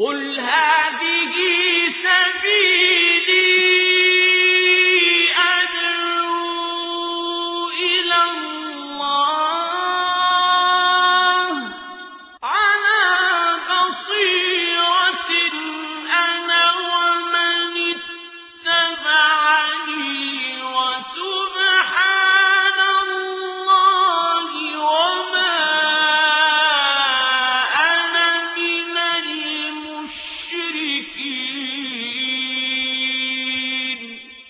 قل هذه سبيلي أدعو إلى الله على بصيرة أنا ومن اتبعني وسبحان الله وما أنا من المشركين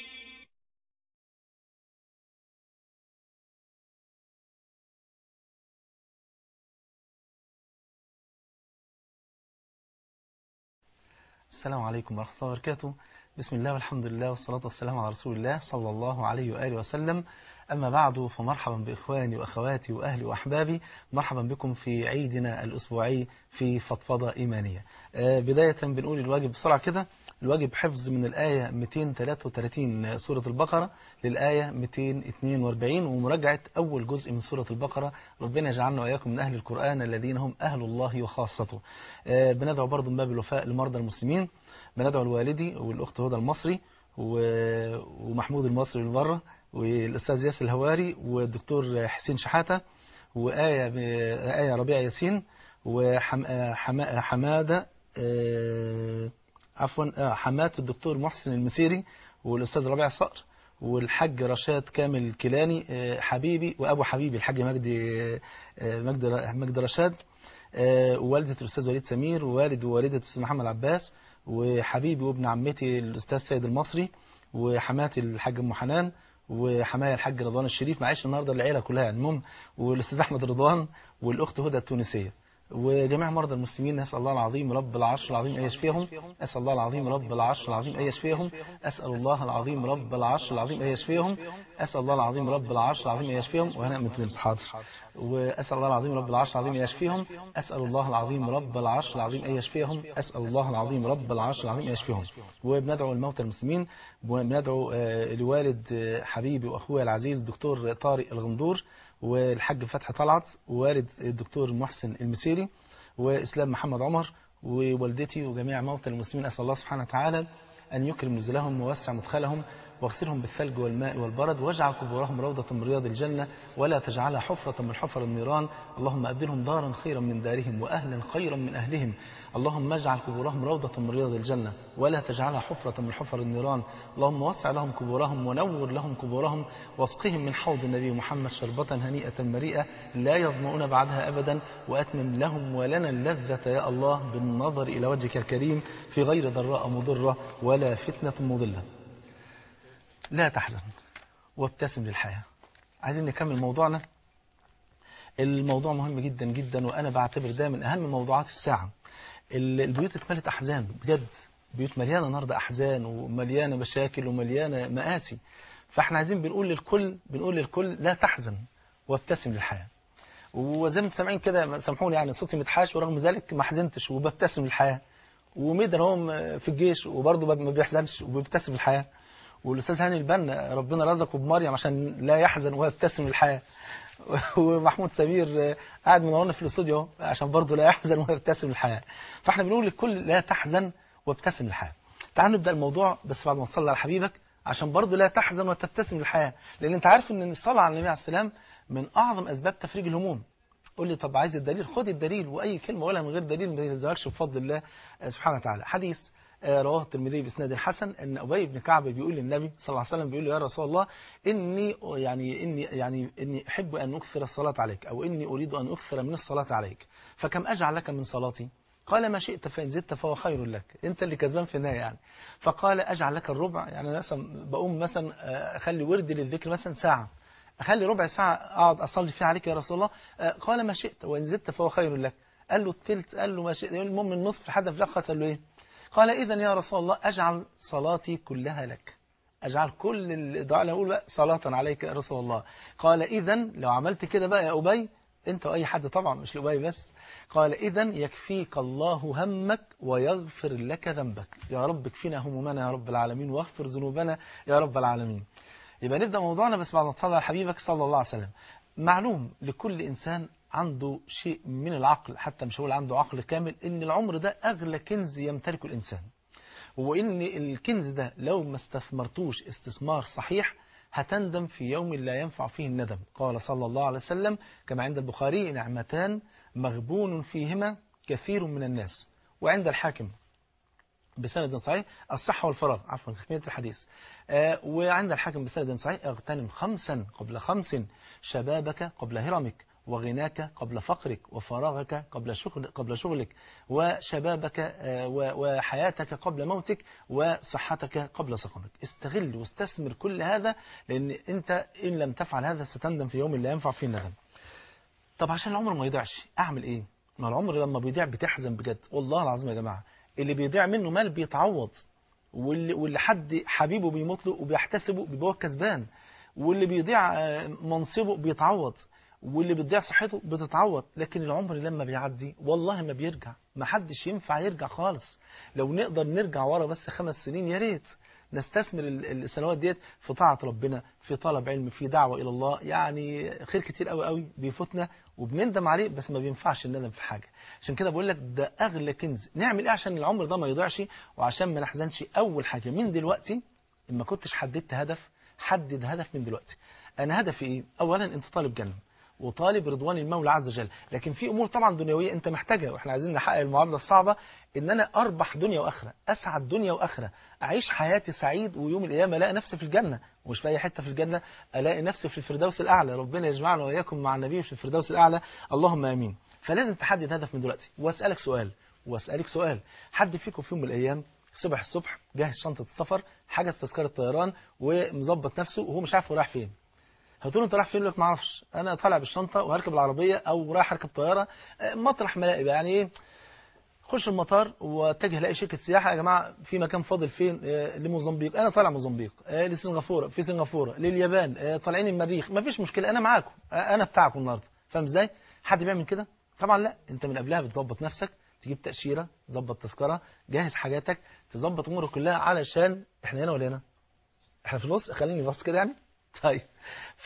السلام عليكم ورحمة الله وبركاته بسم الله والحمد لله والصلاة والسلام على رسول الله صلى الله عليه وآله وسلم أما بعد فمرحبا بإخواني وأخواتي وأهلي وأحبابي مرحبا بكم في عيدنا الأسبوعي في فضفضة إيمانية آه، بداية بنقول الواجب بسرعة كده الواجب حفظ من الآية 233 سورة البقرة للآية 242 ومراجعة أول جزء من سورة البقرة ربنا يجعلنا وإياكم من أهل القرآن الذين هم أهل الله وخاصته آه، بندعو برضو من باب الوفاء لمرضى المسلمين بندعو الوالدي والأخت هدى المصري و- ومحمود المصري من بره والأستاذ ياسر الهواري والدكتور حسين شحاتة وآية آية ربيع ياسين وحمادة عفوا آه، حماة الدكتور محسن المسيري والأستاذ ربيع صقر والحاج رشاد كامل الكيلاني آه، حبيبي وأبو حبيبي الحاج مجدي آه، مجدي مجدي رشاد آه، ووالدة الأستاذ وليد سمير ووالد ووالدة الأستاذ محمد عباس وحبيبي وابن عمتي الأستاذ سيد المصري وحماتي الحاج أم حنان وحماية الحاج رضوان الشريف معيش النهارده العيلة كلها يعني المهم والأستاذ أحمد رضوان والأخت هدى التونسية وجميع مرضى المسلمين نسأل الله العظيم رب العرش العظيم أن يشفيهم أسأل الله العظيم رب العرش العظيم أن يشفيهم أسأل الله العظيم رب العرش العظيم أن يشفيهم أسأل الله العظيم رب العرش العظيم أن يشفيهم وهنا من تونس حاضر وأسأل الله العظيم رب العرش العظيم أن يشفيهم أسأل الله العظيم رب العرش العظيم أن يشفيهم أسأل الله العظيم رب العرش العظيم أن يشفيهم وبندعو الموتى المسلمين وبندعو آه، لوالد آه، حبيبي وأخوي العزيز الدكتور طارق الغندور والحاج فتحي طلعت ووالد الدكتور محسن المسيري وإسلام محمد عمر ووالدتي وجميع موتى المسلمين أسأل الله سبحانه وتعالى أن يكرم نزلهم ووسع مدخلهم واغسلهم بالثلج والماء والبرد واجعل قبورهم روضة من رياض الجنة ولا تجعلها حفرة من حفر النيران اللهم أبدلهم دارا خيرا من دارهم وأهلا خيرا من أهلهم اللهم اجعل قبورهم روضة من رياض الجنة ولا تجعلها حفرة من حفر النيران اللهم وسع لهم قبورهم ونور لهم قبورهم واسقهم من حوض النبي محمد شربة هنيئة مريئة لا يظمؤون بعدها أبدا وأتمم لهم ولنا اللذة يا الله بالنظر إلى وجهك الكريم في غير ضراء مضرة ولا فتنة مضلة لا تحزن وابتسم للحياة عايزين نكمل موضوعنا الموضوع مهم جدا جدا وأنا بعتبر ده من أهم موضوعات الساعة ال- البيوت اتملت أحزان بجد بيوت مليانة النهارده أحزان ومليانة مشاكل ومليانة مآسي فاحنا عايزين بنقول للكل بنقول للكل لا تحزن وابتسم للحياة وزي ما انتم سامعين كده سامحوني يعني صوتي متحاش ورغم ذلك ما حزنتش وببتسم للحياة وميدن هو في الجيش وبرضه ما بيحزنش وبيبتسم للحياة والاستاذ هاني البنا ربنا رزقه بمريم عشان لا يحزن ويبتسم للحياه ومحمود سمير قاعد منورنا في الاستوديو اهو عشان برضه لا يحزن ويبتسم للحياه فاحنا بنقول للكل لا تحزن وابتسم للحياه تعال نبدا الموضوع بس بعد ما تصلي على حبيبك عشان برضه لا تحزن وتبتسم للحياه لان انت عارف ان الصلاه على النبي عليه السلام من اعظم اسباب تفريج الهموم قول لي طب عايز الدليل خد الدليل واي كلمه ولا من غير دليل ما يزالش بفضل الله سبحانه وتعالى حديث آه، رواه الترمذي باسناد حسن ان ابي بن كعب بيقول للنبي صلى الله عليه وسلم بيقول له يا رسول الله اني يعني اني يعني اني احب ان اكثر الصلاه عليك او اني اريد ان اكثر من الصلاه عليك فكم اجعل لك من صلاتي قال ما شئت فإن زدت فهو خير لك أنت اللي كسبان في النهاية يعني فقال أجعل لك الربع يعني أنا مثلا بقوم مثلا آه، أخلي وردي للذكر مثلا ساعة أخلي ربع ساعة أقعد أصلي فيها عليك يا رسول الله آه، قال ما شئت وإن زدت فهو خير لك قال له الثلث قال له ما شئت المهم النصف لحد في الآخر قال له إيه قال إذا يا رسول الله أجعل صلاتي كلها لك أجعل كل الدعاء اللي أقول صلاة عليك يا رسول الله قال إذا لو عملت كده بقى يا أبي أنت وأي حد طبعا مش لأبي بس قال إذا يكفيك الله همك ويغفر لك ذنبك يا رب اكفنا همومنا يا رب العالمين واغفر ذنوبنا يا رب العالمين يبقى نبدأ موضوعنا بس بعد ما تصلي على حبيبك صلى الله عليه وسلم معلوم لكل إنسان عنده شيء من العقل حتى مش هقول عنده عقل كامل ان العمر ده اغلى كنز يمتلكه الانسان وان الكنز ده لو ما استثمرتوش استثمار صحيح هتندم في يوم لا ينفع فيه الندم قال صلى الله عليه وسلم كما عند البخاري نعمتان مغبون فيهما كثير من الناس وعند الحاكم بسند صحيح الصحة والفراغ عفوا تكملة الحديث آه وعند الحاكم بسند صحيح اغتنم خمسا قبل خمس شبابك قبل هرمك وغناك قبل فقرك وفراغك قبل شغل قبل شغلك وشبابك آه وحياتك قبل موتك وصحتك قبل سقمك استغل واستثمر كل هذا لأن أنت إن لم تفعل هذا ستندم في يوم لا ينفع فيه الندم طب عشان العمر ما يضيعش أعمل إيه ما العمر لما بيضيع بتحزن بجد والله العظيم يا جماعة اللي بيضيع منه مال بيتعوض واللي, واللي حد حبيبه بيموت له وبيحتسبه بيبقى هو كسبان واللي بيضيع منصبه بيتعوض واللي بتضيع صحته بتتعوض لكن العمر لما بيعدي والله ما بيرجع ما حدش ينفع يرجع خالص لو نقدر نرجع ورا بس خمس سنين يا ريت نستثمر السنوات ديت في طاعة ربنا في طلب علم في دعوة إلى الله يعني خير كتير قوي قوي بيفوتنا وبنندم عليه بس ما بينفعش نندم في حاجة عشان كده بقول لك ده أغلى كنز نعمل إيه عشان العمر ده ما يضيعش وعشان ما نحزنش أول حاجة من دلوقتي ما كنتش حددت هدف حدد هدف من دلوقتي أنا هدفي إيه أولا أنت طالب جنة وطالب رضوان المولى عز وجل لكن في امور طبعا دنيويه انت محتاجها واحنا عايزين نحقق المعادله الصعبه ان انا اربح دنيا واخره اسعد دنيا واخره اعيش حياتي سعيد ويوم القيامه الاقي نفسي في الجنه ومش في اي حته في الجنه الاقي نفسي في الفردوس الاعلى ربنا يجمعنا واياكم مع النبي في الفردوس الاعلى اللهم امين فلازم تحدد هدف من دلوقتي واسالك سؤال واسالك سؤال حد فيكم في يوم من الايام صبح الصبح جاهز شنطه السفر حجز تذكره طيران ومظبط نفسه وهو مش عارف هو رايح فين هتقول انت رايح فين لك ما اعرفش انا طالع بالشنطه وهركب العربيه او رايح اركب طياره مطرح ما الاقي يعني ايه خش المطار واتجه الاقي شركه سياحه يا جماعه في مكان فاضل فين آه لموزمبيق انا طالع موزمبيق آه لسنغافوره في سنغافوره لليابان آه طالعين المريخ ما فيش مشكله انا معاكم انا بتاعكم النهارده فاهم ازاي حد بيعمل كده طبعا لا انت من قبلها بتظبط نفسك تجيب تاشيره تظبط تذكره جهز حاجاتك تظبط امورك كلها علشان احنا هنا ولا هنا احنا في النص خليني بص كده يعني طيب ف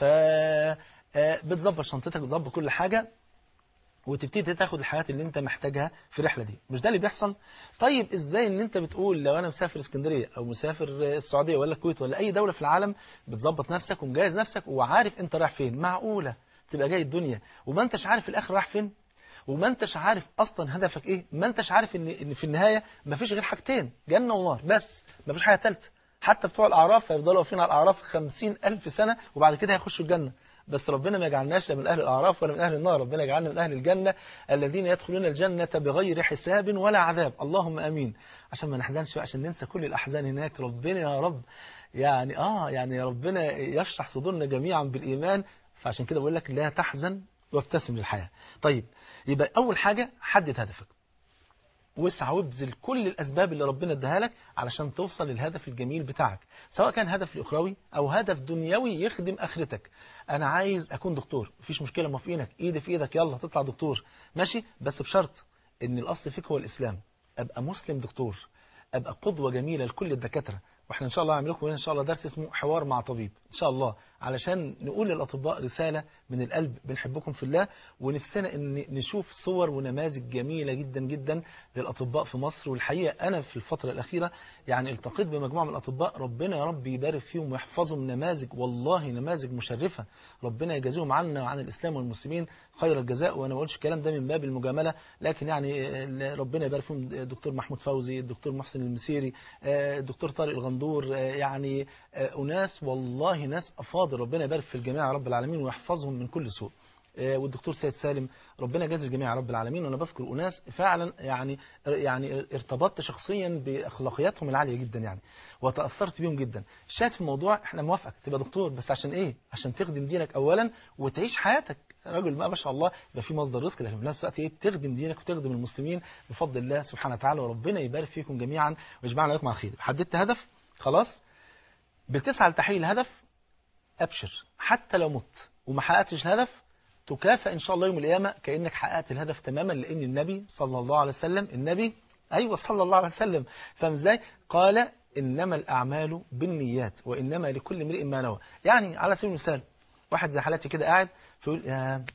بتظبط شنطتك بتظبط كل حاجة وتبتدي تاخد الحاجات اللي انت محتاجها في الرحلة دي مش ده اللي بيحصل طيب ازاي ان انت بتقول لو انا مسافر اسكندرية او مسافر السعودية ولا الكويت ولا اي دولة في العالم بتظبط نفسك ومجهز نفسك وعارف انت رايح فين معقولة تبقى جاي الدنيا وما انتش عارف الاخر رايح فين وما انتش عارف اصلا هدفك ايه ما انتش عارف ان ان في النهاية ما فيش غير حاجتين جنة ونار بس ما فيش حاجة ثالثه حتى بتوع الأعراف هيفضلوا واقفين على الأعراف خمسين ألف سنة وبعد كده هيخشوا الجنة بس ربنا ما يجعلناش من أهل الأعراف ولا من أهل النار ربنا يجعلنا من أهل الجنة الذين يدخلون الجنة بغير حساب ولا عذاب اللهم أمين عشان ما نحزنش عشان ننسى كل الأحزان هناك ربنا يا رب يعني آه يعني يا ربنا يشرح صدورنا جميعا بالإيمان فعشان كده بقول لك لا تحزن وابتسم للحياة طيب يبقى أول حاجة حدد هدفك واسعى وابذل كل الأسباب اللي ربنا اداها لك علشان توصل للهدف الجميل بتاعك سواء كان هدف أخروي أو هدف دنيوي يخدم آخرتك أنا عايز أكون دكتور مفيش مشكلة موافقينك إيدي في إيدك يلا تطلع دكتور ماشي بس بشرط إن الأصل فيك هو الإسلام أبقى مسلم دكتور أبقى قدوة جميلة لكل الدكاترة واحنا ان شاء الله هنعمل لكم ان شاء الله درس اسمه حوار مع طبيب ان شاء الله علشان نقول للاطباء رساله من القلب بنحبكم في الله ونفسنا ان نشوف صور ونماذج جميله جدا جدا للاطباء في مصر والحقيقه انا في الفتره الاخيره يعني التقيت بمجموعه من الاطباء ربنا يا رب يبارك فيهم ويحفظهم نماذج والله نماذج مشرفه ربنا يجازيهم عنا وعن الاسلام والمسلمين خير الجزاء وانا ما بقولش الكلام ده من باب المجامله لكن يعني ربنا يبارك فيهم الدكتور محمود فوزي الدكتور محسن المسيري الدكتور طارق الغندور يعني أناس والله ناس أفاضل ربنا يبارك في الجميع يا رب العالمين ويحفظهم من كل سوء والدكتور سيد سالم ربنا يجازي الجميع يا رب العالمين وانا بذكر اناس فعلا يعني يعني ارتبطت شخصيا باخلاقياتهم العاليه جدا يعني وتاثرت بيهم جدا الشاهد في الموضوع احنا موافقك تبقى دكتور بس عشان ايه عشان تخدم دينك اولا وتعيش حياتك راجل ما ما شاء الله يبقى في مصدر رزق لكن في نفس الوقت ايه بتخدم دينك وتخدم المسلمين بفضل الله سبحانه وتعالى وربنا يبارك فيكم جميعا ويجمعنا عليكم على خير حددت هدف خلاص بتسعى لتحقيق الهدف ابشر حتى لو مت وما حققتش الهدف تكافئ إن شاء الله يوم القيامة كأنك حققت الهدف تماما لأن النبي صلى الله عليه وسلم النبي أيوة صلى الله عليه وسلم فاهم ازاي قال إنما الأعمال بالنيات وإنما لكل امرئ ما نوى يعني على سبيل المثال واحد زي حالتي كده قاعد فيقول يا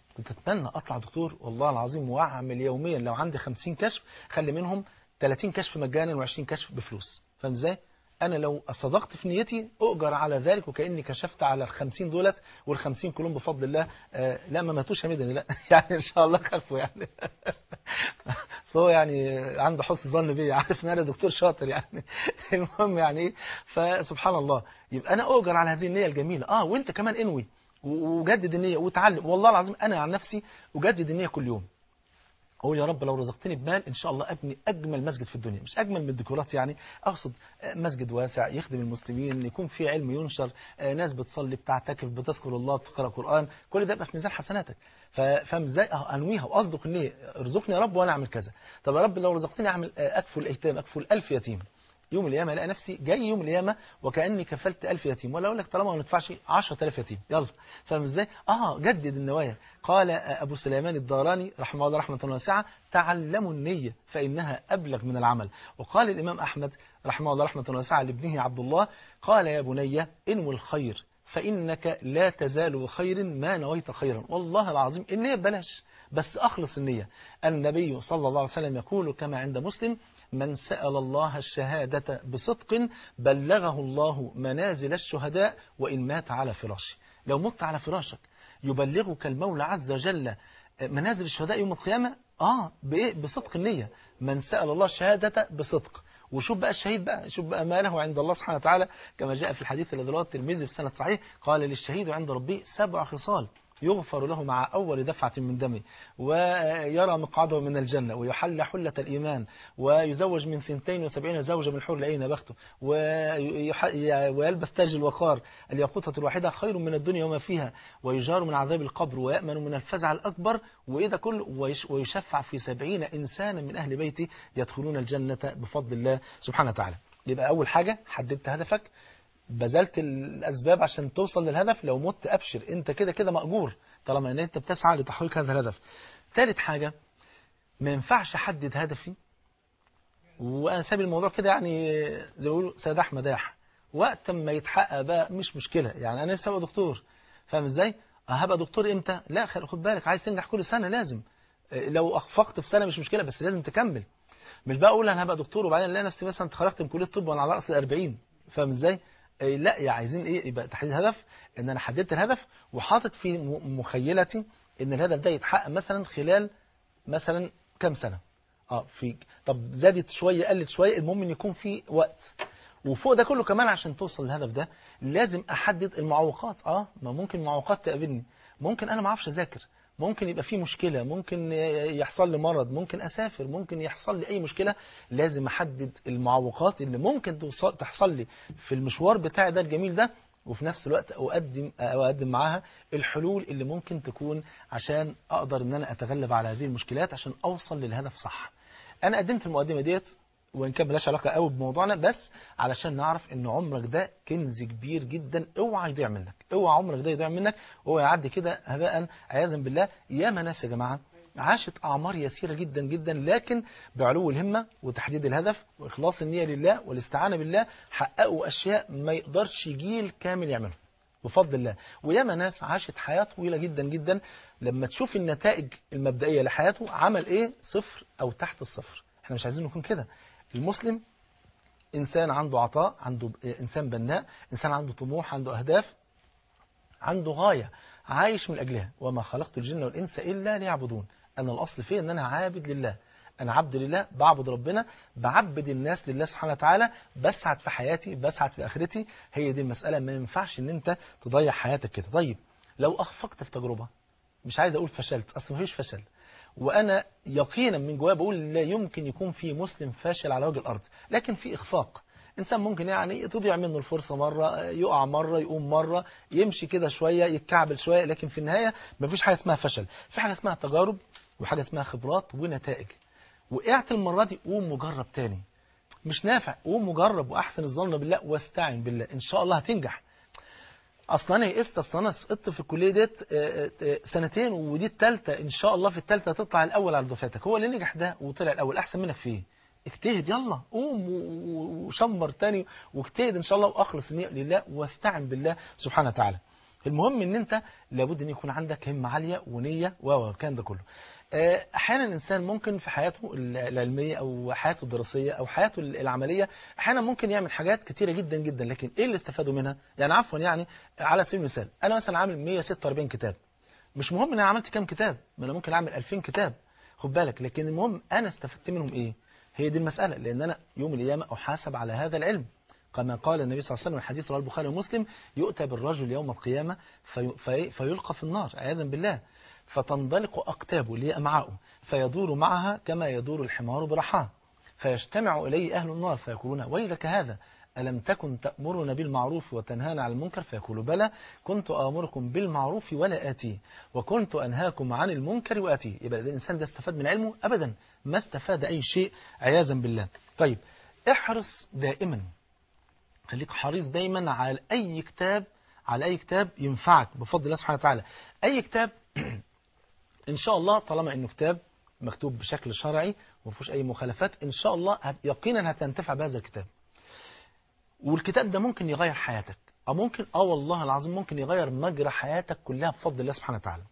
كنت اتمنى اطلع دكتور والله العظيم واعمل يوميا لو عندي 50 كشف خلي منهم 30 كشف مجانا و20 كشف بفلوس فاهم ازاي انا لو صدقت في نيتي اؤجر على ذلك وكاني كشفت على ال 50 دولت وال 50 كلهم بفضل الله آه لا ما ماتوش يا مدني لا يعني ان شاء الله خافوا يعني بس هو يعني عنده حسن ظن بيا عارف ان انا دكتور شاطر يعني المهم يعني ايه فسبحان الله يبقى انا اؤجر على هذه النيه الجميله اه وانت كمان انوي وجدد النية وتعلم والله العظيم أنا عن نفسي أجدد النية كل يوم أقول يا رب لو رزقتني بمال إن شاء الله أبني أجمل مسجد في الدنيا مش أجمل من الديكورات يعني أقصد مسجد واسع يخدم المسلمين يكون فيه علم ينشر ناس بتصلي بتعتكف بتذكر الله بتقرأ قرآن كل ده يبقى في ميزان حسناتك فاهم ازاي انويها واصدق النية ارزقني يا رب وانا اعمل كذا طب يا رب لو رزقتني اعمل اكفل ايتام اكفل ألف يتيم يوم القيامة الاقي نفسي جاي يوم القيامة وكأني كفلت ألف يتيم ولا أقول لك طالما ما ندفعش 10000 يتيم يلا فاهم ازاي اه جدد النوايا قال أبو سليمان الداراني رحمه الله رحمة واسعة تعلموا النية فإنها أبلغ من العمل وقال الإمام أحمد رحمه الله رحمة واسعة لابنه عبد الله قال يا بني انوي الخير فإنك لا تزال بخير ما نويت خيرا والله العظيم النية ببلاش بس أخلص النية النبي صلى الله عليه وسلم يقول كما عند مسلم من سأل الله الشهادة بصدق بلغه الله منازل الشهداء وإن مات على فراشه لو مت على فراشك يبلغك المولى عز وجل منازل الشهداء يوم القيامة آه بإيه؟ بصدق النية من سأل الله الشهادة بصدق وشوف بقى الشهيد بقى شوف بقى ما له عند الله سبحانه وتعالى كما جاء في الحديث الذي رواه الترمذي في سند صحيح قال للشهيد عند ربه سبع خصال يغفر له مع أول دفعة من دمه ويرى مقعده من الجنة ويحل حلة الإيمان ويزوج من 72 زوجة من حور العين بخته ويلبس تاج الوقار الياقوتة الواحدة خير من الدنيا وما فيها ويجار من عذاب القبر ويأمن من الفزع الأكبر وإذا كل ويشفع في سبعين إنسانا من أهل بيته يدخلون الجنة بفضل الله سبحانه وتعالى يبقى أول حاجة حددت هدفك بذلت الأسباب عشان توصل للهدف لو مت أبشر أنت كده كده مأجور طالما أن أنت بتسعى لتحقيق هذا الهدف ثالث حاجة ما ينفعش أحدد هدفي وأنا سابي الموضوع كده يعني زي ما بيقولوا سداح مداح وقت ما يتحقق بقى مش مشكلة يعني أنا لسه هبقى دكتور فاهم إزاي؟ هبقى دكتور إمتى؟ لا خد بالك عايز تنجح كل سنة لازم لو أخفقت في سنة مش مشكلة بس لازم تكمل مش بقى أقول أنا هبقى دكتور وبعدين ألاقي نفسي مثلا اتخرجت من كلية الطب وأنا على رأس الأربعين فاهم إزاي؟ لا يا عايزين ايه يبقى تحديد هدف ان انا حددت الهدف وحاطط في مخيلتي ان الهدف ده يتحقق مثلا خلال مثلا كام سنة اه في طب زادت شوية قلت شوية المهم ان يكون في وقت وفوق ده كله كمان عشان توصل للهدف ده لازم احدد المعوقات اه ما ممكن معوقات تقابلني ممكن انا ما اعرفش اذاكر ممكن يبقى في مشكلة ممكن يحصل لي مرض ممكن أسافر ممكن يحصل لي أي مشكلة لازم أحدد المعوقات اللي ممكن تحصل لي في المشوار بتاعي ده الجميل ده وفي نفس الوقت أقدم, أقدم معاها الحلول اللي ممكن تكون عشان أقدر أن أنا أتغلب على هذه المشكلات عشان أوصل للهدف صح أنا قدمت المقدمة ديت وإن كان ملاش علاقة قوي بموضوعنا بس علشان نعرف إن عمرك ده كنز كبير جدا اوعى يضيع منك اوعى عمرك ده يضيع منك اوعى يعدي كده هباء عياذا بالله ياما ناس يا جماعة عاشت أعمار يسيرة جدا جدا لكن بعلو الهمة وتحديد الهدف وإخلاص النية لله والاستعانة بالله حققوا أشياء ما يقدرش جيل كامل يعملها بفضل الله وياما ناس عاشت حياة طويلة جدا جدا لما تشوف النتائج المبدئية لحياته عمل ايه صفر او تحت الصفر احنا مش عايزين نكون كده المسلم إنسان عنده عطاء عنده إنسان بناء إنسان عنده طموح عنده أهداف عنده غاية عايش من أجلها وما خلقت الجن والإنس إلا ليعبدون أنا الأصل فيه أن أنا عابد لله أنا عبد لله بعبد ربنا بعبد الناس لله سبحانه وتعالى بسعد في حياتي بسعد في آخرتي هي دي المسألة ما ينفعش أن أنت تضيع حياتك كده طيب لو أخفقت في تجربة مش عايز أقول فشلت أصلا مفيش فشل وأنا يقينا من جوايا بقول لا يمكن يكون في مسلم فاشل على وجه الأرض لكن في إخفاق إنسان ممكن يعني تضيع منه الفرصة مرة يقع مرة يقوم مرة يمشي كده شوية يتكعبل شوية لكن في النهاية مفيش حاجة اسمها فشل في حاجة اسمها تجارب وحاجة اسمها خبرات ونتائج وقعت المرة دي قوم مجرب تاني مش نافع قوم مجرب وأحسن الظن بالله واستعن بالله إن شاء الله هتنجح اصلا انا يئست اصلا انا سقطت في الكليه ديت سنتين ودي الثالثه ان شاء الله في الثالثه تطلع الاول على دفعتك هو اللي نجح ده وطلع الاول احسن منك فيه اجتهد يلا قوم وشمر تاني واجتهد ان شاء الله واخلص النية لله واستعن بالله سبحانه وتعالى المهم ان انت لابد ان يكون عندك همه عاليه ونيه والكلام ده كله آه، احيانا الانسان ممكن في حياته العلميه او حياته الدراسيه او حياته العمليه احيانا ممكن يعمل حاجات كتيره جدا جدا لكن ايه اللي استفادوا منها يعني عفوا يعني على سبيل المثال انا مثلا عامل 146 كتاب مش مهم ان انا عملت كام كتاب ما انا ممكن اعمل 2000 كتاب خد بالك لكن المهم انا استفدت منهم ايه هي دي المساله لان انا يوم القيامه احاسب على هذا العلم كما قال النبي صلى الله عليه وسلم الحديث رواه البخاري ومسلم يؤتى بالرجل يوم القيامة في في فيلقى في النار عياذا بالله فتنطلق أقتابه اللي هي أمعاؤه فيدور معها كما يدور الحمار برحاه فيجتمع إليه أهل النار فيقولون ويلك هذا ألم تكن تأمرنا بالمعروف وتنهانا عن المنكر فيقول بلى كنت آمركم بالمعروف ولا آتيه وكنت أنهاكم عن المنكر وآتيه يبقى الإنسان ده استفاد من علمه أبدا ما استفاد أي شيء عياذا بالله طيب احرص دائما خليك حريص دايما على أي كتاب على أي كتاب ينفعك بفضل الله سبحانه وتعالى أي كتاب إن شاء الله طالما إنه كتاب مكتوب بشكل شرعي وما فيهوش أي مخالفات إن شاء الله هت- يقينا هتنتفع بهذا الكتاب والكتاب ده ممكن يغير حياتك أو ممكن آه والله العظيم ممكن يغير مجرى حياتك كلها بفضل الله سبحانه وتعالى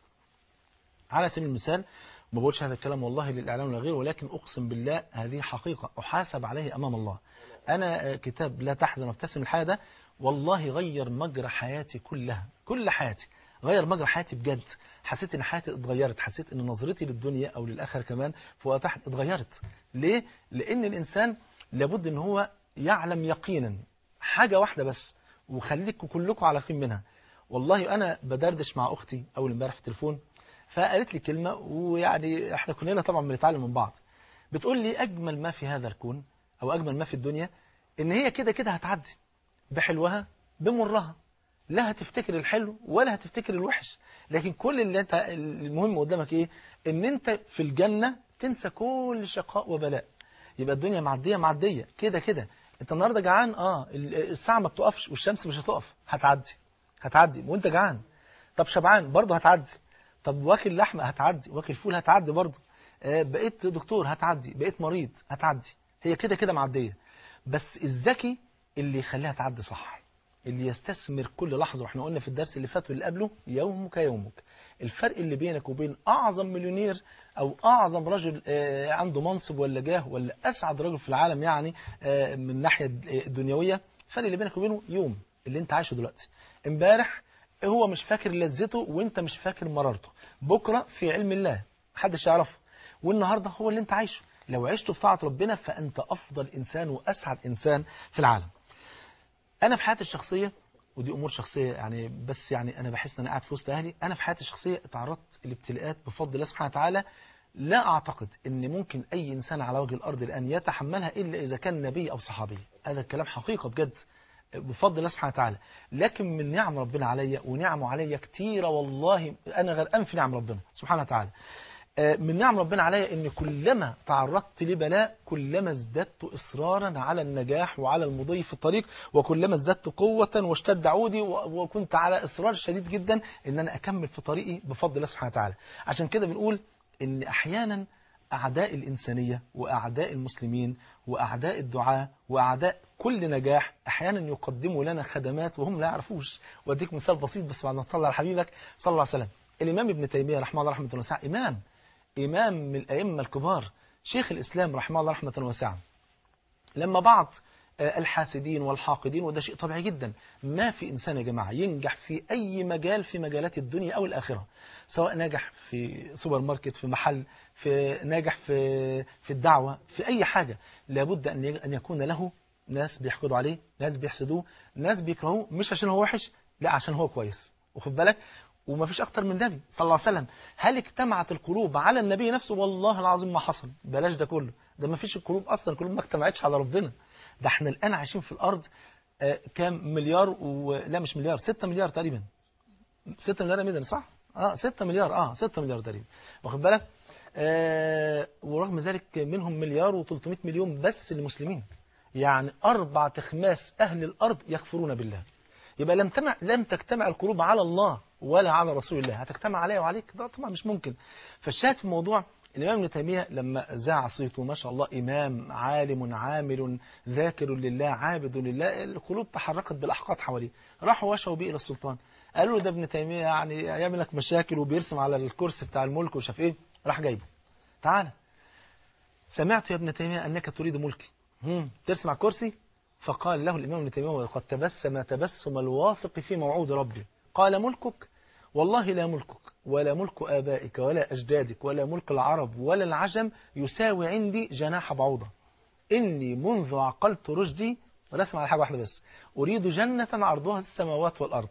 على سبيل المثال ما بقولش هذا الكلام والله للإعلام ولا غيره ولكن أقسم بالله هذه حقيقة أحاسب عليه أمام الله أنا آه، كتاب لا تحزن وابتسم الحياة ده والله غير مجرى حياتي كلها كل حياتي غير مجرى حياتي بجد حسيت ان حياتي اتغيرت حسيت ان نظرتي للدنيا او للاخره كمان فوق تحت اتغيرت ليه لان الانسان لابد ان هو يعلم يقينا حاجه واحده بس وخليكم كلكم على يقين منها والله انا بدردش مع اختي اول امبارح في التليفون فقالت لي كلمه ويعني احنا كلنا طبعا بنتعلم من بعض بتقول لي اجمل ما في هذا الكون او اجمل ما في الدنيا ان هي كده كده هتعدي بحلوها بمرها لا هتفتكر الحلو ولا هتفتكر الوحش لكن كل اللي انت المهم قدامك ايه ان انت في الجنة تنسى كل شقاء وبلاء يبقى الدنيا معدية معدية كده كده انت النهاردة جعان اه ال- الساعة ما بتقفش والشمس مش هتقف هتعدي هتعدي وانت جعان طب شبعان برضه هتعدي طب واكل لحمة هتعدي واكل فول هتعدي برضه آه بقيت دكتور هتعدي بقيت مريض هتعدي هي كده كده معدية بس الذكي اللي يخليها تعدي صح اللي يستثمر كل لحظة واحنا قلنا في الدرس اللي فات واللي قبله يومك يومك الفرق اللي بينك وبين أعظم مليونير أو أعظم رجل آه، عنده منصب ولا جاه ولا أسعد رجل في العالم يعني آه، من الناحية الدنيوية الفرق اللي بينك وبينه يوم اللي انت عايشه دلوقتي امبارح هو مش فاكر لذته وانت مش فاكر مرارته بكرة في علم الله محدش يعرفه والنهاردة هو اللي انت عايشه لو عشت في طاعة ربنا فأنت أفضل إنسان وأسعد إنسان في العالم انا في حياتي الشخصيه ودي امور شخصيه يعني بس يعني انا بحس ان انا قاعد في وسط اهلي انا في حياتي الشخصيه اتعرضت لابتلاءات بفضل الله سبحانه وتعالى لا اعتقد ان ممكن اي انسان على وجه الارض الان يتحملها الا اذا كان نبي او صحابي هذا الكلام حقيقه بجد بفضل الله سبحانه وتعالى لكن من نعم ربنا عليا ونعمه عليا كتيره والله انا غرقان في نعم ربنا سبحانه وتعالى آه، من نعم ربنا عليا ان كلما تعرضت لبلاء كلما ازددت اصرارا على النجاح وعلى المضي في الطريق وكلما ازددت قوة واشتد عودي و- وكنت على اصرار شديد جدا ان انا اكمل في طريقي بفضل الله سبحانه وتعالى عشان كده بنقول ان احيانا اعداء الانسانية واعداء المسلمين واعداء الدعاء واعداء كل نجاح احيانا يقدموا لنا خدمات وهم لا يعرفوش واديك مثال بسيط بس بعد ما تصلي على حبيبك صلى الله عليه وسلم الامام ابن تيمية رحمه الله رحمه الله واسعة امام إمام من الأئمة الكبار شيخ الإسلام رحمه الله رحمة واسعة لما بعض آه، الحاسدين والحاقدين وده شيء طبيعي جدا ما في إنسان يا جماعة ينجح في أي مجال في مجالات الدنيا أو الآخرة سواء ناجح في سوبر ماركت في محل في ناجح في في الدعوة في أي حاجة لابد أن ي- أن يكون له ناس بيحقدوا عليه ناس بيحسدوه ناس بيكرهوه مش عشان هو وحش لا عشان هو كويس واخد بالك وما فيش اكتر من النبي صلى الله عليه وسلم هل اجتمعت القلوب على النبي نفسه والله العظيم ما حصل بلاش ده كله ده ما فيش القلوب اصلا القلوب ما اجتمعتش على ربنا ده احنا الان عايشين في الارض آه، كام مليار و... لا مش مليار 6 مليار تقريبا 6 مليار يا ميدان صح اه 6 مليار اه 6 مليار تقريبا واخد بالك آه ورغم ذلك منهم مليار و300 مليون بس المسلمين يعني أربعة أخماس أهل الأرض يكفرون بالله يبقى لم تمع لم تجتمع القلوب على الله ولا على رسول الله هتجتمع عليه وعليك ده طبعا مش ممكن فالشاهد في الموضوع الإمام ابن تيمية لما ذاع صيته ما شاء الله إمام عالم عامل ذاكر لله عابد لله القلوب تحركت بالأحقاد حواليه راحوا وشوا بيه إلى السلطان قالوا له ده ابن تيمية يعني يعمل لك مشاكل وبيرسم على الكرسي بتاع الملك وشاف إيه راح جايبه تعالى سمعت يا ابن تيمية أنك تريد ملكي هم، ترسم على الكرسي فقال له الإمام ابن تيمية وقد تبسم تبسم الواثق في موعود ربي قال ملكك والله لا ملكك ولا ملك آبائك ولا أجدادك ولا ملك العرب ولا العجم يساوي عندي جناح بعوضة إني منذ عقلت رشدي ولا اسمع على حاجة واحدة بس أريد جنة عرضها السماوات والأرض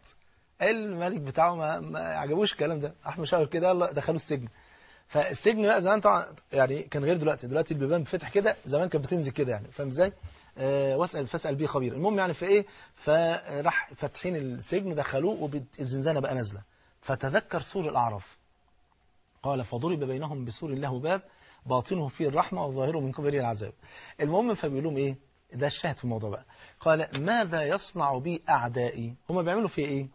الملك بتاعه ما, ما عجبوش الكلام ده أحمد شاور كده يلا دخلوه السجن فالسجن بقى زمان طبعا يعني كان غير دلوقتي دلوقتي البيبان بتفتح كده زمان كانت بتنزل كده يعني فاهم ازاي آه واسال فاسال بيه خبير المهم يعني في ايه فراح فاتحين السجن دخلوه والزنزانه بقى نازله فتذكر سور الاعراف قال فضرب بينهم بسور له باب باطنه فيه الرحمه وظاهره من قبله العذاب المهم فبيقول لهم ايه ده الشاهد في الموضوع بقى قال ماذا يصنع بي اعدائي هم بيعملوا في ايه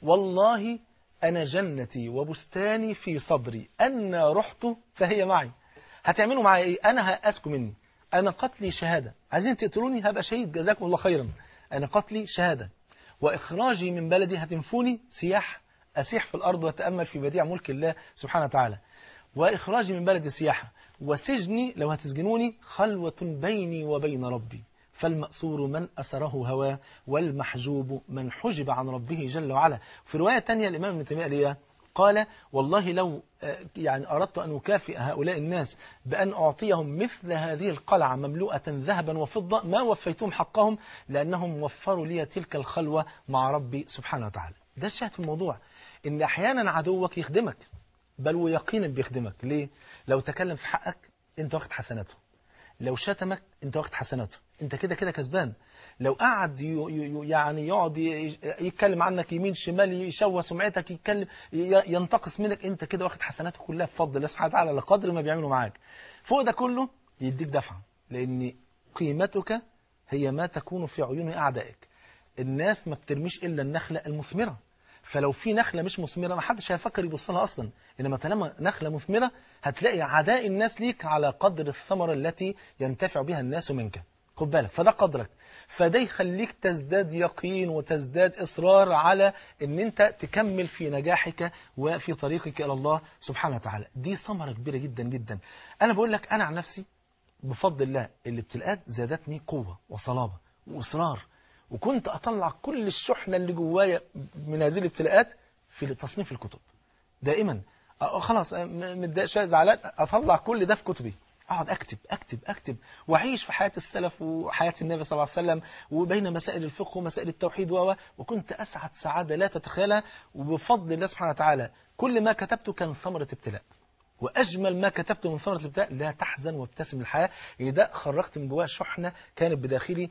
والله أنا جنتي وبستاني في صدري أنا رحت فهي معي هتعملوا معي إيه أنا هأسكم مني أنا قتلي شهادة عايزين تقتلوني هبقى شهيد جزاكم الله خيرا أنا قتلي شهادة وإخراجي من بلدي هتنفوني سياح أسيح في الأرض وأتأمل في بديع ملك الله سبحانه وتعالى وإخراجي من بلدي سياحة وسجني لو هتسجنوني خلوة بيني وبين ربي فالمأسور من أسره هواه والمحجوب من حجب عن ربه جل وعلا في رواية تانية الإمام ابن تيمية ليه قال والله لو يعني أردت أن أكافئ هؤلاء الناس بأن أعطيهم مثل هذه القلعة مملوءة ذهبا وفضة ما وفيتهم حقهم لأنهم وفروا لي تلك الخلوة مع ربي سبحانه وتعالى ده الشاهد في الموضوع إن أحيانا عدوك يخدمك بل ويقينا بيخدمك ليه؟ لو تكلم في حقك أنت واخد حسناته لو شتمك انت واخد حسناته انت كده كده كسبان لو قعد يعني يقعد يتكلم عنك يمين شمال يشوه سمعتك يتكلم ينتقص منك انت كده واخد حسناته كلها بفضل الله سبحانه وتعالى لقدر ما بيعملوا معاك فوق ده كله يديك دفعه لان قيمتك هي ما تكون في عيون اعدائك الناس ما بترميش الا النخله المثمره فلو في نخلة مش مثمرة ما حدش هيفكر يبص لها أصلا إنما طالما نخلة مثمرة هتلاقي عداء الناس ليك على قدر الثمرة التي ينتفع بها الناس منك خد بالك فده قدرك فده يخليك تزداد يقين وتزداد إصرار على أن أنت تكمل في نجاحك وفي طريقك إلى الله سبحانه وتعالى دي ثمرة كبيرة جدا جدا أنا بقول لك أنا عن نفسي بفضل الله الابتلاءات زادتني قوة وصلابة وإصرار وكنت أطلع كل الشحنة اللي جوايا من هذه الابتلاءات في تصنيف الكتب دائما خلاص متضايق شويه زعلان اطلع كل ده في كتبي اقعد اكتب اكتب اكتب واعيش في حياه السلف وحياه النبي صلى الله عليه وسلم وبين مسائل الفقه ومسائل التوحيد و وكنت اسعد سعاده لا تتخيلها وبفضل الله سبحانه وتعالى كل ما كتبته كان ثمره ابتلاء واجمل ما كتبته من ثمره الابتلاء لا تحزن وابتسم الحياه يعني ده خرجت من جواها شحنه كانت بداخلي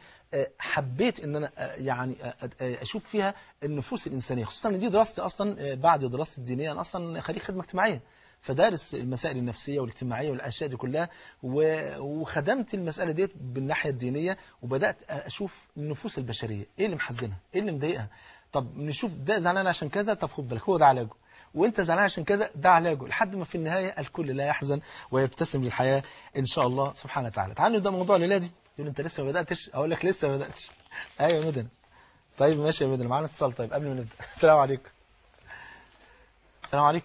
حبيت ان انا يعني اشوف فيها النفوس الانسانيه خصوصا ان دي دراستي اصلا بعد دراستي الدينيه انا اصلا خريج خدمه اجتماعيه فدارس المسائل النفسيه والاجتماعيه والاشياء دي كلها وخدمت المساله ديت بالناحيه الدينيه وبدات اشوف النفوس البشريه ايه اللي محزنها ايه اللي مضايقها طب نشوف ده زعلان عشان كذا طب خد بالك هو ده علاجه وانت زعلان عشان كذا ده علاجه لحد ما في النهايه الكل لا يحزن ويبتسم للحياه ان شاء الله سبحانه وتعالى تعالوا ده موضوع الليله دي يقول انت لسه ما بداتش اقول لك لسه ما بداتش ايوه يا مدن طيب ماشي يا مدن معانا اتصال طيب قبل ما نبدا السلام عليكم السلام عليكم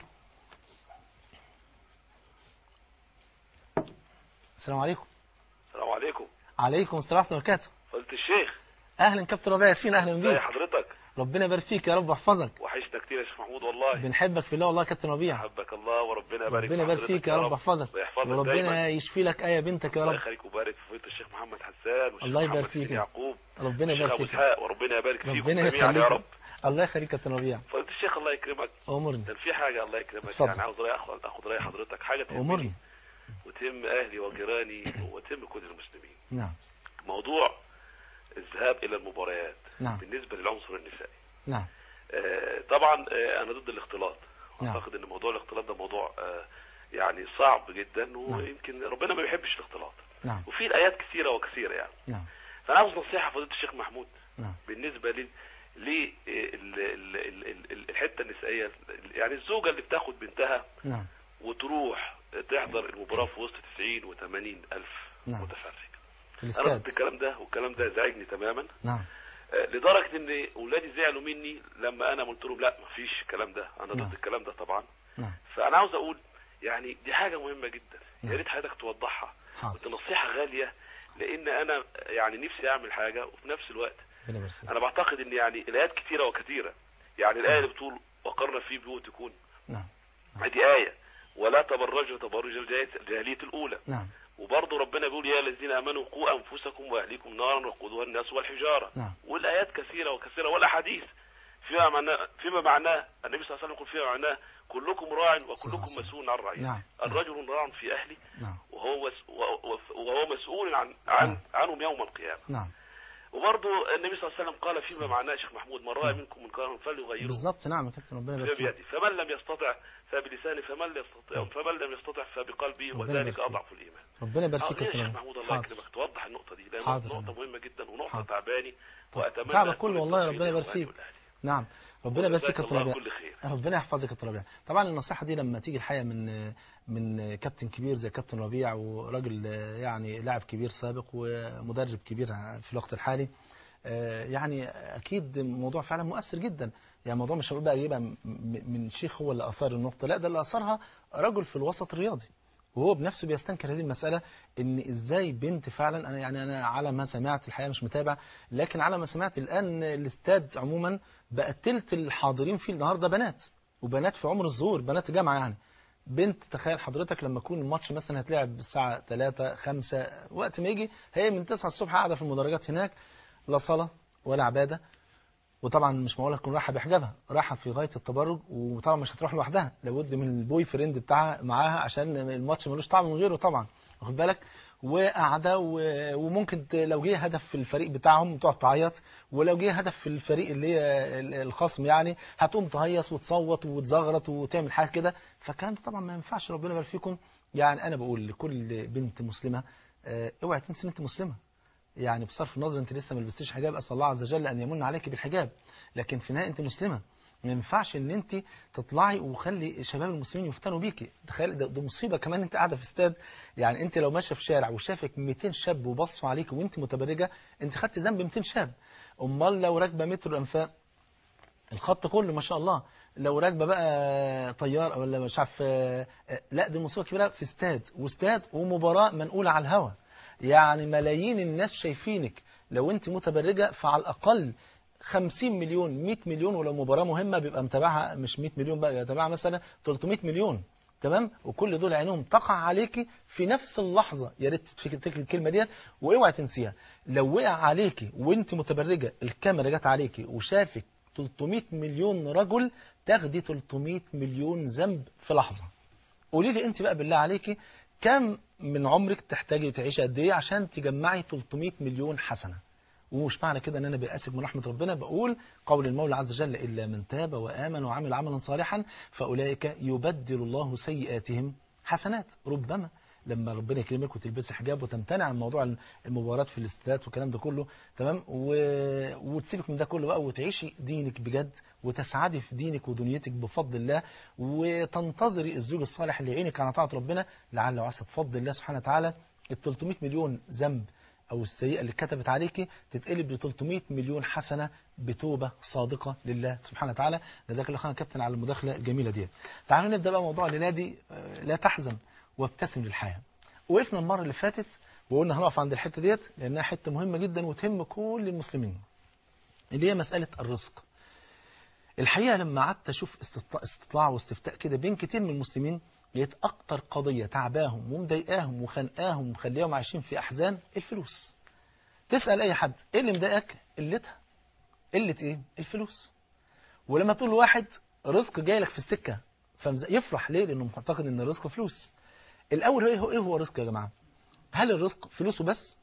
السلام عليكم السلام عليكم عليكم السلام ورحمه الله وبركاته فضيلة الشيخ اهلا كابتن ربيع ياسين اهلا ازي بيك حضرتك ربنا يبارك فيك يا رب يحفظك وحشنا كتير يا شيخ محمود والله بنحبك في الله والله يا كابتن ربيع حبك الله وربنا يبارك ربنا يبارك فيك يا رب يحفظك ويحفظك وربنا دايما يشفي لك ايه بنتك يا الله رب يخليك ويبارك في فضيلة الشيخ محمد حسان والشيخ الله يبارك محمد فيك. حسين يعقوب ربنا والشيخ يبارك ابو فيك اسحاق وربنا يبارك فيكم ربنا جميعا يا رب يخليك الله يخليك يا كابتن ربيع فضيلة الشيخ الله يكرمك امرني كان في حاجة الله يكرمك اتفضل. يعني عاوز رأي اخد اخد رأي حضرتك حاجة تهمني امرني وتهم اهلي وجيراني وتهم كل المسلمين نعم موضوع الذهاب الى المباريات نعم بالنسبة للعنصر النسائي نعم آه، طبعا آه، انا ضد الاختلاط نعم. اعتقد ان موضوع الاختلاط ده موضوع آه، يعني صعب جدا ويمكن ربنا ما بيحبش الاختلاط نعم وفي الايات كثيره وكثيره يعني نعم فانا عاوز نصيحه فضيله الشيخ محمود نعم بالنسبه لي ل ال- ال- ال- ال- ال- الحته النسائيه يعني الزوجه اللي بتاخد بنتها نعم وتروح تحضر المباراه في وسط 90 و80 الف نعم. متفرج في انا الاستاد ضد الكلام ده والكلام ده زعجني تماما نعم آه، لدرجه ان اولادي زعلوا مني لما انا قلت لهم لا مفيش الكلام ده انا نعم. ضد الكلام ده طبعا نعم فانا عاوز اقول يعني دي حاجه مهمه جدا نعم. يا ريت حضرتك توضحها حاضر ودي نصيحه غاليه لان انا يعني نفسي اعمل حاجه وفي نفس الوقت ربنا يبارك فيك. انا بعتقد ان يعني الايات كتيره وكثيره يعني الايه اللي بتقول وقرنا في بيوتكن نعم دي ايه ولا تبرجوا تبرج الجاهلية- الجاهليه الاولى نعم وبرضه ربنا بيقول يا الذين امنوا قوا انفسكم واهليكم نارا وقودها الناس والحجاره نعم والايات كثيره وكثيره والاحاديث فيما معناه فيما معناه النبي صلى الله عليه وسلم يقول فيما معناه كلكم راع وكلكم صلى الله مسؤول عن رعيته نعم. الرجل راع في اهله نعم وهو مس- وهو- وهو مسؤول عن عن نعم. عنهم يوم القيامه نعم وبرضه النبي صلى الله عليه وسلم قال فيما معناه يا شيخ محمود من راى منكم منكرا فليغيره بالظبط نعم يا كابتن ربنا يبارك فيك بيده فمن لم يستطع فبلسانه فمن لم يستطع فمن لم يستطع فبقلبه ربنا وذلك يبارك فيك. اضعف الايمان ربنا يبارك اه فيك يا يا شيخ كابتن محمود الله حاضر يكرمك توضح النقطه دي لان حاضر. نقطه مهمه جدا ونقطه حاضر. تعباني واتمنى تعبك أن تكون كله والله التوفيق ربنا يبارك لإخواني فيك. والأهل. نعم ربنا يبارك فيك يا وجزاك كابتن الله ربيع كل خير ربنا يحفظك يا كابتن ربيع طبعا النصيحه دي لما تيجي الحقيقه من من كابتن كبير زي كابتن ربيع وراجل يعني لاعب كبير سابق ومدرب كبير في الوقت الحالي آه، يعني اكيد الموضوع فعلا مؤثر جدا يعني الموضوع مش هقول بقى يبقى م- من شيخ هو اللي اثار النقطه لا ده اللي اثرها رجل في الوسط الرياضي وهو بنفسه بيستنكر هذه المسألة ان ازاي بنت فعلا انا يعني انا على ما سمعت الحقيقة مش متابع لكن على ما سمعت الان الاستاد عموما بقى تلت الحاضرين فيه النهارده بنات وبنات في عمر الظهور بنات جامعة يعني بنت تخيل حضرتك لما يكون الماتش مثلا هتلعب الساعة 3 5 وقت ما يجي هي من 9 الصبح قاعدة في المدرجات هناك لا صلاة ولا عبادة وطبعا مش معقوله تكون رايحه بحجابها رايحه في غايه التبرج وطبعا مش هتروح لوحدها لابد من البوي فريند بتاعها معاها عشان الماتش ملوش طعم من غيره طبعا واخد بالك وقاعده و- وممكن ت- لو جه هدف في الفريق بتاعهم تقعد تعيط ولو جه هدف في الفريق اللي هي ال- الخصم يعني هتقوم تهيص وتصوت وتزغرط وتعمل حاجه كده فالكلام ده طبعا ما ينفعش ربنا يبارك فيكم يعني انا بقول لكل بنت مسلمه آه، اوعي تنسي ان انت مسلمه يعني بصرف النظر انت لسه ما لبستيش حجاب اسال الله عز وجل ان يمن عليك بالحجاب لكن في النهايه انت مسلمه ما ينفعش ان انت تطلعي وخلي شباب المسلمين يفتنوا بيكي تخيل ده, ده مصيبه كمان انت قاعده في استاد يعني انت لو ماشيه في شارع وشافك 200 شاب وبصوا عليك وانت متبرجه انت خدت ذنب 200 شاب امال لو راكبه مترو الانفاق الخط كله ما شاء الله لو راكبه بقى طيار ولا مش عارف آه، آه، لا دي مصيبه كبيره في استاد واستاد ومباراه منقوله على الهوا يعني ملايين الناس شايفينك لو انت متبرجه فعلى الاقل 50 مليون 100 مليون ولو مباراه مهمه بيبقى متابعها مش 100 مليون بقى متابعها مثلا 300 مليون تمام وكل دول عينهم تقع عليكي في نفس اللحظه يا ريت تفتكري الكلمه ديت واوعي تنسيها لو وقع عليكي وانت متبرجه الكاميرا جت عليكي وشافك 300 مليون رجل تاخدي 300 مليون ذنب في لحظه قولي لي انت بقى بالله عليكي كم من عمرك تحتاجي تعيشي قد ايه عشان تجمعي 300 مليون حسنه ومش معنى كده ان انا بأسف من رحمه ربنا بقول قول المولى عز وجل الا من تاب وامن وعمل عملا صالحا فاولئك يبدل الله سيئاتهم حسنات ربما لما ربنا يكرمك وتلبسي حجاب وتمتنع عن موضوع المباراة في الاستاد والكلام ده كله تمام و... وتسيبك من ده كله بقى وتعيشي دينك بجد وتسعدي في دينك ودنيتك بفضل الله وتنتظري الزوج الصالح اللي يعينك على طاعة ربنا لعل وعسى بفضل الله سبحانه وتعالى ال 300 مليون ذنب او السيئه اللي كتبت عليكي تتقلب ل 300 مليون حسنه بتوبه صادقه لله سبحانه وتعالى جزاك الله خيرا يا كابتن على المداخله الجميله ديت تعالوا نبدا بقى موضوع الليله دي آه، لا تحزن وابتسم للحياه وقفنا المره اللي فاتت وقلنا هنقف عند الحته ديت لانها حته مهمه جدا وتهم كل المسلمين اللي هي مساله الرزق الحقيقه لما قعدت اشوف استطلاع- استطلاع واستفتاء كده بين كتير من المسلمين لقيت اكتر قضيه تعباهم ومضايقاهم وخانقاهم ومخليهم عايشين في احزان الفلوس تسال اي حد ايه اللي مضايقك قلتها قله ايه الفلوس ولما تقول لواحد رزق جاي لك في السكه فمز- يفرح ليه لانه معتقد ان الرزق فلوس الاول هو ايه هو, إيه هو الرزق يا جماعه هل الرزق فلوسه بس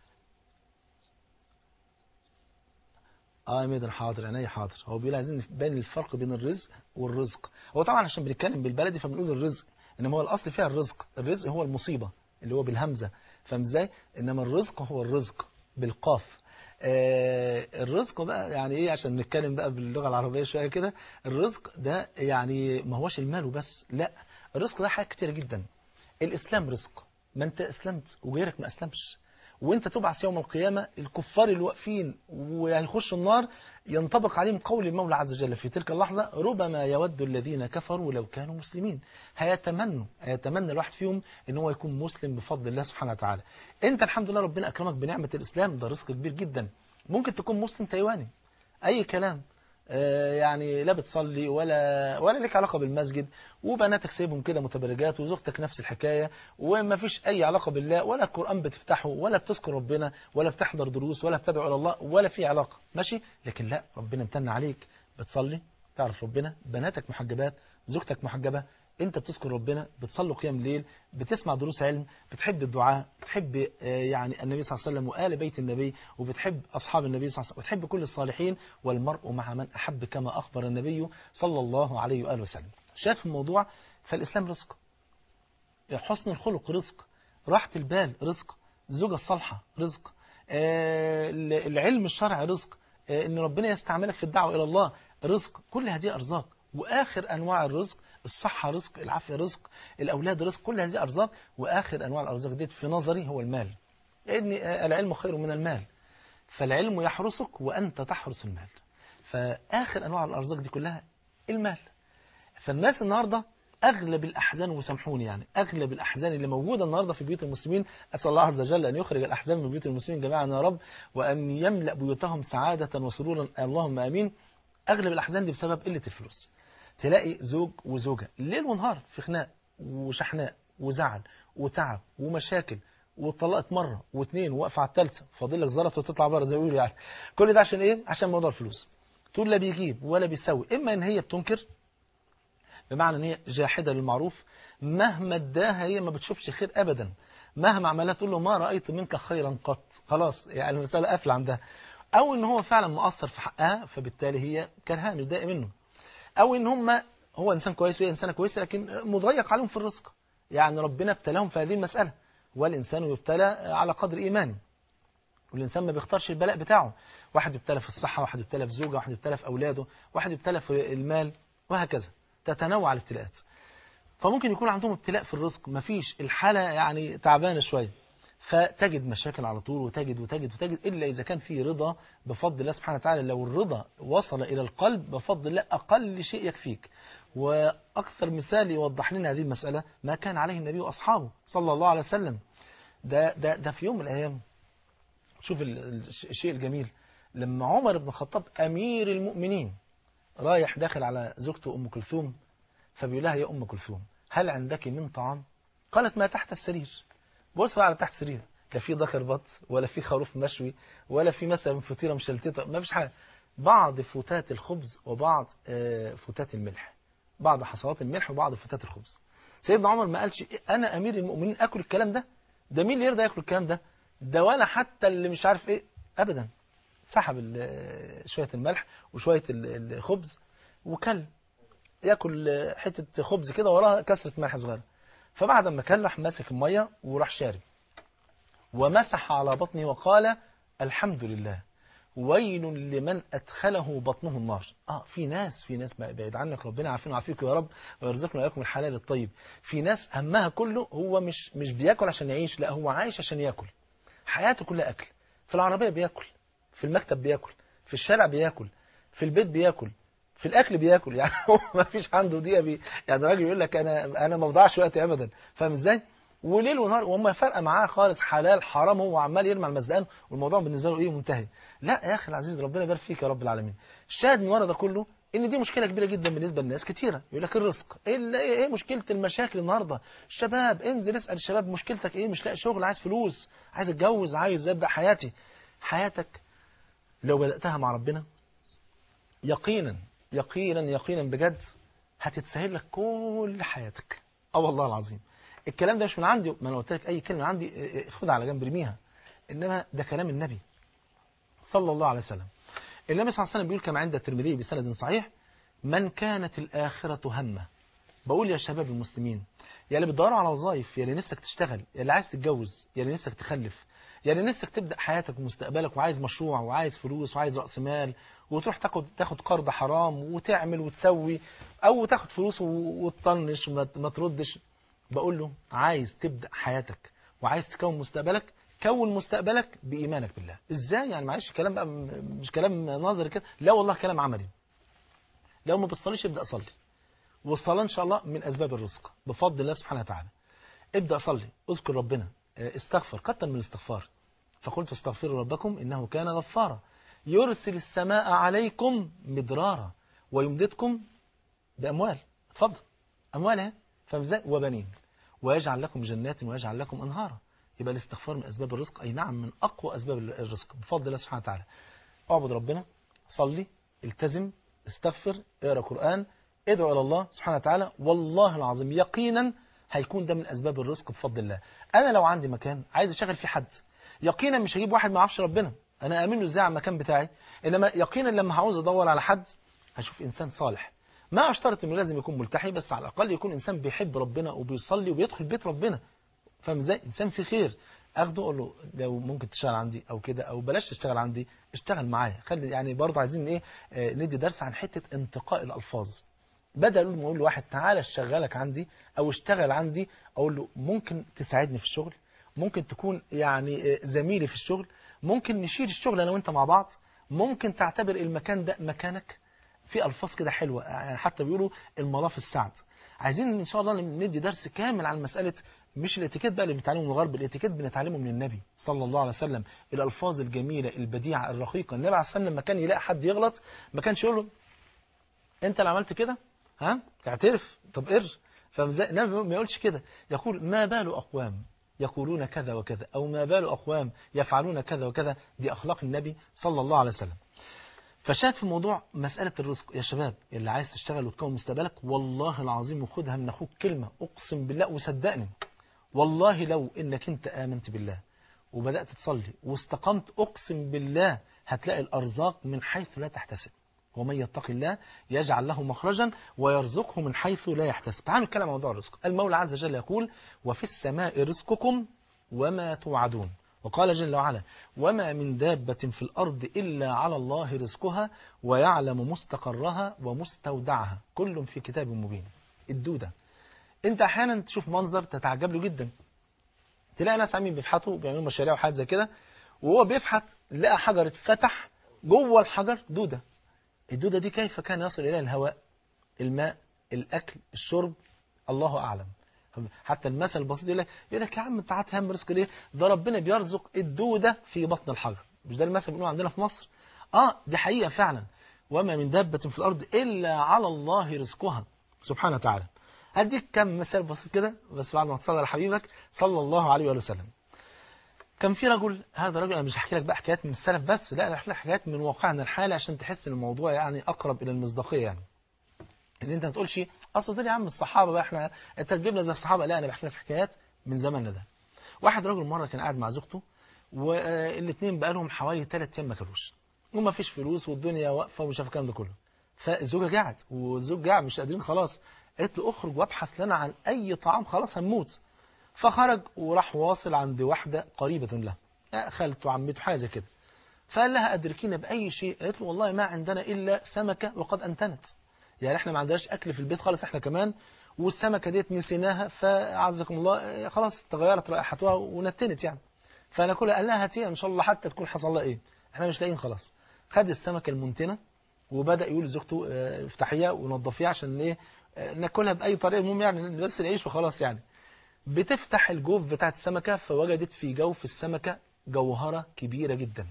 اه يا ميدر حاضر عينيا حاضر هو بيقول عايزين نبين الفرق بين الرزق والرزق هو طبعا عشان بنتكلم بالبلدي فبنقول الرزق انما هو الاصل فيها الرزق الرزق هو المصيبه اللي هو بالهمزه فاهم ازاي انما الرزق هو الرزق بالقاف آه الرزق بقى يعني ايه عشان نتكلم بقى باللغه العربيه شويه كده الرزق ده يعني ما هوش المال وبس لا الرزق ده حاجات كتيرة جدا الإسلام رزق ما أنت أسلمت وغيرك ما أسلمش وانت تبعث يوم القيامة الكفار اللي واقفين وهيخشوا النار ينطبق عليهم قول المولى عز وجل في تلك اللحظة ربما يود الذين كفروا لو كانوا مسلمين هيتمنوا هيتمنى الواحد فيهم ان هو يكون مسلم بفضل الله سبحانه وتعالى انت الحمد لله ربنا اكرمك بنعمة الاسلام ده رزق كبير جدا ممكن تكون مسلم تايواني اي كلام آه، يعني لا بتصلي ولا ولا لك علاقة بالمسجد وبناتك سايبهم كده متبرجات وزوجتك نفس الحكاية وما فيش أي علاقة بالله ولا القرآن بتفتحه ولا بتذكر ربنا ولا بتحضر دروس ولا بتدعو إلى الله ولا في علاقة ماشي لكن لا ربنا امتن عليك بتصلي تعرف ربنا بناتك محجبات زوجتك محجبة انت بتذكر ربنا بتصلي قيام الليل بتسمع دروس علم بتحب الدعاء بتحب آه، يعني النبي صلى الله عليه وسلم وآل بيت النبي وبتحب أصحاب النبي صلى الله عليه وسلم وتحب كل الصالحين والمرء مع من أحب كما أخبر النبي صلى الله عليه وآله وسلم شاف الموضوع فالإسلام رزق حسن الخلق رزق راحة البال رزق الزوجة الصالحة رزق آه، العلم الشرعي رزق آه، ان ربنا يستعملك في الدعوة إلى الله رزق كل هذه أرزاق وآخر أنواع الرزق الصحة رزق العافية رزق الأولاد رزق كل هذه أرزاق وآخر أنواع الأرزاق دي في نظري هو المال لأن العلم خير من المال فالعلم يحرسك وأنت تحرس المال فآخر أنواع الأرزاق دي كلها المال فالناس النهاردة أغلب الأحزان وسامحوني يعني أغلب الأحزان اللي موجودة النهاردة في بيوت المسلمين أسأل الله عز وجل أن يخرج الأحزان من بيوت المسلمين جميعا يا رب وأن يملأ بيوتهم سعادة وسرورا اللهم آمين أغلب الأحزان دي بسبب قلة الفلوس تلاقي زوج وزوجة ليل ونهار في خناق وشحناء وزعل وتعب ومشاكل واتطلقت مرة واثنين وواقفة على الثالثة فاضل لك زلط وتطلع بره زي ما بيقولوا يعني كل ده عشان ايه؟ عشان موضوع الفلوس تقول لا بيجيب ولا بيسوي اما ان هي بتنكر بمعنى ان هي جاحدة للمعروف مهما اداها هي ما بتشوفش خير ابدا مهما عملها تقول له ما رأيت منك خيرا قط خلاص يعني المسألة قافلة عندها او ان هو فعلا مقصر في حقها فبالتالي هي كرهها مش ضايقه منه او ان هم هو انسان كويس وهي انسانه كويسه لكن مضيق عليهم في الرزق يعني ربنا ابتلاهم في هذه المساله والانسان يبتلى على قدر ايمانه والإنسان ما بيختارش البلاء بتاعه واحد يبتلى في الصحة واحد يبتلى في زوجة واحد يبتلى في أولاده واحد يبتلى في المال وهكذا تتنوع الابتلاءات فممكن يكون عندهم ابتلاء في الرزق مفيش الحالة يعني تعبانة شوية فتجد مشاكل على طول وتجد وتجد وتجد إلا إذا كان في رضا بفضل الله سبحانه وتعالى لو الرضا وصل إلى القلب بفضل الله أقل شيء يكفيك وأكثر مثال يوضح لنا هذه المسألة ما كان عليه النبي وأصحابه صلى الله عليه وسلم ده, ده, ده في يوم من الأيام شوف الشيء الجميل لما عمر بن الخطاب أمير المؤمنين رايح داخل على زوجته أم كلثوم فبيقول لها يا أم كلثوم هل عندك من طعام قالت ما تحت السرير بص على تحت السرير لا في ذكر بط ولا في خروف مشوي ولا في مثلا فطيره مشلتته ما فيش حاجه بعض فتات الخبز وبعض فتات الملح بعض حصوات الملح وبعض فتات الخبز سيدنا عمر ما قالش انا امير المؤمنين اكل الكلام ده ده مين اللي يرضى ياكل الكلام ده ده ولا حتى اللي مش عارف ايه ابدا سحب شويه الملح وشويه الخبز وكل ياكل حته خبز كده وراها كسره ملح صغيره فبعد ما كان راح ماسك الميه وراح شارب ومسح على بطنه وقال الحمد لله ويل لمن أدخله بطنه النار آه في ناس في ناس بعيد عنك ربنا عافينا وعافيك يا رب ويرزقنا وإياكم الحلال الطيب في ناس همها كله هو مش مش بياكل عشان يعيش لا هو عايش عشان ياكل حياته كلها أكل في العربية بياكل في المكتب بياكل في الشارع بياكل في البيت بياكل في الاكل بياكل يعني هو ما فيش عنده دقيقه بي يعني راجل يقول لك انا انا ما بضيعش وقتي ابدا فاهم ازاي وليل ونهار وما فارقه معاه خالص حلال حرام هو عمال يرمي على المزدان والموضوع بالنسبه له ايه منتهي لا يا اخي العزيز ربنا يبارك فيك يا رب العالمين الشاهد من ورا ده كله ان دي مشكله كبيره جدا بالنسبه للناس كتيره يقول لك الرزق ايه ايه مشكله المشاكل النهارده الشباب انزل اسال الشباب مشكلتك ايه مش لاقي شغل عايز فلوس عايز اتجوز عايز ابدا حياتي حياتك لو بداتها مع ربنا يقينا يقينا يقينا بجد هتتسهل لك كل حياتك اه والله العظيم الكلام ده مش من عندي ما انا قلت لك اي كلمه عندي خدها على جنب ارميها انما ده كلام النبي صلى الله عليه وسلم النبي صلى الله عليه وسلم بيقول كما عند الترمذي بسند صحيح من كانت الآخرة همه بقول يا شباب المسلمين يا اللي بتدوروا على وظائف يا اللي نفسك تشتغل يا اللي عايز تتجوز يا اللي نفسك تخلف يعني نفسك تبدا حياتك ومستقبلك وعايز مشروع وعايز فلوس وعايز راس مال وتروح تاخد تاخد قرض حرام وتعمل وتسوي او تاخد فلوس و- وتطنش وما ما تردش بقول له عايز تبدا حياتك وعايز تكون مستقبلك كون مستقبلك بايمانك بالله ازاي يعني معلش كلام بقى م- مش كلام نظري كده لا والله كلام عملي لو ما بتصليش ابدا صلي والصلاه ان شاء الله من اسباب الرزق بفضل الله سبحانه وتعالى ابدا صلي اذكر ربنا اه، استغفر كتر من الاستغفار فقلت استغفروا ربكم انه كان غفارا يرسل السماء عليكم مدرارا ويمددكم باموال اتفضل اموال اهي فاهم ازاي وبنين ويجعل لكم جنات ويجعل لكم انهارا يبقى الاستغفار من اسباب الرزق اي نعم من اقوى اسباب الرزق بفضل الله سبحانه وتعالى اعبد ربنا صلي التزم استغفر اقرا قران ادعو الى الله سبحانه وتعالى والله العظيم يقينا هيكون ده من اسباب الرزق بفضل الله انا لو عندي مكان عايز اشغل فيه حد يقينا مش هجيب واحد ما يعرفش ربنا انا امن له ازاي على المكان بتاعي انما يقينا لما عاوز ادور على حد هشوف انسان صالح ما اشترط انه لازم يكون ملتحي بس على الاقل يكون انسان بيحب ربنا وبيصلي وبيدخل بيت ربنا فاهم ازاي انسان في خير اخده اقول له لو ممكن تشتغل عندي او كده او بلاش تشتغل عندي اشتغل معايا خلي يعني برضه عايزين ايه آه، ندي درس عن حته انتقاء الالفاظ بدل ما اقول لواحد تعالى اشتغلك عندي او اشتغل عندي اقول له ممكن تساعدني في الشغل ممكن تكون يعني آه، زميلي في الشغل ممكن نشيل الشغل انا وانت مع بعض ممكن تعتبر المكان ده مكانك في الفاظ كده حلوه يعني حتى بيقولوا الملاف السعد عايزين ان شاء الله ندي درس كامل عن مساله مش الاتيكيت بقى اللي بنتعلمه من الغرب الاتيكيت بنتعلمه من النبي صلى الله عليه وسلم الالفاظ الجميله البديعه الرقيقه النبي عليه الصلاه والسلام لما كان يلاقي حد يغلط ما كانش يقول له انت اللي عملت كده ها اعترف طب ار فاهم ازاي النبي ما يقولش كده يقول ما بال اقوام يقولون كذا وكذا او ما بال اقوام يفعلون كذا وكذا دي اخلاق النبي صلى الله عليه وسلم فشاهد في موضوع مسألة الرزق يا شباب اللي عايز تشتغل وتكون مستقبلك والله العظيم وخدها من أخوك كلمة أقسم بالله وصدقني والله لو إنك أنت آمنت بالله وبدأت تصلي واستقمت أقسم بالله هتلاقي الأرزاق من حيث لا تحتسب ومن يتق الله يجعل له مخرجا ويرزقه من حيث لا يحتسب تعالوا نتكلم عن موضوع الرزق المولى عز وجل يقول وفي السماء رزقكم وما توعدون وقال جل وعلا وما من دابة في الأرض إلا على الله رزقها ويعلم مستقرها ومستودعها كل في كتاب مبين الدودة انت احيانا تشوف منظر تتعجب له جدا تلاقي ناس عاملين بيفحطوا بيعملوا مشاريع وحاجات زي كده وهو بيفحط لقى حجر اتفتح جوه الحجر دودة الدودة دي كيف كان يصل إليها الهواء الماء الأكل الشرب الله أعلم حتى المثل البسيط يقول لك يقول لك يا عم انت هتهم رزق ليه ده ربنا بيرزق الدودة في بطن الحجر مش ده المثل بيقولوا عندنا في مصر اه دي حقيقة فعلا وما من دابة في الأرض إلا على الله رزقها سبحانه وتعالى هديك كم مثال بسيط كده بس بعد ما تصلي على حبيبك صلى الله عليه وآله وسلم كان في رجل هذا الرجل انا مش هحكي لك بقى حكايات من السلف بس لا انا هحكي لك حكايات من واقعنا الحالي عشان تحس ان الموضوع يعني اقرب الى المصداقيه يعني ان انت ما تقولش اصل دول يا عم الصحابه بقى احنا انت تجيبنا زي الصحابه لا انا بحكي لك حكايات من زماننا ده واحد رجل مره كان قاعد مع زوجته والاثنين بقى لهم حوالي ثلاث ايام ما كلوش وما فيش فلوس والدنيا واقفه ومش عارف الكلام ده كله فالزوجه قاعد والزوج قاعد مش قادرين خلاص قالت له اخرج وابحث لنا عن اي طعام خلاص هنموت فخرج وراح واصل عند واحده قريبه له خالته عمته حاجه زي كده فقال لها ادركينا باي شيء قالت له والله ما عندنا الا سمكه وقد انتنت يعني احنا ما عندناش اكل في البيت خالص احنا كمان والسمكه ديت نسيناها فعزكم الله خلاص تغيرت رائحتها ونتنت يعني فناكلها قال لها هاتيها ان شاء الله حتى تكون حصل لها ايه احنا مش لاقيين خلاص خد السمكه المنتنه وبدا يقول لزوجته اه، افتحيها ونضفيها عشان ايه اه، ناكلها باي طريقه المهم يعني بس نعيش وخلاص يعني بتفتح الجوف بتاعت السمكه فوجدت في جوف السمكه جوهره كبيره جدا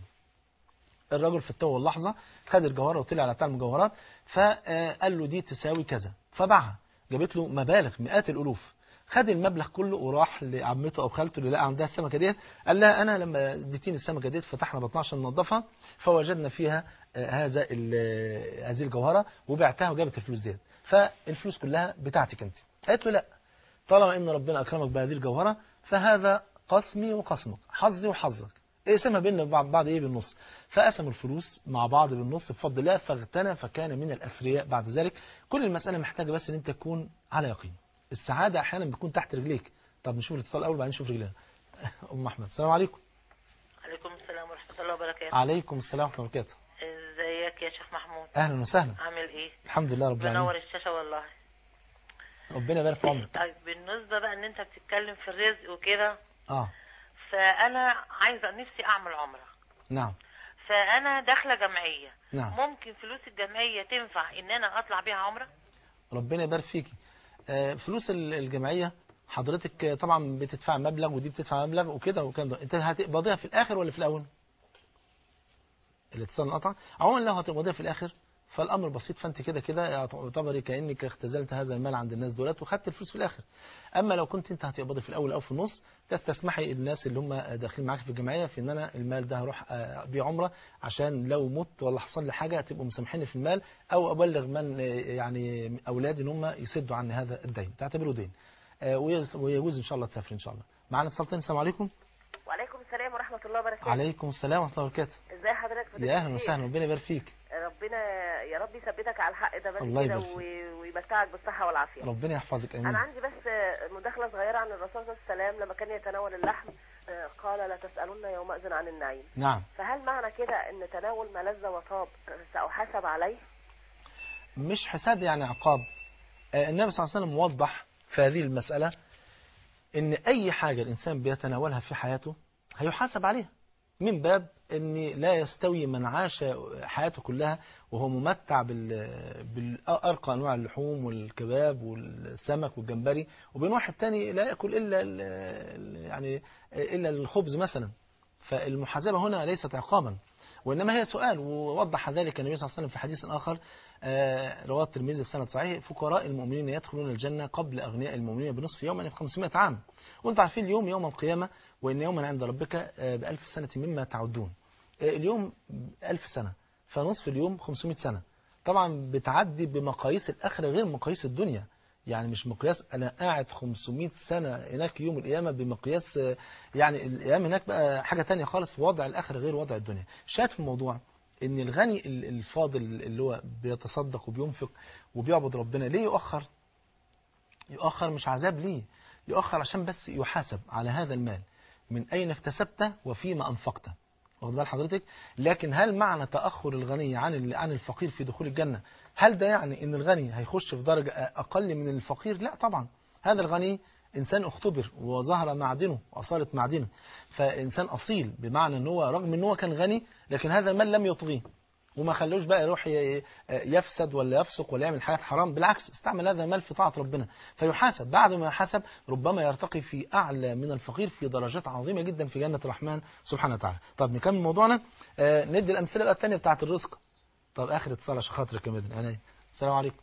الرجل في التو اللحظة خد الجوهرة وطلع على بتاع المجوهرات فقال له دي تساوي كذا فباعها جابت له مبالغ مئات الألوف خد المبلغ كله وراح لعمته أو خالته اللي لقى عندها السمكة ديت قال لها أنا لما اديتيني السمكة ديت فتحنا بطنها عشان ننضفها فوجدنا فيها آه، هذا ال- هذه الجوهرة وبعتها وجابت الفلوس ديت فالفلوس كلها بتاعتك أنت قالت له لا طالما ان ربنا اكرمك بهذه الجوهره فهذا قسمي وقسمك حظي وحظك اقسمها بيننا وبعض بعض ايه بالنص فقسموا الفلوس مع بعض بالنص بفضل الله فاغتنى فكان من الاثرياء بعد ذلك كل المساله محتاجه بس ان انت تكون على يقين السعاده احيانا بتكون تحت رجليك طب نشوف الاتصال الاول بعدين نشوف رجلنا ام احمد السلام عليكم ورحمة الله وبركاته عليكم السلام ورحمة الله وبركاته ازيك يا شيخ محمود أهلا وسهلا عامل ايه الحمد لله رب منور العالمين الشاشة والله ربنا يبارك في عمرك طيب بالنسبة بقى ان انت بتتكلم في الرزق وكده اه فانا عايزة نفسي اعمل عمرة نعم فانا داخلة جمعية نعم ممكن فلوس الجمعية تنفع ان انا اطلع بيها عمرة ربنا يبارك فيكي آه، فلوس ال- الجمعية حضرتك آه، طبعا بتدفع مبلغ ودي بتدفع مبلغ وكده وكده ده. انت هتقبضيها في الاخر ولا في الاول الاتصال انقطع عموما لو هتقبضيها في الاخر فالامر بسيط فانت كده كده يعتبري كانك اختزلت هذا المال عند الناس دولت وخدت الفلوس في الاخر اما لو كنت انت هتقبضي في الاول او في النص تستسمحي الناس اللي هم داخلين معاك في الجمعيه في ان انا المال ده هروح آه، بيه عمره عشان لو مت ولا حصل لي حاجه تبقوا مسامحيني في المال او ابلغ من آه، يعني اولادي ان هم يسدوا عني هذا الدين تعتبره دين آه، ويز- ويجوز ان شاء الله تسافر ان شاء الله معانا اتصال تاني السلام عليكم وعليكم السلام ورحمة الله وبركاته عليكم السلام ورحمه الله وبركاته ازي حضرتك فضيلة يا اهلا الشيخ؟ وسهلا ربنا يبارك فيك ربنا يا رب يثبتك على الحق ده بس الله كده يبارك فيك. و- ويمتعك بالصحة والعافية ربنا يحفظك امين أنا عندي بس مداخلة صغيرة عن الرسول صلى الله عليه وسلم لما كان يتناول اللحم آه، قال لا تسألن يومئذ عن النعيم نعم فهل معنى كده أن تناول ما لذ وطاب آه، سأحاسب عليه؟ مش حساب يعني عقاب آه، النبي صلى الله عليه وسلم وضح في هذه المسألة ان اي حاجة الانسان بيتناولها في حياته هيحاسب عليها من باب ان لا يستوي من عاش حياته كلها وهو ممتع بال بالارقى انواع اللحوم والكباب والسمك والجمبري وبين واحد تاني لا ياكل الا ال- ال- يعني الا الخبز مثلا فالمحاسبة هنا ليست عقابا وإنما هي سؤال ووضح ذلك النبي صلى الله عليه وسلم في حديث آخر آه، رواه الترمذي في سند صحيح فقراء المؤمنين يدخلون الجنة قبل أغنياء المؤمنين بنصف يوم يعني في 500 عام وانتم عارفين اليوم يوم القيامة وإن يوما عند ربك آه، بألف سنة مما تعدون آه، اليوم ألف سنة فنصف اليوم 500 سنة طبعا بتعدي بمقاييس الآخرة غير مقاييس الدنيا يعني مش مقياس أنا قاعد 500 سنة هناك يوم القيامة بمقياس آه، يعني الأيام هناك بقى حاجة تانية خالص وضع الآخرة غير وضع الدنيا شاهد في الموضوع ان الغني ال- الفاضل اللي هو بيتصدق وبينفق وبيعبد ربنا ليه يؤخر يؤخر مش عذاب ليه يؤخر عشان بس يحاسب على هذا المال من أين اكتسبته وفيما أنفقته واخد بال حضرتك لكن هل معنى تأخر الغني عن ال- عن الفقير في دخول الجنة هل ده يعني ان الغني هيخش في درجة أقل من الفقير لا طبعا هذا الغني إنسان اختبر وظهر معدنه وأصالت معدنه فإنسان أصيل بمعنى ان هو رغم ان هو كان غني لكن هذا المال لم يطغيه وما خلوش بقى يروح ي- يفسد ولا يفسق ولا يعمل حاجات حرام بالعكس استعمل هذا المال في طاعة ربنا فيحاسب بعد ما يحاسب ربما يرتقي في أعلى من الفقير في درجات عظيمة جدا في جنة الرحمن سبحانه وتعالى طب نكمل موضوعنا آه ندي الأمثلة بقى الثانية بتاعة الرزق طب آخر اتصال عشان خاطرك يا مدن عينيا السلام عليكم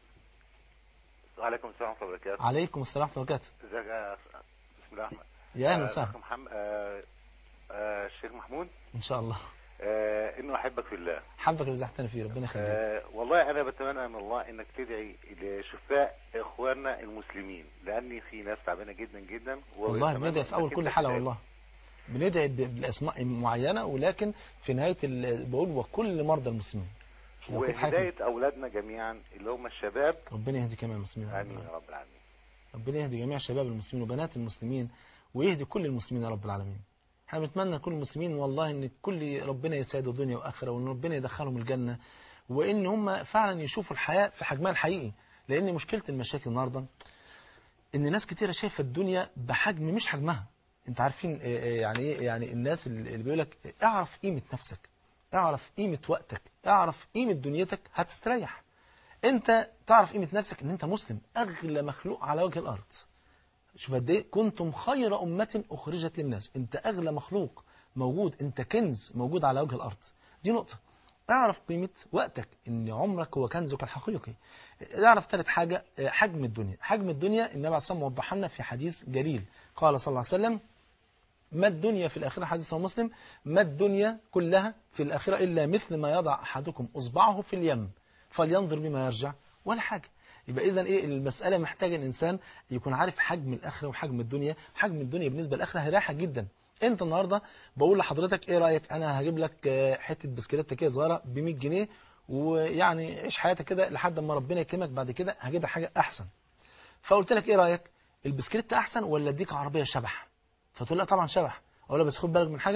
وعليكم السلام ورحمة الله وبركاته عليكم السلام ورحمة الله وبركاته ازيك يا بسم الله الرحمن يا أهلا آه، وسهلا أخ محمد آه، آه، الشيخ محمود إن شاء الله آه، انه احبك في الله حبك اللي زحتنا فيه ربنا يخليك آه، والله انا بتمنى من الله انك تدعي لشفاء اخواننا المسلمين لان في ناس تعبانه جدا جدا والله وبتمنى بندعي في أول إنك كل أنت حلقة تدعي. والله بندعي ب- بالأسماء معينة ولكن في نهاية ال- بقول وكل مرضى المسلمين لو كنت حاجة- وهدايه اولادنا جميعا اللي هم الشباب ربنا يهدي جميع المسلمين يا رب امين العالمين. يا رب العالمين ربنا يهدي جميع شباب المسلمين وبنات المسلمين ويهدي كل المسلمين يا رب العالمين احنا بنتمنى كل المسلمين والله ان كل ربنا يسعده دنيا واخره وان ربنا يدخلهم الجنه وان هم فعلا يشوفوا الحياه في حجمها الحقيقي لان مشكله المشاكل النهارده ان ناس كتيره شايفه الدنيا بحجم مش حجمها انت عارفين اه، اه، يعني ايه يعني الناس اللي اللي بيقول لك اعرف قيمه نفسك اعرف قيمه وقتك اعرف قيمه دنيتك هتستريح انت تعرف قيمه نفسك ان انت مسلم اغلى مخلوق على وجه الارض شوف قد ايه كنتم خير أمة أخرجت للناس أنت أغلى مخلوق موجود أنت كنز موجود على وجه الأرض دي نقطة اعرف قيمة وقتك ان عمرك هو كنزك الحقيقي اعرف ثالث حاجة آه، حجم الدنيا حجم الدنيا النبي عليه الصلاة والسلام وضح لنا في حديث جليل قال صلى الله عليه وسلم ما الدنيا في الآخرة حديث رواه مسلم ما الدنيا كلها في الآخرة إلا مثل ما يضع أحدكم أصبعه في اليم فلينظر بما يرجع ولا حاجة يبقى إذا إيه المسألة محتاجة الإنسان يكون عارف حجم الآخرة وحجم الدنيا حجم الدنيا بالنسبة للآخرة هيريحك جدا أنت النهاردة بقول لحضرتك إيه رأيك أنا هجيب لك آه، حتة بسكليتة كده صغيرة ب 100 جنيه ويعني عيش حياتك كده لحد ما ربنا يكرمك بعد كده هجيب لك حاجة أحسن فقلت لك إيه رأيك البسكليتة أحسن ولا أديك عربية شبح فتقول لا طبعا شبح اقول لها بس خد بالك من حاجه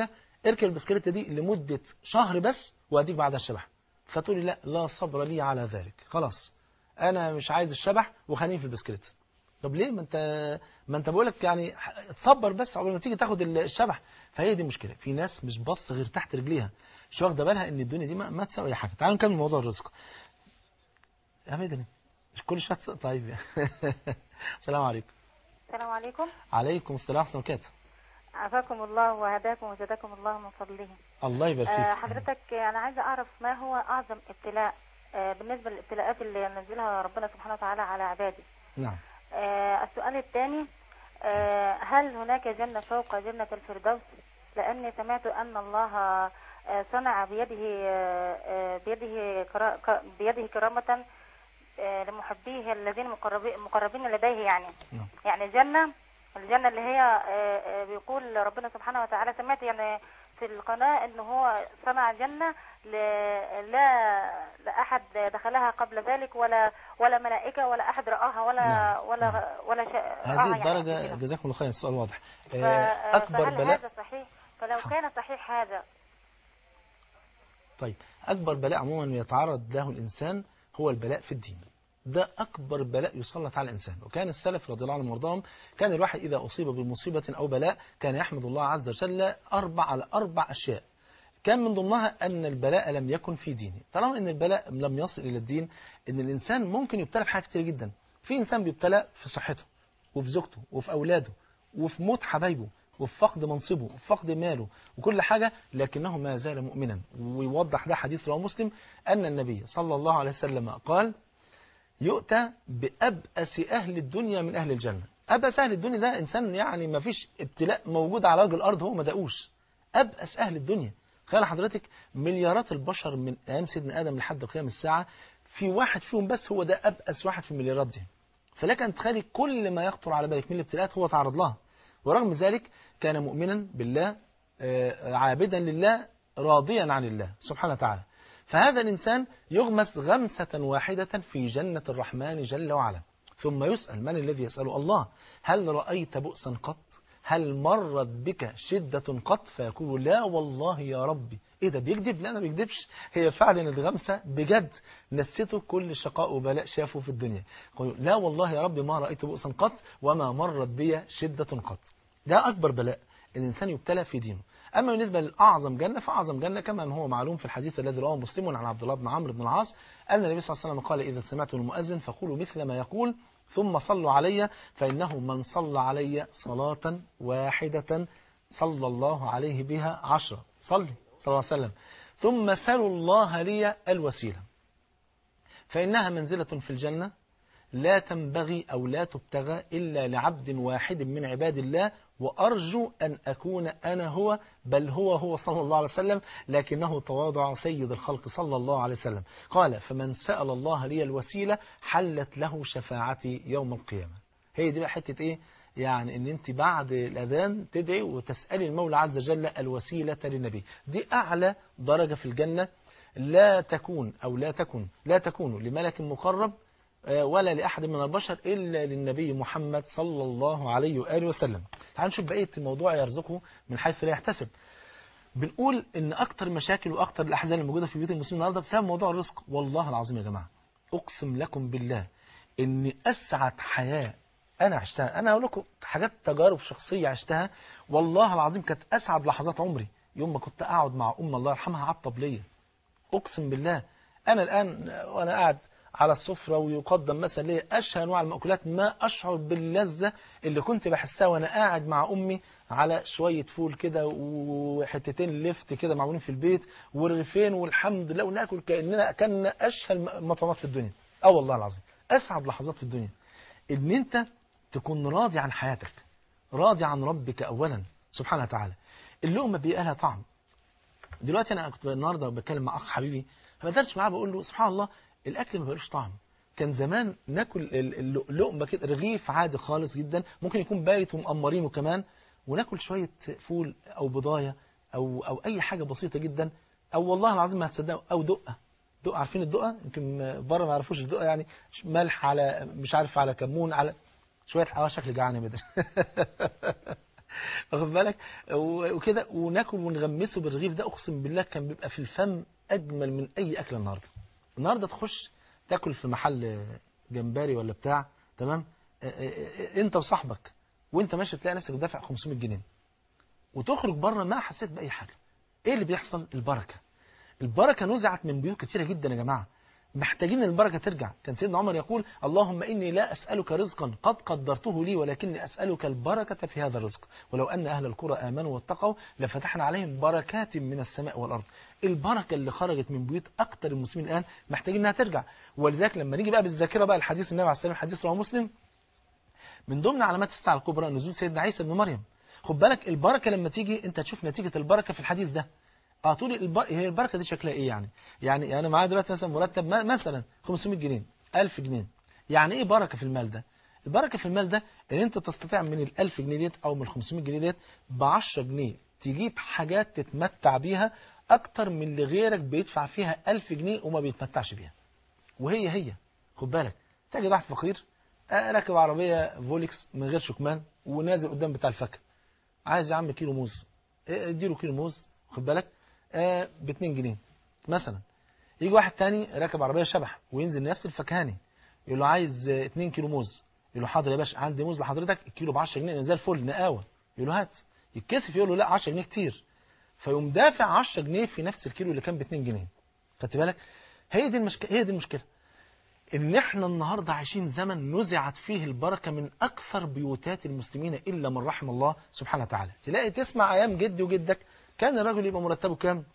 اركب البسكليتة دي لمدة شهر بس واديك بعدها الشبح فتقولي لا لا صبر لي على ذلك خلاص انا مش عايز الشبح وخليني في البسكليتة طب ليه ما انت ما انت بقولك يعني تصبر بس قبل ما تيجي تاخد الشبح فهي دي المشكله في ناس مش بص غير تحت رجليها مش واخده بالها ان الدنيا دي ما, ما تساوي اي حاجه تعالوا نكمل موضوع الرزق يا مدني مش كل شويه تسقط طيب السلام عليكم السلام عليكم عليكم السلام ورحمه الله وبركاته عافاكم الله وهداكم وزادكم الله من فضله الله يبارك فيك آه، حضرتك انا عايزه اعرف ما هو اعظم ابتلاء آه، بالنسبه للابتلاءات اللي نزلها ربنا سبحانه وتعالى على عباده نعم آه، السؤال الثاني آه، هل هناك جنة فوق جنة الفردوس لأني سمعت أن الله آه، صنع بيده آه، آه، بيده كرا- ك- بيده كرامة آه، لمحبيه الذين مقربين مقربين لديه يعني نعم. يعني جنة الجنة اللي هي آه، آه، بيقول ربنا سبحانه وتعالى سمعت يعني في القناة ان هو صنع جنة ل- لا لا احد دخلها قبل ذلك ولا ولا ملائكة ولا احد رآها ولا نعم. ولا ولا شيء هذه الدرجه جزاكم الله خير السؤال واضح آه، اكبر فهل بلاء هذا صحيح فلو كان صحيح هذا طيب أكبر بلاء عموما يتعرض له الإنسان هو البلاء في الدين ده أكبر بلاء يسلط على الإنسان وكان السلف رضي الله عنهم وارضاهم كان الواحد إذا أصيب بمصيبة أو بلاء كان يحمد الله عز وجل أربع على أربع أشياء كان من ضمنها أن البلاء لم يكن في دينه طالما أن البلاء لم يصل إلى الدين أن الإنسان ممكن يبتلى بحاجات كتير جدا في إنسان بيبتلى في صحته وفي زوجته وفي أولاده وفي موت حبايبه وفي فقد منصبه وفي فقد ماله وكل حاجة لكنه ما زال مؤمنا ويوضح ده حديث رواه مسلم أن النبي صلى الله عليه وسلم قال يؤتى بأبأس أهل الدنيا من أهل الجنة أبأس أهل الدنيا ده إنسان يعني ما فيش ابتلاء موجود على وجه الأرض هو ما دقوش أبأس أهل الدنيا تخيل حضرتك مليارات البشر من أيام سيدنا آدم لحد قيام الساعة في واحد فيهم بس هو ده أبأس واحد في المليارات دي فلك أن تخيلي كل ما يخطر على بالك من الابتلاءات هو تعرض لها ورغم ذلك كان مؤمنا بالله آه، عابدا لله راضيا عن الله سبحانه وتعالى فهذا الإنسان يغمس غمسة واحدة في جنة الرحمن جل وعلا ثم يسأل من الذي يسأله الله هل رأيت بؤسا قط هل مرت بك شدة قط فيقول لا والله يا ربي ايه ده بيكذب لا ما بيكذبش هي فعلا الغمسة بجد نسيته كل شقاء وبلاء شافه في الدنيا يقول لا والله يا ربي ما رأيت بؤسا قط وما مرت بي شدة قط ده أكبر بلاء الإنسان يبتلى في دينه أما بالنسبة لأعظم جنة فأعظم جنة كما هو معلوم في الحديث الذي رواه مسلم عن عبد الله بن عمرو بن العاص أن النبي صلى الله عليه وسلم قال إذا سمعتم المؤذن فقولوا مثل ما يقول ثم صلوا علي فإنه من صلى علي صلاة واحدة صلى الله عليه بها عشرة صلي صلى الله عليه وسلم ثم سلوا الله لي الوسيلة فإنها منزلة في الجنة لا تنبغي أو لا تبتغى إلا لعبد واحد من عباد الله وأرجو أن أكون أنا هو بل هو هو صلى الله عليه وسلم لكنه تواضع سيد الخلق صلى الله عليه وسلم قال فمن سأل الله لي الوسيلة حلت له شفاعتي يوم القيامة هي دي بقى حتة إيه يعني ان انت بعد الاذان تدعي وتسالي المولى عز وجل الوسيله للنبي دي اعلى درجه في الجنه لا تكون او لا تكن لا تكون لملك مقرب ولا لأحد من البشر إلا للنبي محمد صلى الله عليه وآله وسلم تعالوا نشوف بقية الموضوع يرزقه من حيث لا يحتسب بنقول إن أكتر المشاكل وأكتر الأحزان الموجودة في بيوت المسلمين النهارده بسبب موضوع الرزق والله العظيم يا جماعة أقسم لكم بالله إن أسعد حياة أنا عشتها أنا أقول لكم حاجات تجارب شخصية عشتها والله العظيم كانت أسعد لحظات عمري يوم ما كنت أقعد مع أم الله يرحمها على الطبلية أقسم بالله أنا الآن وأنا قاعد على السفرة ويقدم مثلا لي أشهى أنواع المأكولات ما أشعر باللذة اللي كنت بحسها وأنا قاعد مع أمي على شوية فول كده وحتتين لفت كده معمولين في البيت والرغيفين والحمد لله وناكل كأننا كان أشهى المطعمات في الدنيا أه والله العظيم أسعد لحظات في الدنيا إن أنت تكون راضي عن حياتك راضي عن ربك أولا سبحانه وتعالى اللقمة بيبقى لها طعم دلوقتي أنا كنت النهاردة بتكلم مع أخ حبيبي ما قدرتش معاه بقول له سبحان الله الاكل ما بقالوش طعم كان زمان ناكل اللقمه كده رغيف عادي خالص جدا ممكن يكون بايت ومقمرينه كمان وناكل شويه فول او بضايه او او اي حاجه بسيطه جدا او والله العظيم ما هتصدقوا او دقه دقه عارفين الدقه يمكن بره ما يعرفوش الدقه يعني ملح على مش عارف على كمون على شويه اه شكل جعان يا واخد بالك و- وكده وناكل ونغمسه بالرغيف ده اقسم بالله كان بيبقى في الفم اجمل من اي اكله النهارده النهارده تخش تاكل في محل جمبري ولا بتاع تمام آه، آه، آه، انت وصاحبك وانت ماشي تلاقي نفسك دافع 500 جنيه وتخرج بره ما حسيت باي حاجه ايه اللي بيحصل البركه البركه نزعت من بيوت كتيره جدا يا جماعه محتاجين البركه ترجع كان سيدنا عمر يقول اللهم اني لا اسالك رزقا قد قدرته لي ولكني اسالك البركه في هذا الرزق ولو ان اهل القرى امنوا واتقوا لفتحنا عليهم بركات من السماء والارض البركه اللي خرجت من بيوت اكتر المسلمين الان محتاجين انها ترجع ولذلك لما نيجي بقى بالذاكره بقى الحديث النبي عليه الصلاه والسلام حديث رواه مسلم من ضمن علامات الساعه الكبرى نزول سيدنا عيسى بن مريم خد بالك البركه لما تيجي انت تشوف نتيجه البركه في الحديث ده اه تقول الب... هي البركه دي شكلها ايه يعني يعني انا معايا دلوقتي مثلا مرتب م- مثلا 500 جنيه 1000 جنيه يعني ايه بركه في المال ده البركه في المال ده ان انت تستطيع من ال 1000 جنيه ديت او من ال 500 جنيه ديت ب 10 جنيه تجيب حاجات تتمتع بيها اكتر من اللي غيرك بيدفع فيها 1000 جنيه وما بيتمتعش بيها وهي هي خد بالك تجد واحد فقير آه، راكب عربيه فولكس من غير شكمان ونازل قدام بتاع الفاكهه عايز يا عم كيلو موز آه، اديله كيلو موز خد بالك آه ب 2 جنيه مثلا يجي واحد تاني راكب عربيه شبح وينزل نفس الفكهاني يقول له عايز آه، 2 كيلو موز يقول له حاضر يا باشا عندي موز لحضرتك الكيلو ب 10 جنيه زي الفل نقاوه يقول له هات يتكسف يقول له لا 10 جنيه كتير فيقوم دافع 10 جنيه في نفس الكيلو اللي كان ب 2 جنيه خدت بالك هي دي المشكله هي دي المشكله ان احنا النهارده عايشين زمن نزعت فيه البركه من اكثر بيوتات المسلمين الا من رحم الله سبحانه وتعالى تلاقي تسمع ايام جدي وجدك كان الراجل يبقى مرتبه كام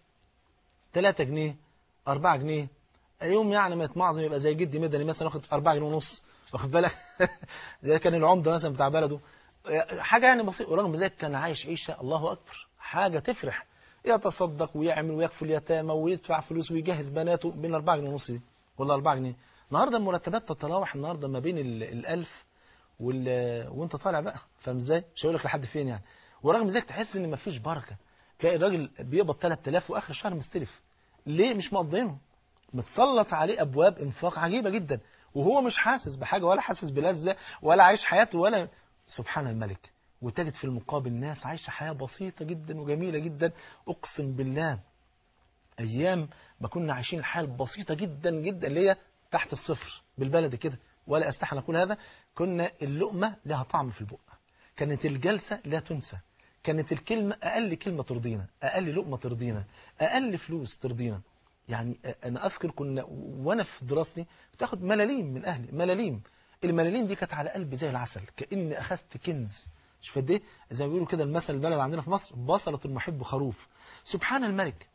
3 جنيه 4 جنيه يوم يعني ما يتمعظم يبقى زي جدي مدني مثلا واخد 4 جنيه ونص واخد بالك ده كان العمده مثلا بتاع بلده حاجه يعني بسيطه ورغم ذلك كان عايش عيشه الله اكبر حاجه تفرح يتصدق ويعمل ويكفل اليتامى ويدفع فلوس ويجهز بناته بين 4 جنيه ونص دي ولا 4 جنيه النهارده المرتبات تتراوح النهارده ما بين ال- الألف وال... وانت طالع بقى فاهم ازاي مش هقول لك لحد فين يعني ورغم ذلك تحس ان مفيش بركه تلاقي الراجل بيقبض 3000 واخر الشهر مستلف ليه مش مقضينه متسلط عليه ابواب انفاق عجيبه جدا وهو مش حاسس بحاجه ولا حاسس بلذه ولا عايش حياته ولا سبحان الملك وتجد في المقابل ناس عايشه حياه بسيطه جدا وجميله جدا اقسم بالله ايام ما كنا عايشين الحياه البسيطه جدا جدا اللي هي تحت الصفر بالبلد كده ولا استحي ان اقول هذا كنا اللقمه لها طعم في البق كانت الجلسه لا تنسى كانت الكلمه اقل كلمه ترضينا اقل لقمه ترضينا اقل فلوس ترضينا يعني انا اذكر كنا وانا في دراستي تاخد ملاليم من اهلي ملاليم الملاليم دي كانت على قلبي زي العسل كاني اخذت كنز شوف قد ايه زي ما بيقولوا كده المثل البلد عندنا في مصر بصلة المحب خروف سبحان الملك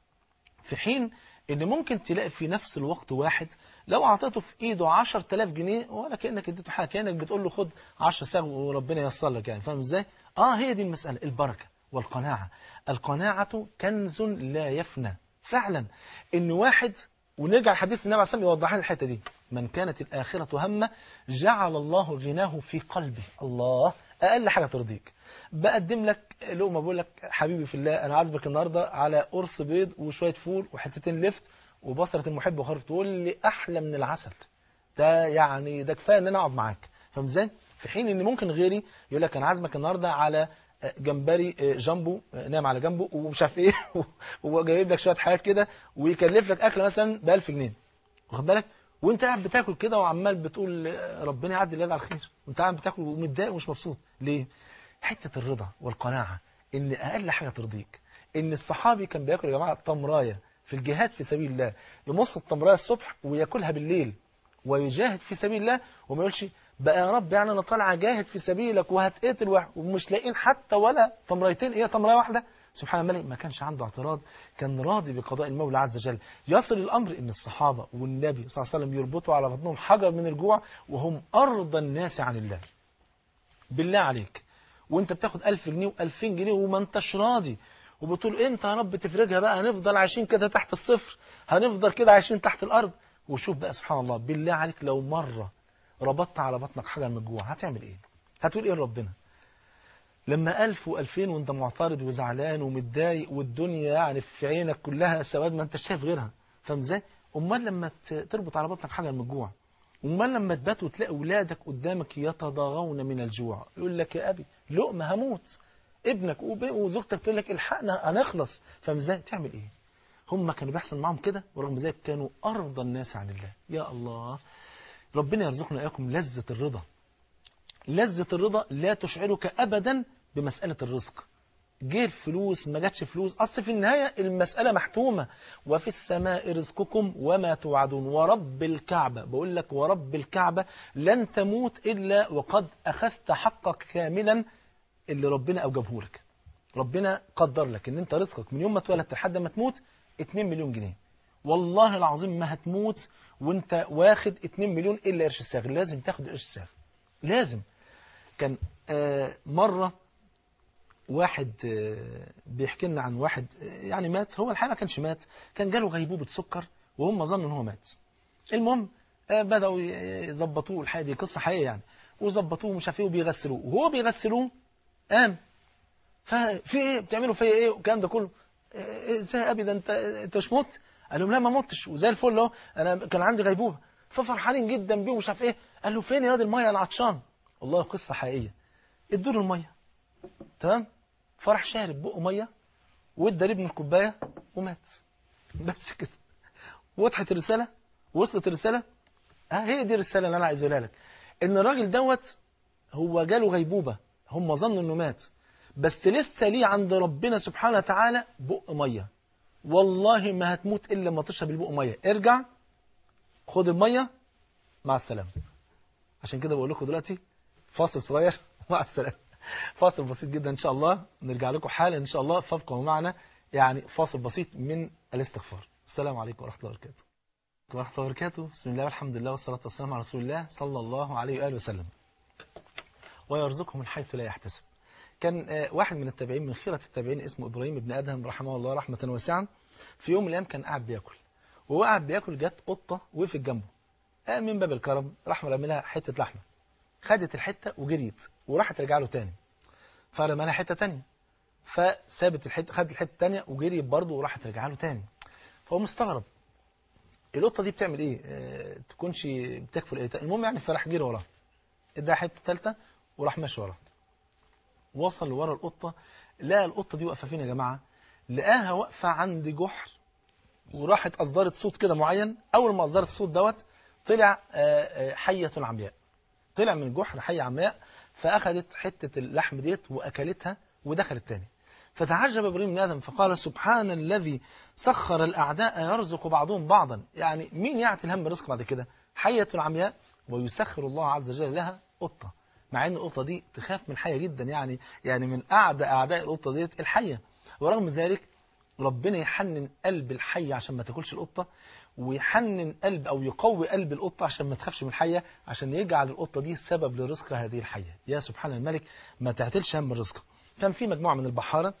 في حين ان ممكن تلاقي في نفس الوقت واحد لو اعطيته في ايده 10000 جنيه ولا كانك اديته حاجه كانك بتقول له خد 10 ساغ وربنا ييسر لك يعني فاهم ازاي اه هي دي المساله البركه والقناعه القناعه كنز لا يفنى فعلا ان واحد ونرجع لحديث النبي عليه الصلاه والسلام يوضح لنا الحته دي من كانت الاخره همه جعل الله غناه في قلبه الله اقل حاجه ترضيك بقدم لك لقمه بقول لك حبيبي في الله انا عازبك النهارده على قرص بيض وشويه فول وحتتين لفت وبصره المحب وخرف تقول لي احلى من العسل ده يعني ده كفايه ان انا اقعد معاك فاهم ازاي في حين ان ممكن غيري يقول لك انا عازمك النهارده على جمبري جامبو نام على جنبه ومش عارف ايه وجايب لك شويه حاجات كده ويكلف لك اكله مثلا ب 1000 جنيه واخد بالك وانت قاعد بتاكل كده وعمال بتقول ربنا يعدي الليل على الخير وانت قاعد بتاكل ومتضايق ومش مبسوط ليه حته الرضا والقناعه ان اقل حاجه ترضيك ان الصحابي كان بياكل يا جماعه تمرايه في الجهاد في سبيل الله يمص التمرايه الصبح وياكلها بالليل ويجاهد في سبيل الله وما يقولش بقى يا رب يعني انا طالع اجاهد في سبيلك وهتقتل ومش لاقيين حتى ولا تمريتين ايه تمرايه واحده سبحان الملك ما كانش عنده اعتراض كان راضي بقضاء المولى عز وجل يصل الامر ان الصحابه والنبي صلى الله عليه وسلم يربطوا على بطنهم حجر من الجوع وهم ارضى الناس عن الله بالله عليك وانت بتاخد 1000 جنيه و2000 جنيه وما انتش راضي وبتقول انت يا رب تفرجها بقى هنفضل عايشين كده تحت الصفر هنفضل كده عايشين تحت الارض وشوف بقى سبحان الله بالله عليك لو مره ربطت على بطنك حاجه من الجوع هتعمل ايه هتقول ايه لربنا لما ألف وألفين وانت معترض وزعلان ومتضايق والدنيا يعني في عينك كلها سواد ما انت شايف غيرها فاهم ازاي امال لما تربط على بطنك حاجه من الجوع امال لما تبات وتلاقي اولادك قدامك يتضاغون من الجوع يقول لك يا ابي لقمه هموت ابنك وب- وزوجتك تقول لك الحقنا هنخلص فاهم ازاي تعمل ايه هم كانوا بيحصل معاهم كده ورغم ذلك كانوا ارضى الناس عن الله يا الله ربنا يرزقنا اياكم لذة الرضا لذة الرضا لا تشعرك ابدا بمسألة الرزق جه الفلوس ما جاتش فلوس اصل في النهايه المساله محتومه وفي السماء رزقكم وما توعدون ورب الكعبه بقول لك ورب الكعبه لن تموت الا وقد اخذت حقك كاملا اللي ربنا اوجبه لك ربنا قدر لك ان انت رزقك من يوم ما اتولدت لحد ما تموت 2 مليون جنيه والله العظيم ما هتموت وانت واخد 2 مليون الا قرش الساغ لازم تاخد قرش الساغ لازم كان آه مره واحد آه، بيحكي لنا عن واحد آه، يعني مات هو الحقيقه ما كانش مات كان جاله غيبوبه سكر وهم ظنوا ان هو مات المهم آه، بداوا ي- يظبطوه الحقيقه دي قصه حقيقيه يعني وظبطوه مش عارف ايه وبيغسلوه وهو بيغسلوه قام ففي ايه بتعملوا فيا ايه والكلام ده كله آه، ازاي يا ابي ده انت انت مش مت قال لهم لا ما متش وزي الفل اهو انا كان عندي غيبوبه ففرحانين جدا بيه ومش عارف ايه قال له فين يا واد الميه انا عطشان والله قصه حقيقيه ادوا له الميه تمام فراح شارب بقه ميه وادى لابنه الكوبايه ومات بس كده وضحت الرساله وصلت الرساله اه هي دي الرساله اللي انا عايز اقولها لك ان الراجل دوت هو جاله غيبوبه هم ظنوا انه مات بس لسه ليه عند ربنا سبحانه وتعالى بق ميه والله ما هتموت الا لما تشرب البق ميه ارجع خد الميه مع السلامه عشان كده بقول لكم دلوقتي فاصل صغير مع السلامه فاصل بسيط جدا ان شاء الله نرجع لكم حالا ان شاء الله فابقوا معنا يعني فاصل بسيط من الاستغفار السلام عليكم ورحمه الله وبركاته ورحمه الله وبركاته بسم الله والحمد لله والصلاه والسلام على رسول الله صلى الله عليه واله وسلم ويرزقه من حيث لا يحتسب كان آه، واحد من التابعين من خيرة التابعين اسمه إبراهيم بن أدهم رحمه الله رحمة واسعة في يوم من الأيام كان قاعد بياكل وهو قاعد بياكل جت قطة وقفت جنبه آه، من باب الكرم راح رمى لها حتة لحمة خدت الحتة وجريت وراحت رجع له تاني فرمى لها حتة تانية فسابت الحتة خدت الحتة التانية وجريت برضه وراحت رجع له تاني فهو مستغرب القطة دي بتعمل ايه؟ آه، تكونش بتكفل ايه؟ المهم يعني فراح جري وراها اداها حتة تالتة وراح ماشي وراها وصل ورا القطة لقى القطة دي واقفة فين يا جماعة لقاها واقفة عند جحر وراحت أصدرت صوت كده معين أول ما أصدرت الصوت دوت طلع آه، آه، حية عمياء طلع من الجحر حية عمياء فأخذت حتة اللحم ديت وأكلتها ودخلت تاني فتعجب إبراهيم بن آدم فقال سبحان الذي سخر الأعداء يرزق بعضهم بعضا يعني مين يعطي الهم رزق بعد كده حية عمياء ويسخر الله عز وجل لها قطة مع ان القطه دي تخاف من الحيه جدا يعني يعني من اعدى اعداء القطه ديت الحيه ورغم ذلك ربنا يحنن قلب الحيه عشان ما تاكلش القطه ويحنن قلب او يقوي قلب القطه عشان ما تخافش من الحيه عشان يجعل القطه دي سبب لرزق هذه الحيه يا سبحان الملك ما تعتلش هم الرزق كان في مجموعه من البحاره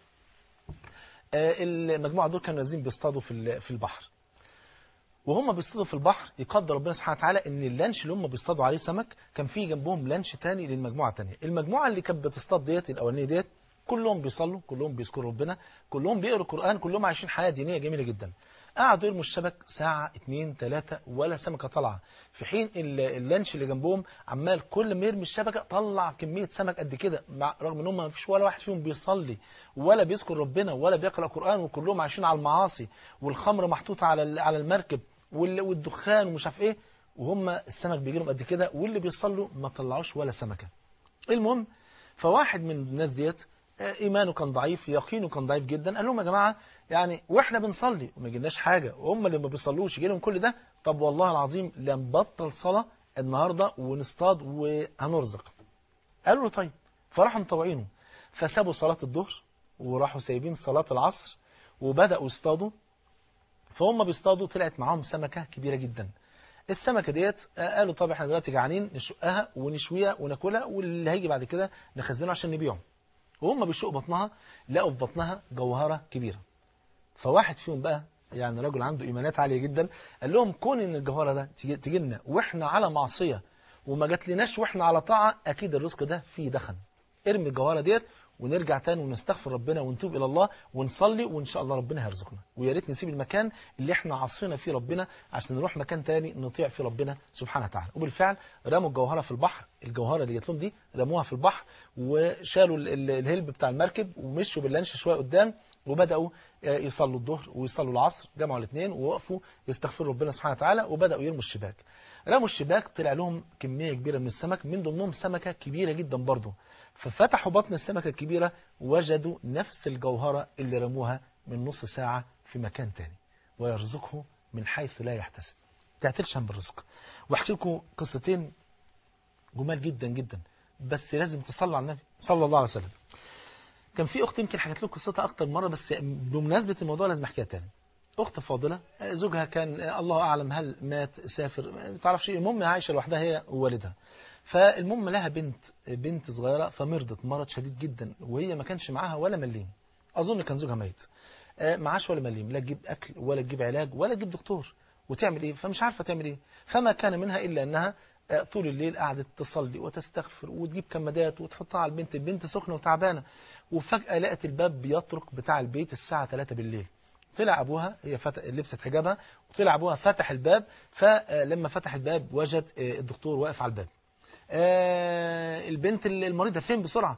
آه، المجموعه دول كانوا نازلين بيصطادوا في ال- في البحر وهم بيصطادوا في البحر يقدر ربنا سبحانه وتعالى ان اللانش اللي هم بيصطادوا عليه سمك كان في جنبهم لانش تاني للمجموعه الثانيه المجموعه اللي كانت بتصطاد ديت الاولانيه ديت كلهم بيصلوا كلهم بيذكروا ربنا كلهم بيقروا القران كلهم عايشين حياه دينيه جميله جدا قعدوا يرموا الشبك ساعة اتنين تلاتة ولا سمكة طالعة في حين ال- اللانش اللي جنبهم عمال كل ما يرمي الشبكة طلع كمية سمك قد كده مع رغم ان هم ما فيش ولا واحد فيهم بيصلي ولا بيذكر ربنا ولا بيقرأ قرآن وكلهم عايشين على المعاصي والخمر محطوطة على ال- على المركب وال- والدخان ومش عارف ايه وهم السمك بيجي لهم قد كده واللي بيصلوا ما طلعوش ولا سمكة المهم فواحد من الناس ديت آه، ايمانه كان ضعيف يقينه كان ضعيف جدا قال لهم يا جماعه يعني واحنا بنصلي وما جيناش حاجه وهم اللي ما بيصلوش يجي لهم كل ده طب والله العظيم لنبطل صلاه النهارده ونصطاد وهنرزق قالوا له طيب فراحوا مطوعينه فسابوا صلاه الظهر وراحوا سايبين صلاه العصر وبداوا يصطادوا فهم بيصطادوا طلعت معاهم سمكه كبيره جدا السمكه ديت آه، قالوا طب احنا دلوقتي جعانين نشقها ونشويها وناكلها واللي هيجي بعد كده نخزنه عشان نبيعه وهم بيشقوا بطنها لقوا في بطنها جوهرة كبيرة فواحد فيهم بقى يعني رجل عنده إيمانات عالية جدا قال لهم كون إن الجوهرة ده تيجي تيجي لنا وإحنا على معصية وما جاتلناش وإحنا على طاعة أكيد الرزق ده فيه دخن ارمي الجوهرة ديت ونرجع تاني ونستغفر ربنا ونتوب الى الله ونصلي وان شاء الله ربنا هيرزقنا ويا ريت نسيب المكان اللي احنا عصينا فيه ربنا عشان نروح مكان تاني نطيع فيه ربنا سبحانه وتعالى وبالفعل رموا الجوهره في البحر الجوهره اللي جات لهم دي رموها في البحر وشالوا ال- ال- الهلب بتاع المركب ومشوا باللانش شويه قدام وبداوا آه، يصلوا الظهر ويصلوا العصر جمعوا الاثنين ووقفوا يستغفروا ربنا سبحانه وتعالى وبداوا يرموا الشباك رموا الشباك طلع لهم كميه كبيره من السمك من ضمنهم سمكه كبيره جدا برضه ففتحوا بطن السمكه الكبيره وجدوا نفس الجوهره اللي رموها من نص ساعه في مكان تاني ويرزقه من حيث لا يحتسب تعتلش هم بالرزق واحكي لكم قصتين جمال جدا جدا بس لازم تصلوا على النبي صلى الله عليه وسلم كان في اخت يمكن حكيت لكم قصتها اكتر مره بس بمناسبه الموضوع لازم احكيها تاني اخت فاضله زوجها كان الله اعلم هل مات سافر ما تعرفش إيه. المهم عايشه لوحدها هي ووالدها فالمهم لها بنت بنت صغيره فمرضت مرض شديد جدا وهي ما كانش معاها ولا مليم اظن كان زوجها ميت آه، معاش ولا مليم لا تجيب اكل ولا تجيب علاج ولا تجيب دكتور وتعمل ايه فمش عارفه تعمل ايه فما كان منها الا انها آه، طول الليل قعدت تصلي وتستغفر وتجيب كمادات وتحطها على البنت البنت سخنه وتعبانه وفجاه لقت الباب بيطرق بتاع البيت الساعه 3 بالليل طلع ابوها هي فتح لبست حجابها وطلع ابوها فتح الباب فلما فتح الباب وجد آه، الدكتور واقف على الباب آه، البنت المريضه فين بسرعه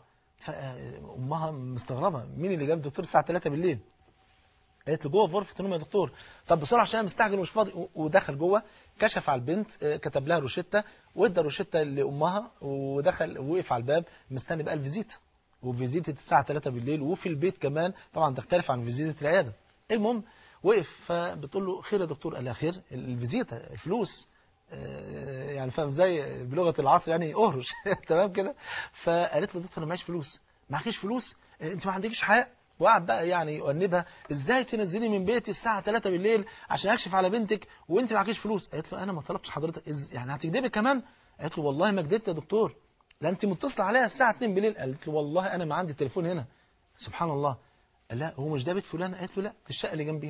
فامها مستغربه مين اللي جاب الدكتور الساعه 3 بالليل قالت له جوه في غرفه النوم يا دكتور طب بسرعه عشان انا مستعجل ومش فاضي و- ودخل جوه كشف على البنت آه، كتب لها روشته وادى روشته لامها ودخل وقف على الباب مستني بقى الفيزيتا وفيزيتا الساعه 3 بالليل وفي البيت كمان طبعا تختلف عن فيزيتا العياده المهم وقف فبتقول له خير يا دكتور قال لها خير الفيزيتا الفلوس آه، يعني فاهم ازاي بلغه العصر يعني اهرش تمام كده فقالت له دكتور انا معيش فلوس معكيش فلوس آه، انت ما عندكش حق وقعد بقى يعني يؤنبها ازاي تنزلي من بيتي الساعه 3 بالليل عشان اكشف على بنتك وانت معكيش فلوس قالت له انا ما طلبتش حضرتك إز... يعني هتكدبي كمان قالت له والله ما كدبت يا دكتور لا انت متصله عليا الساعه 2 بالليل قالت له والله انا ما عندي تليفون هنا سبحان الله قال لا هو مش ده بيت فلان قالت له لا في الشقه اللي جنبي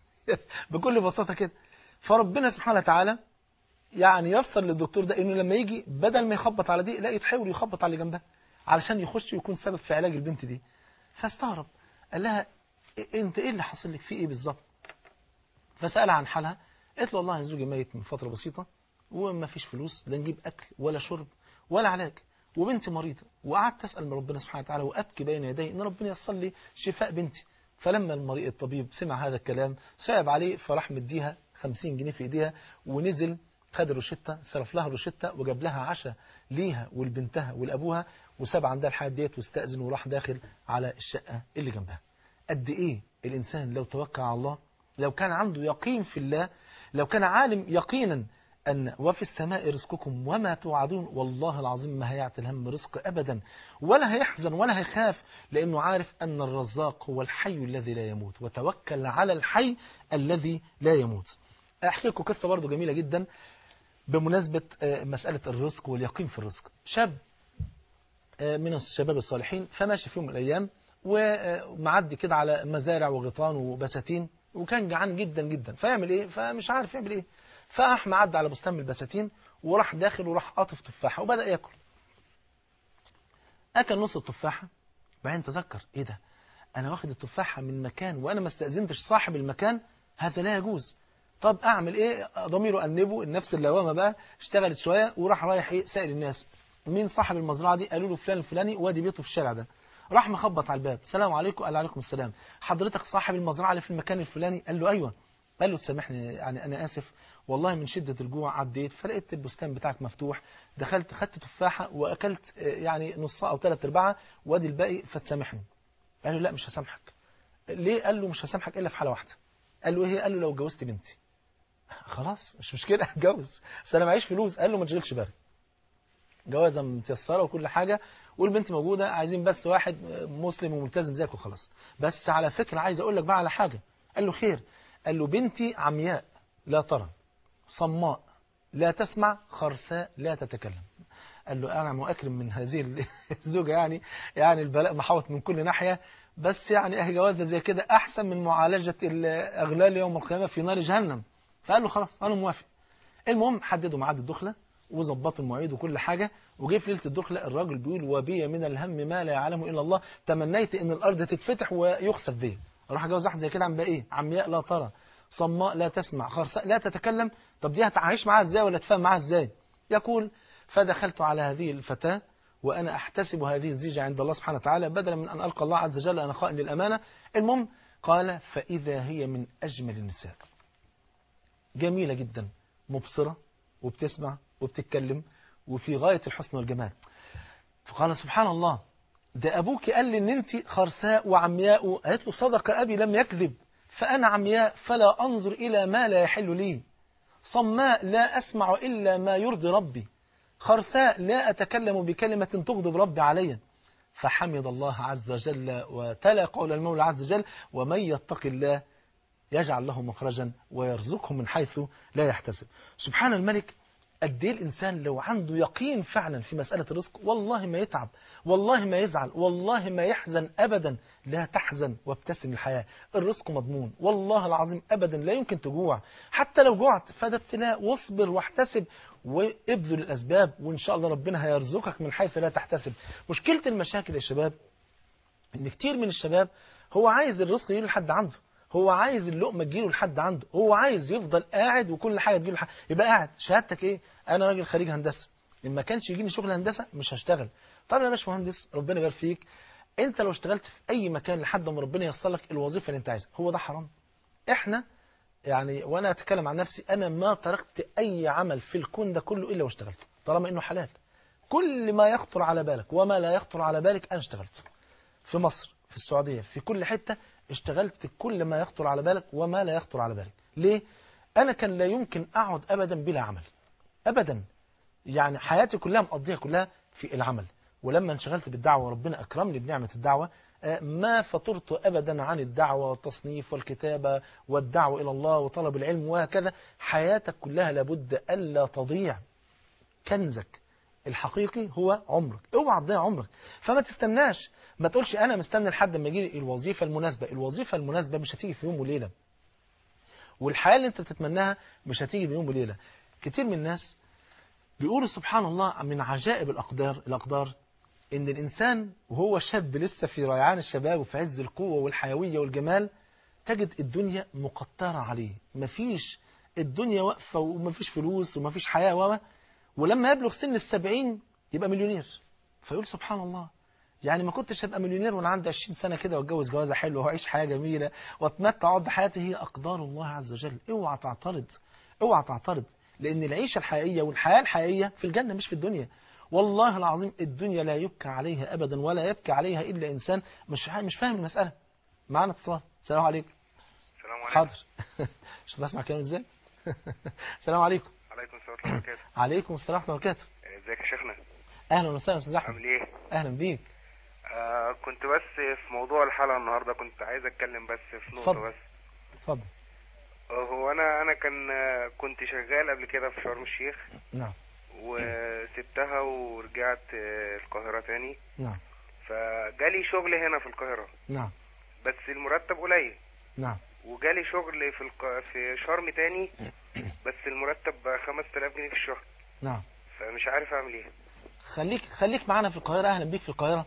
بكل بساطه كده فربنا سبحانه وتعالى يعني يسر للدكتور ده انه لما يجي بدل ما يخبط على دي لا يتحاول يخبط على اللي جنبها علشان يخش ويكون سبب في علاج البنت دي فاستغرب قال لها إيه- انت ايه اللي حصل لك في ايه بالظبط فسالها عن حالها قالت له والله أنا زوجي ميت من فتره بسيطه وما فيش فلوس لا نجيب اكل ولا شرب ولا علاج وبنتي مريضه وقعدت اسال من ربنا سبحانه وتعالى وابكي بين يديه ان ربنا ييسر لي شفاء بنتي فلما المريض الطبيب سمع هذا الكلام صعب عليه فراح مديها 50 جنيه في ايديها ونزل خد الروشته صرف لها الروشته وجاب لها عشاء ليها ولبنتها ولابوها وساب عندها الحاجات ديت واستاذن وراح داخل على الشقه اللي جنبها قد ايه الانسان لو توكل على الله لو كان عنده يقين في الله لو كان عالم يقينا أن وفي السماء رزقكم وما توعدون والله العظيم ما هيعتل هم رزق أبدا ولا هيحزن ولا هيخاف لأنه عارف أن الرزاق هو الحي الذي لا يموت وتوكل على الحي الذي لا يموت أحكي لكم قصة برضو جميلة جدا بمناسبة آه، مسألة الرزق واليقين في الرزق شاب آه، من الشباب الصالحين فماشي في يوم من الأيام ومعدي كده على مزارع وغيطان وبساتين وكان جعان جدا جدا فيعمل ايه فمش عارف يعمل ايه فراح معدي على بستان من البساتين وراح داخل وراح قاطف تفاحه وبدا ياكل اكل نص التفاحه بعدين تذكر ايه ده انا واخد التفاحه من مكان وانا ما استاذنتش صاحب المكان هذا لا يجوز طب اعمل ايه ضميره انبه النفس اللوامه بقى اشتغلت شويه وراح رايح ايه سائل الناس مين صاحب المزرعه دي قالوا له فلان الفلاني وادي بيته في الشارع ده راح مخبط على الباب السلام عليكم قال عليكم السلام حضرتك صاحب المزرعه اللي في المكان الفلاني قال له ايوه قال له تسامحني يعني انا اسف والله من شده الجوع عديت فلقيت البستان بتاعك مفتوح دخلت خدت تفاحه واكلت آه، يعني نصها او ثلاث ارباعها وادي الباقي فتسامحني قال له لا مش هسامحك ليه قال له مش هسامحك الا في حاله واحده قال له ايه قال له لو اتجوزت بنتي خلاص مش مشكله اتجوز بس انا معيش فلوس قال له ما تشغلش بالك جوازه متيسره وكل حاجه والبنت موجوده عايزين بس واحد مسلم وملتزم زيك وخلاص بس على فكره عايز اقول لك بقى على حاجه قال له خير قال له بنتي عمياء لا ترى صماء لا تسمع خرساء لا تتكلم قال له انا مؤكرم من هذه الزوجه يعني يعني البلاء محوط من كل ناحيه بس يعني اهي جوازه زي كده احسن من معالجه الاغلال يوم القيامه في نار جهنم فقال له خلاص انا موافق المهم حددوا ميعاد الدخله وظبطوا المواعيد وكل حاجة وجه في ليلة الدخلة الراجل بيقول وبي من الهم ما لا يعلمه إلا الله تمنيت إن الأرض تتفتح ويخسف بيا أروح أجوز واحد زي كده عم بقى إيه عمياء لا ترى صماء لا تسمع خرساء لا تتكلم طب دي هتعيش معاها إزاي ولا تفهم معاها إزاي يقول فدخلت على هذه الفتاة وأنا أحتسب هذه الزيجة عند الله سبحانه وتعالى بدلا من أن ألقى الله عز وجل أنا خائن للأمانة المهم قال فإذا هي من أجمل النساء جميلة جدا مبصرة وبتسمع وبتتكلم وفي غاية الحسن والجمال فقال سبحان الله ده أبوك قال لي إن أنت خرساء وعمياء قالت له صدق أبي لم يكذب فأنا عمياء فلا أنظر إلى ما لا يحل لي صماء لا أسمع إلا ما يرضي ربي خرساء لا أتكلم بكلمة تغضب ربي علي فحمد الله عز وجل وتلا قول المولى عز وجل ومن يتق الله يجعل له مخرجا ويرزقه من حيث لا يحتسب سبحان الملك قد ايه الإنسان لو عنده يقين فعلا في مسألة الرزق والله ما يتعب والله ما يزعل والله ما يحزن أبدا لا تحزن وابتسم الحياة الرزق مضمون والله العظيم أبدا لا يمكن تجوع حتى لو جوعت فده ابتلاء واصبر واحتسب وابذل الأسباب وإن شاء الله ربنا هيرزقك من حيث لا تحتسب مشكلة المشاكل يا شباب إن كتير من الشباب هو عايز الرزق يجي لحد عنده هو عايز اللقمة تجيله لحد عنده هو عايز يفضل قاعد وكل حاجة تجيله لحد يبقى قاعد شهادتك ايه انا راجل خريج هندسة ان ما كانش يجيني شغل هندسة مش هشتغل طب يا باشمهندس ربنا يبارك فيك انت لو اشتغلت في اي مكان لحد ما ربنا ييسر لك الوظيفة اللي انت عايزها هو ده حرام احنا يعني وانا اتكلم عن نفسي انا ما تركت اي عمل في الكون ده كله الا واشتغلته طالما انه حلال كل ما يخطر على بالك وما لا يخطر على بالك انا اشتغلته في مصر في السعودية في كل حتة اشتغلت كل ما يخطر على بالك وما لا يخطر على بالك ليه انا كان لا يمكن اقعد ابدا بلا عمل ابدا يعني حياتي كلها مقضيها كلها في العمل ولما انشغلت بالدعوة وربنا أكرمني بنعمة الدعوة ما فطرت أبدا عن الدعوة والتصنيف والكتابة والدعوة إلى الله وطلب العلم وهكذا حياتك كلها لابد ألا تضيع كنزك الحقيقي هو عمرك اوعى تضيع عمرك فما تستناش ما تقولش انا مستني لحد ما يجي الوظيفه المناسبه الوظيفه المناسبه مش هتيجي في يوم وليله والحياه اللي انت بتتمناها مش هتيجي بيوم وليله كتير من الناس بيقولوا سبحان الله من عجائب الاقدار الاقدار ان الانسان وهو شاب لسه في ريعان الشباب وفي عز القوه والحيويه والجمال تجد الدنيا مقطره عليه مفيش الدنيا واقفه ومفيش فلوس ومفيش حياه و ولما يبلغ سن السبعين يبقى مليونير فيقول سبحان الله يعني ما كنتش هبقى مليونير وانا عندي 20 سنه كده واتجوز جوازه حلوه واعيش حياه جميله واتمتع اقضي حياتي هي اقدار الله عز وجل اوعى تعترض اوعى تعترض لان العيشه الحقيقيه والحياه الحقيقيه في الجنه مش في الدنيا والله العظيم الدنيا لا يبكى عليها ابدا ولا يبكي عليها الا انسان مش مش فاهم المساله معانا اتصال السلام عليكم السلام عليكم حاضر مش بسمع كلام ازاي السلام عليكم عليكم السلام ورحمة الله وبركاته عليكم السلام ورحمه الله وبركاته ازيك يا شيخنا اهلا وسهلا استاذ احمد عامل ايه اهلا بيك آه كنت بس في موضوع الحلقة النهاردة كنت عايز اتكلم بس في نقطة اتفضل. بس اتفضل آه، هو انا انا كان آه، كنت شغال قبل كده في شرم الشيخ نعم وسبتها ورجعت آه، القاهرة تاني نعم فجالي شغل هنا في القاهرة نعم بس المرتب قليل نعم وجالي شغل في الق... في شرم تاني بس المرتب ب 5000 جنيه في الشهر نعم فمش عارف اعمل ايه خليك خليك معانا في القاهرة أهلا بيك في القاهرة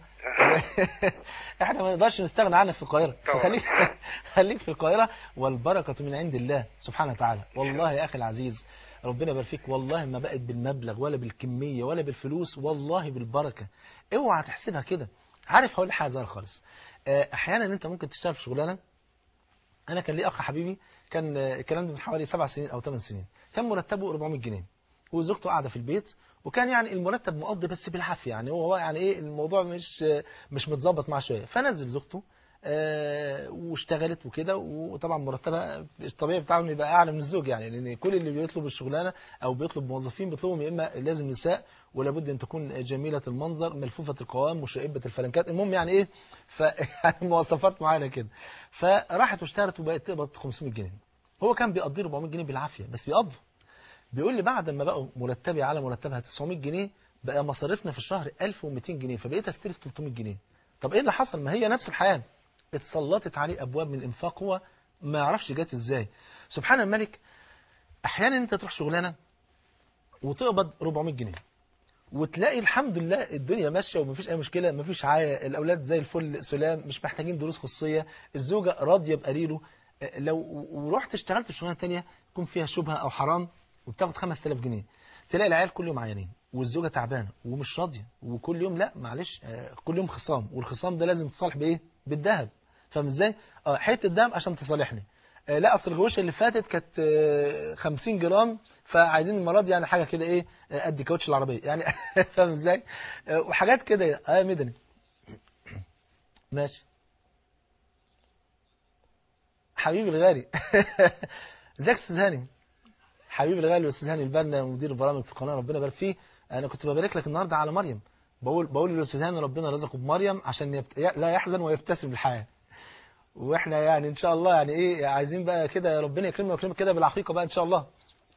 احنا ما نقدرش نستغنى عنك في القاهرة طبعا. فخليك خليك في القاهرة والبركة من عند الله سبحانه وتعالى والله يا أخي العزيز ربنا يبارك فيك والله ما بقت بالمبلغ ولا بالكمية ولا بالفلوس والله بالبركة اوعى تحسبها كده عارف هقول لك حاجة صغيرة خالص آه، احيانا انت ممكن تشتغل في شغلانه انا كان لي اخ حبيبي كان آه، الكلام ده من حوالي سبع سنين او ثمان سنين كان مرتبه 400 جنيه وزوجته قاعده في البيت وكان يعني المرتب مقضي بس بالعافيه يعني هو يعني ايه الموضوع مش آه، مش متظبط معاه شويه فنزل زوجته آه، واشتغلت وكده وطبعا مرتبها الطبيعي بتاعه انه يبقى اعلى من الزوج يعني لان كل اللي بيطلب الشغلانه او بيطلب موظفين بيطلبهم يا اما لازم نساء ولابد ان تكون جميله المنظر ملفوفه القوام مشائبه الفلنكات المهم يعني ايه ف يعني مواصفات معينه كده فراحت واشتغلت وبقت تقبض 500 جنيه هو كان بيقضي 400 جنيه بالعافيه بس بيقضي بيقول لي بعد ما بقوا مرتبي على مرتبها 900 جنيه بقى مصاريفنا في الشهر 1200 جنيه فبقيت استلف 300 جنيه طب ايه اللي حصل ما هي نفس الحياه اتسلطت عليه ابواب من الانفاق هو ما يعرفش جت ازاي سبحان الملك احيانا انت تروح شغلانه وتقبض 400 جنيه وتلاقي الحمد لله الدنيا ماشيه ومفيش اي مشكله مفيش عايه الاولاد زي الفل سلام مش محتاجين دروس خصوصيه الزوجه راضيه بقليله آه، لو ورحت اشتغلت شغلانه تانية يكون فيها شبهه او حرام وبتاخد 5000 جنيه تلاقي العيال كل يوم عيانين والزوجه تعبانه ومش راضيه وكل يوم لا معلش آه، كل يوم خصام والخصام ده لازم تصالح بايه بالذهب فاهم ازاي اه حته دم عشان تصالحني آه، لا اصل الغوشه اللي فاتت كانت آه، 50 جرام فعايزين المره دي يعني حاجه كده ايه آه، قد كاوتش العربيه يعني فاهم ازاي آه، وحاجات كده اه مدني ماشي حبيبي الغالي ازيك يا استاذ هاني حبيبي الغالي الاستاذ هاني البنا مدير البرامج في القناه ربنا يبارك فيه انا كنت ببارك لك النهارده على مريم بقول بقول للاستاذ هاني ربنا رزقه بمريم عشان يبت... لا يحزن ويبتسم بالحياه واحنا يعني ان شاء الله يعني ايه عايزين بقى كده ربنا يكرمنا ويكرمك كده بالعقيقه بقى ان شاء الله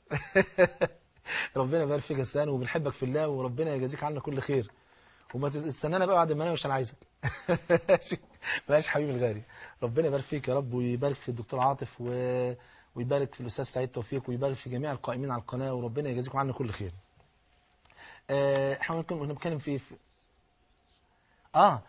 ربنا يبارك فيك يا استاذ هاني وبنحبك في الله وربنا يجازيك عنا كل خير وما تستنانا بقى بعد ما انام عشان عايزك ماشي حبيبي الغالي ربنا يبارك فيك يا رب ويبارك في الدكتور عاطف و... ويبارك في الاستاذ سعيد توفيق ويبارك في جميع القائمين على القناه وربنا يجازيكم عنا كل خير آه، احنا كنا كنا بنتكلم في في- اه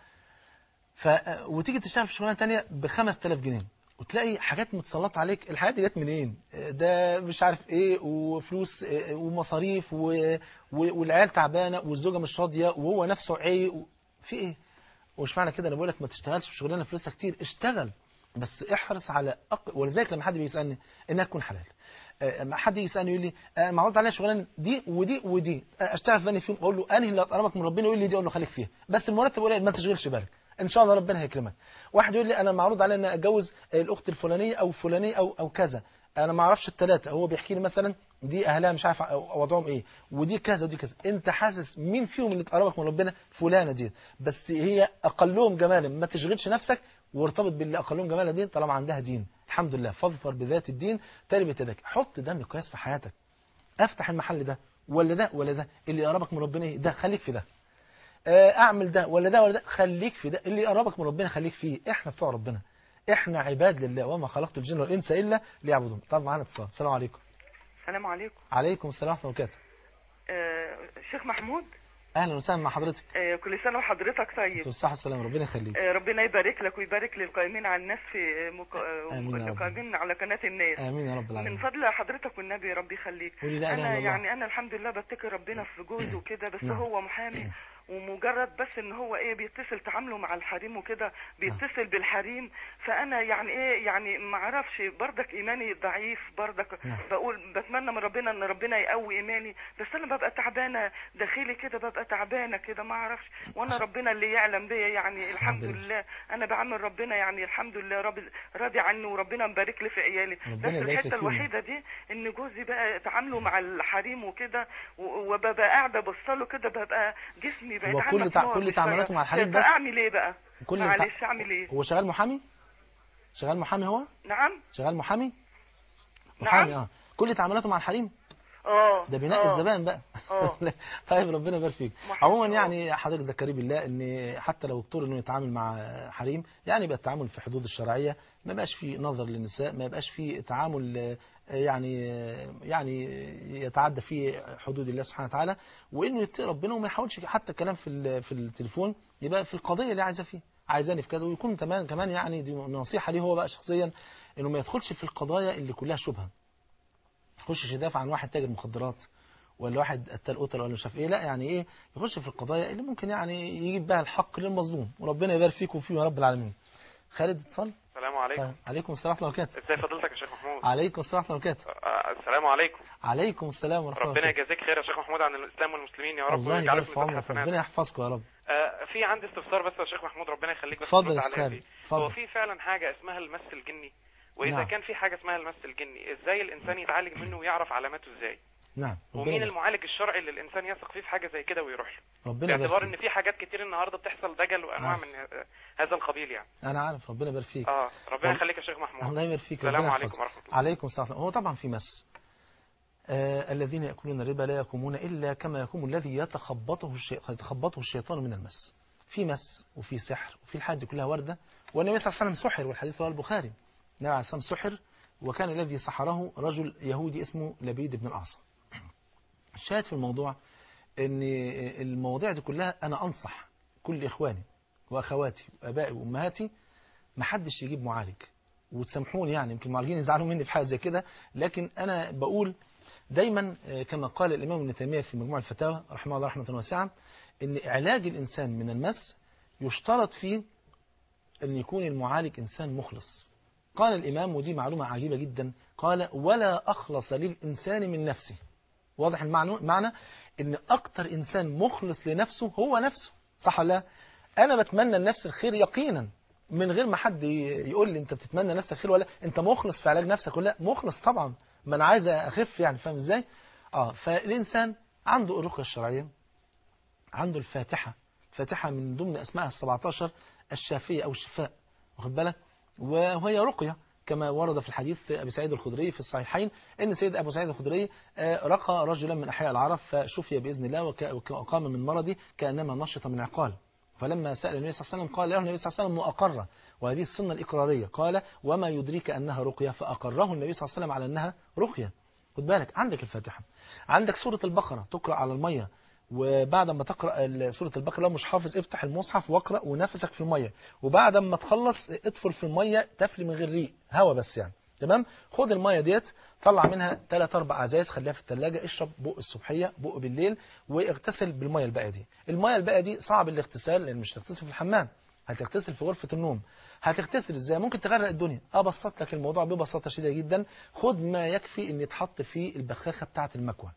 ف وتيجي تشتغل في شغلانه ثانيه ب 5000 جنيه وتلاقي حاجات متسلطه عليك الحاجات دي جت منين آه، ده مش عارف ايه وفلوس آه، ومصاريف و... و... والعيال تعبانه والزوجه مش راضيه وهو نفسه عي و... في ايه ومش معنى كده انا بقول لك ما تشتغلش في شغلانه فلوسها كتير اشتغل بس احرص على أق... ولذلك لما حد بيسالني انها تكون حلال آه، لما حد يسالني يقول لي آه، معروض عليا شغلانه دي ودي ودي آه، اشتغل في انهي فيهم اقول له انهي اللي قربك من ربنا يقول لي دي اقول له خليك فيها بس المرتب قليل ما تشغلش بالك ان شاء الله ربنا هيكرمك واحد يقول لي انا معروض عليا ان اتجوز الاخت الفلانيه او فلانيه او او كذا انا ما اعرفش الثلاثه هو بيحكي لي مثلا دي اهلها مش عارف وضعهم ايه ودي كذا ودي كذا انت حاسس مين فيهم اللي تقربك من ربنا فلانه دي بس هي اقلهم جمالا ما تشغلش نفسك وارتبط باللي اقلهم جمالا دي طالما عندها دين الحمد لله فاظفر بذات الدين تربت يدك حط ده مقياس في حياتك افتح المحل ده ولا ده ولا ده اللي يقربك من ربنا ايه ده خليك في ده آه، اعمل ده ولا ده ولا ده خليك في ده اللي يقربك من ربنا خليك فيه احنا بتوع ربنا احنا عباد لله وما خلقت الجن والانس الا ليعبدون طب معانا اتصال السلام عليكم السلام عليكم عليكم السلام ورحمه الله وبركاته آه شيخ محمود اهلا وسهلا مع حضرتك آه كل سنة وحضرتك طيب بالصحه والسلامه ربنا يخليك آه ربنا يبارك لك ويبارك للقائمين على الناس في مك... آه، آمين يا رب. القائمين على قناة الناس امين يا رب من العالمين فضل حضرتك والنبي ربي يخليك قولي لا اله انا الا الله يعني انا الحمد لله بتكي ربنا في جوزي وكده بس نعم. هو محامي ومجرد بس ان هو ايه بيتصل تعامله مع الحريم وكده بيتصل بالحريم فانا يعني ايه يعني ما اعرفش برضك ايماني ضعيف برضك نعم. بقول بتمنى من ربنا ان ربنا يقوي ايماني بس انا ببقى تعبانه داخلي كده ببقى تعبانه كده ما اعرفش وانا ربنا اللي يعلم بيا يعني الحمد الحمد لله. لله انا بعمل ربنا يعني الحمد لله رب راضي عني وربنا مبارك لي في عيالي ربنا بس يبارك الحته فيهم. الوحيده دي ان جوزي بقى تعامله مع الحريم وكده و- وببقى قاعده بصله كده ببقى جسمي بقى هو كل تع- كل تعاملاته مع الحريم بس؟ اعمل ايه بقى كل تع- معلش اعمل ايه هو شغال محامي شغال محامي هو نعم شغال محامي نعم. محامي اه كل تعاملاته مع الحريم اه ده بناء آه. الزبائن بقى اه طيب ربنا يبارك فيك محمد. عموما آه. يعني حضرتك ذكري بالله ان حتى لو اضطر انه يتعامل مع حريم يعني يبقى التعامل في حدود الشرعيه ما يبقاش في نظر للنساء ما يبقاش في تعامل آه، يعني آه، يعني يتعدى فيه حدود الله سبحانه وتعالى وانه يتقي ربنا وما يحاولش حتى الكلام في ال- في التليفون يبقى في القضيه اللي عايزه فيه عايزاني في كذا ويكون كمان كمان يعني دي نصيحه ليه هو بقى شخصيا انه ما يدخلش في القضايا اللي كلها شبهه يخشش يدافع عن واحد تاجر مخدرات ولا واحد قتال قتل ولا مش عارف ايه لا يعني ايه يخش في القضايا اللي ممكن يعني يجيب بها الحق للمظلوم وربنا يبارك فيكم وفيه يا رب العالمين خالد اتصل السلام عليكم طيب. عليكم السلام ورحمه الله وبركاته ازي فضيلتك يا شيخ محمود عليكم السلام ورحمه الله وبركاته آه، السلام عليكم عليكم السلام ورحمه الله ربنا وبركاته يجازيك خير يا شيخ محمود عن الاسلام والمسلمين يا رب الله ويجعلك يبارك في في ميزان عمرك حسنات ربنا يحفظكم يا رب آه، في عندي استفسار بس يا شيخ محمود ربنا يخليك بس اتفضل ترد يا عليا أستاذ فيه. اتفضل. هو في فعلا حاجة اسمها المس الجني وإذا نعم. كان في حاجة اسمها المس الجني ازاي الإنسان يتعالج منه ويعرف علاماته ازاي نعم ربنا ومين يبارك. المعالج الشرعي اللي الإنسان يثق فيه في حاجة زي كده ويروح له ربنا يبارك باعتبار ان فيك. في حاجات كتير النهارده بتحصل دجل وانواع نعم. من ه- هذا القبيل يعني انا عارف ربنا يبارك فيك اه ربنا رب- يخليك يا شيخ محمود الله يبارك فيك السلام ربنا عليكم يحفظك. ورحمة الله عليكم السلام ورحمة الله. هو طبعا في مس آه الذين يأكلون الربا لا يقومون إلا كما يقوم الذي يتخبطه الشيطان يتخبطه الشيطان من المس في مس وفي سحر وفي الحاجات دي كلها واردة والنبي صلى الله عليه وسلم سحر والحديث رواه البخاري النبي عليه الصلاة والسلام سحر وكان الذي سحره رجل يهودي اسمه لبيد بن الأعصم الشاهد في الموضوع ان المواضيع دي كلها انا انصح كل اخواني واخواتي وابائي وامهاتي ما حدش يجيب معالج وتسامحوني يعني يمكن المعالجين يزعلوا مني في حاجه زي كده لكن انا بقول دايما آه، كما قال الامام ابن تيميه في مجموع الفتاوى رحمه الله رحمه واسعه ان علاج الانسان من المس يشترط فيه ان يكون المعالج انسان مخلص قال الامام ودي معلومه عجيبه جدا قال ولا اخلص للانسان من نفسه واضح المعنى معنى ان اكتر انسان مخلص لنفسه هو نفسه صح ولا لا انا بتمنى لنفسي الخير يقينا من غير ما حد ي- يقول لي انت بتتمنى نفسك الخير ولا لا. انت مخلص في علاج نفسك ولا لا مخلص طبعا ما انا عايز اخف يعني فاهم ازاي اه فالانسان عنده الرقيه الشرعيه عنده الفاتحه الفاتحه من ضمن اسمائها ال 17 الشافيه او الشفاء واخد بالك وهي رقيه كما ورد في الحديث أبي سعيد الخدري في الصحيحين أن سيد أبو سعيد الخدري آه، رقى رجلا من أحياء العرب فشفي بإذن الله وك- وقام من مرضه كأنما نشط من عقال فلما سأل النبي صلى الله عليه وسلم قال له النبي صلى الله عليه وسلم وأقر وهذه السنة الإقرارية قال وما يدريك أنها رقية فأقره النبي صلى الله عليه وسلم على أنها رقية خد بالك عندك الفاتحة عندك سورة البقرة تقرأ على المية وبعد ما تقرأ ال- سورة البقرة لو مش حافظ افتح المصحف واقرأ ونفسك في المية وبعد ما تخلص ادخل في المية تفلي من غير ريق هوا بس يعني تمام خد المية ديت طلع منها 3 4 ازايز خليها في الثلاجة اشرب بق الصبحية بق بالليل واغتسل بالمية الباقية دي المية الباقية دي صعب الاغتسال لان مش تغتسل في الحمام هتغتسل في غرفة النوم هتغتسل ازاي ممكن تغرق الدنيا ابسط لك الموضوع ببساطة شديدة جدا خد ما يكفي ان يتحط في البخاخة بتاعة المكوى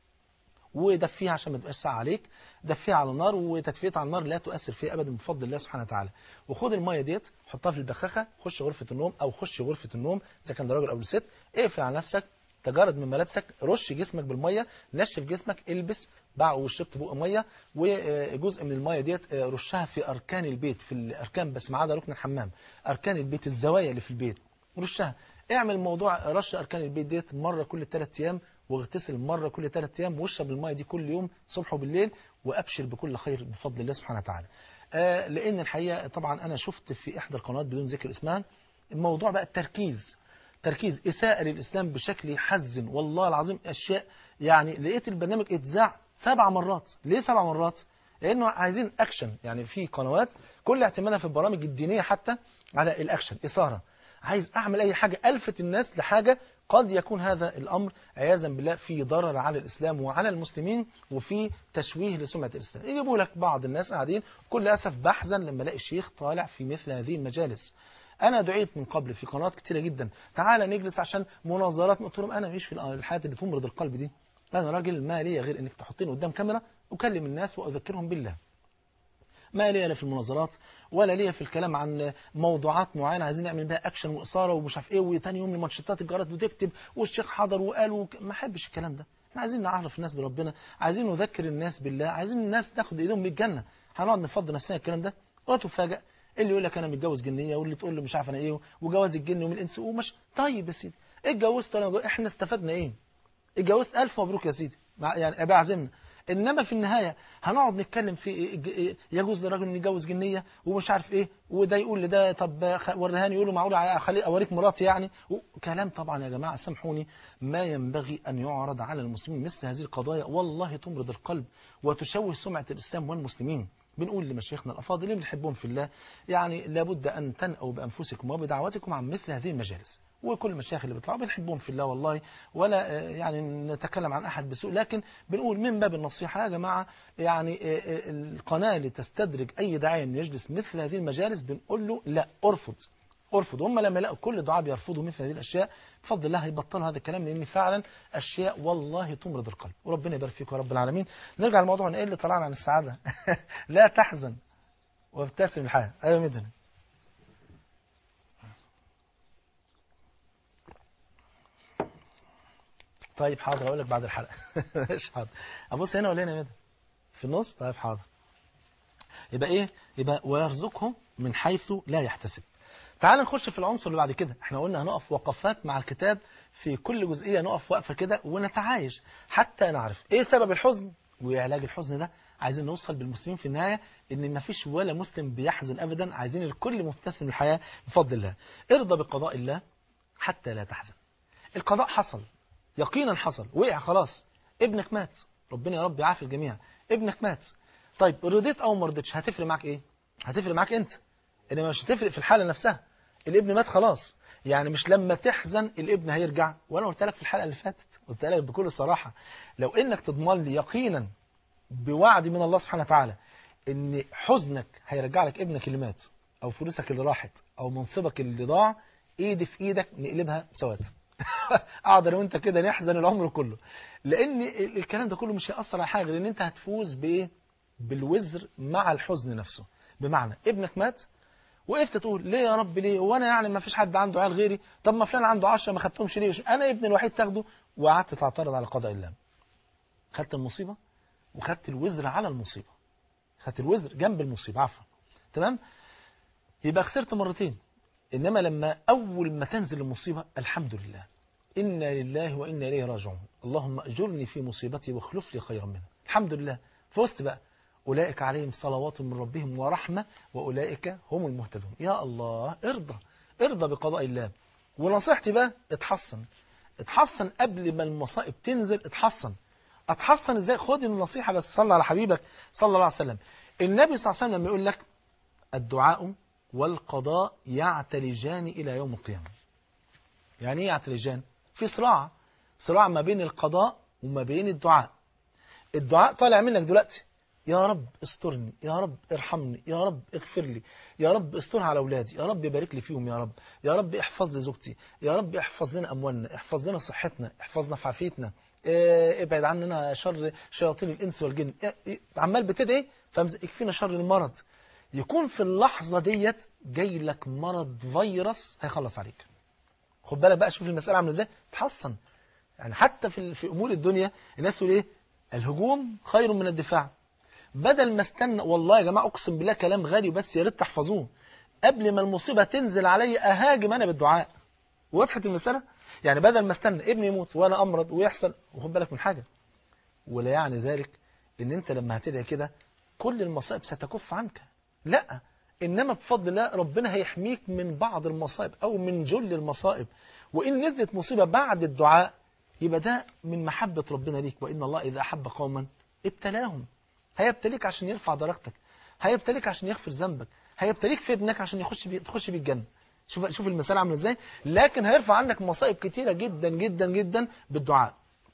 ودفيها عشان ما تبقاش ساقعه عليك دفيها على النار وتدفيتها على النار لا تؤثر فيها ابدا بفضل الله سبحانه وتعالى وخد الميه ديت حطها في البخاخه خش غرفه النوم او خش غرفه النوم اذا كان ده راجل او ست اقفل على نفسك تجرد من ملابسك رش جسمك بالميه نشف جسمك البس باع وشربت بق ميه وجزء من الميه ديت رشها في اركان البيت في الاركان بس ما عدا ركن الحمام اركان البيت الزوايا اللي في البيت رشها اعمل موضوع رش اركان البيت ديت مره كل ثلاث ايام واغتسل مره كل ثلاث ايام واشرب الميه دي كل يوم صبح وبالليل وابشر بكل خير بفضل الله سبحانه وتعالى آه لان الحقيقه طبعا انا شفت في احدى القنوات بدون ذكر اسمها الموضوع بقى التركيز تركيز اساءه للاسلام بشكل يحزن والله العظيم اشياء يعني لقيت البرنامج اتذاع سبع مرات ليه سبع مرات لانه عايزين اكشن يعني في قنوات كل اعتمادها في البرامج الدينيه حتى على الاكشن اثاره عايز اعمل اي حاجه الفت الناس لحاجه قد يكون هذا الامر عياذا بالله في ضرر على الاسلام وعلى المسلمين وفي تشويه لسمعه الاسلام يجيبوا لك بعض الناس قاعدين كل اسف بحزن لما الاقي الشيخ طالع في مثل هذه المجالس انا دعيت من قبل في قنوات كتيره جدا تعالى نجلس عشان مناظرات قلت لهم انا مش في الحياه اللي تمرض القلب دي انا راجل ما لي غير انك تحطيني قدام كاميرا اكلم الناس واذكرهم بالله ما ليا لا في المناظرات ولا ليا في الكلام عن موضوعات معينه عايزين نعمل بيها اكشن واثاره ومش عارف ايه وتاني يوم المانشيتات الجرائد بتكتب والشيخ حضر وقال وك... ما احبش الكلام ده احنا عايزين نعرف الناس بربنا عايزين نذكر الناس بالله عايزين الناس تاخد ايدهم بالجنه هنقعد نفضل نفسنا الكلام ده وتفاجئ اللي يقول لك انا متجوز جنيه واللي تقول له مش عارف انا ايه وجواز الجن ومن الانس ومش طيب يا سيدي اتجوزت انا احنا استفدنا ايه اتجوزت الف مبروك يا سيدي يعني ابقى عزمنا انما في النهايه هنقعد نتكلم في يجوز للراجل انه يتجوز جنيه ومش عارف ايه وده يقول لده طب وريهاني يقول له معقول اخلي اوريك مراتي يعني كلام طبعا يا جماعه سامحوني ما ينبغي ان يعرض على المسلمين مثل هذه القضايا والله تمرض القلب وتشوه سمعه الاسلام والمسلمين بنقول لمشايخنا الافاضل اللي بنحبهم في الله يعني لابد ان تنأوا بانفسكم وبدعواتكم عن مثل هذه المجالس وكل المشايخ اللي بيطلعوا بنحبهم في الله والله ولا يعني نتكلم عن أحد بسوء لكن بنقول من باب النصيحة يا جماعة يعني القناة اللي تستدرج أي داعية أن يجلس مثل هذه المجالس بنقول له لا أرفض أرفض هم لما يلاقوا كل دعاء بيرفضوا مثل هذه الأشياء بفضل الله هيبطلوا هذا الكلام لأن فعلا أشياء والله تمرض القلب وربنا يبارك فيكم يا رب العالمين نرجع للموضوع إيه اللي طلعنا عن السعادة لا تحزن وابتسم الحياة أيوة مدن طيب حاضر هقول لك بعد الحلقه ماشي حاضر ابص هنا ولا هنا يا في النص طيب حاضر يبقى ايه يبقى ويرزقهم من حيث لا يحتسب تعال نخش في العنصر اللي بعد كده احنا قلنا هنقف وقفات مع الكتاب في كل جزئيه نقف وقفه كده ونتعايش حتى نعرف ايه سبب الحزن وعلاج الحزن ده عايزين نوصل بالمسلمين في النهايه ان ما فيش ولا مسلم بيحزن ابدا عايزين الكل مبتسم الحياه بفضل الله ارضى بقضاء الله حتى لا تحزن القضاء حصل يقينا حصل وقع خلاص ابنك مات ربنا يا رب يعافي الجميع ابنك مات طيب رضيت او ما رضيتش هتفرق معاك ايه هتفرق معاك انت انما مش هتفرق في الحاله نفسها الابن مات خلاص يعني مش لما تحزن الابن هيرجع وانا قلت لك في الحلقه اللي فاتت قلت لك بكل صراحه لو انك تضمن لي يقينا بوعد من الله سبحانه وتعالى ان حزنك هيرجع لك ابنك اللي مات او فلوسك اللي راحت او منصبك اللي ضاع ايدي في ايدك نقلبها سواد اقعد انا وانت كده نحزن العمر كله لان ال- الكلام ده كله مش هيأثر على حاجه لان انت هتفوز بايه بالوزر مع الحزن نفسه بمعنى ابنك مات وقفت تقول ليه يا رب ليه وانا يعني ما فيش حد عنده عيال غيري طب ما فلان عنده 10 ما خدتهمش ليه انا ابني الوحيد تاخده وقعدت تعترض على قضاء الله خدت المصيبه وخدت الوزر على المصيبه خدت الوزر جنب المصيبه عفوا تمام يبقى خسرت مرتين انما لما اول ما تنزل المصيبه الحمد لله انا لله وانا اليه راجعون اللهم اجرني في مصيبتي واخلف لي خيرا منها الحمد لله فزت بقى أولئك عليهم صلوات من ربهم ورحمة وأولئك هم المهتدون يا الله ارضى ارضى بقضاء الله ونصيحتي بقى اتحصن اتحصن قبل ما المصائب تنزل اتحصن اتحصن ازاي خد النصيحة بس صلى على حبيبك صلى الله عليه وسلم النبي صلى الله عليه وسلم لما يقول لك الدعاء والقضاء يعتلجان إلى يوم القيامة يعني ايه يعتلجان في صراع صراع ما بين القضاء وما بين الدعاء الدعاء طالع منك دلوقتي يا رب استرني يا رب ارحمني يا رب اغفر لي يا رب استرها على اولادي يا رب بارك لي فيهم يا رب يا رب احفظ لي زوجتي يا رب احفظ لنا اموالنا احفظ لنا صحتنا احفظنا في عافيتنا اه ابعد عننا شر شياطين الانس والجن اه اه عمال بتدعي فيكفينا شر المرض يكون في اللحظه ديت جاي لك مرض فيروس هيخلص عليك خد بالك بقى شوف المساله عامله ازاي تحصن يعني حتى في في امور الدنيا الناس تقول ايه الهجوم خير من الدفاع بدل ما استنى والله يا جماعه اقسم بالله كلام غالي بس يا ريت تحفظوه قبل ما المصيبه تنزل عليا اهاجم انا بالدعاء وضحت المساله يعني بدل ما استنى ابني يموت وانا امرض ويحصل وخد بالك من حاجه ولا يعني ذلك ان انت لما هتدعي كده كل المصائب ستكف عنك لا انما بفضل الله ربنا هيحميك من بعض المصائب او من جل المصائب وان نزلت مصيبه بعد الدعاء يبقى ده من محبه ربنا ليك وان الله اذا احب قوما ابتلاهم هيبتليك عشان يرفع درجتك هيبتليك عشان يغفر ذنبك هيبتليك في ابنك عشان يخش بي... تخش بيه الجنه شوف شوف المثال عامل ازاي لكن هيرفع عنك مصائب كتيره جدا جدا جدا بالدعاء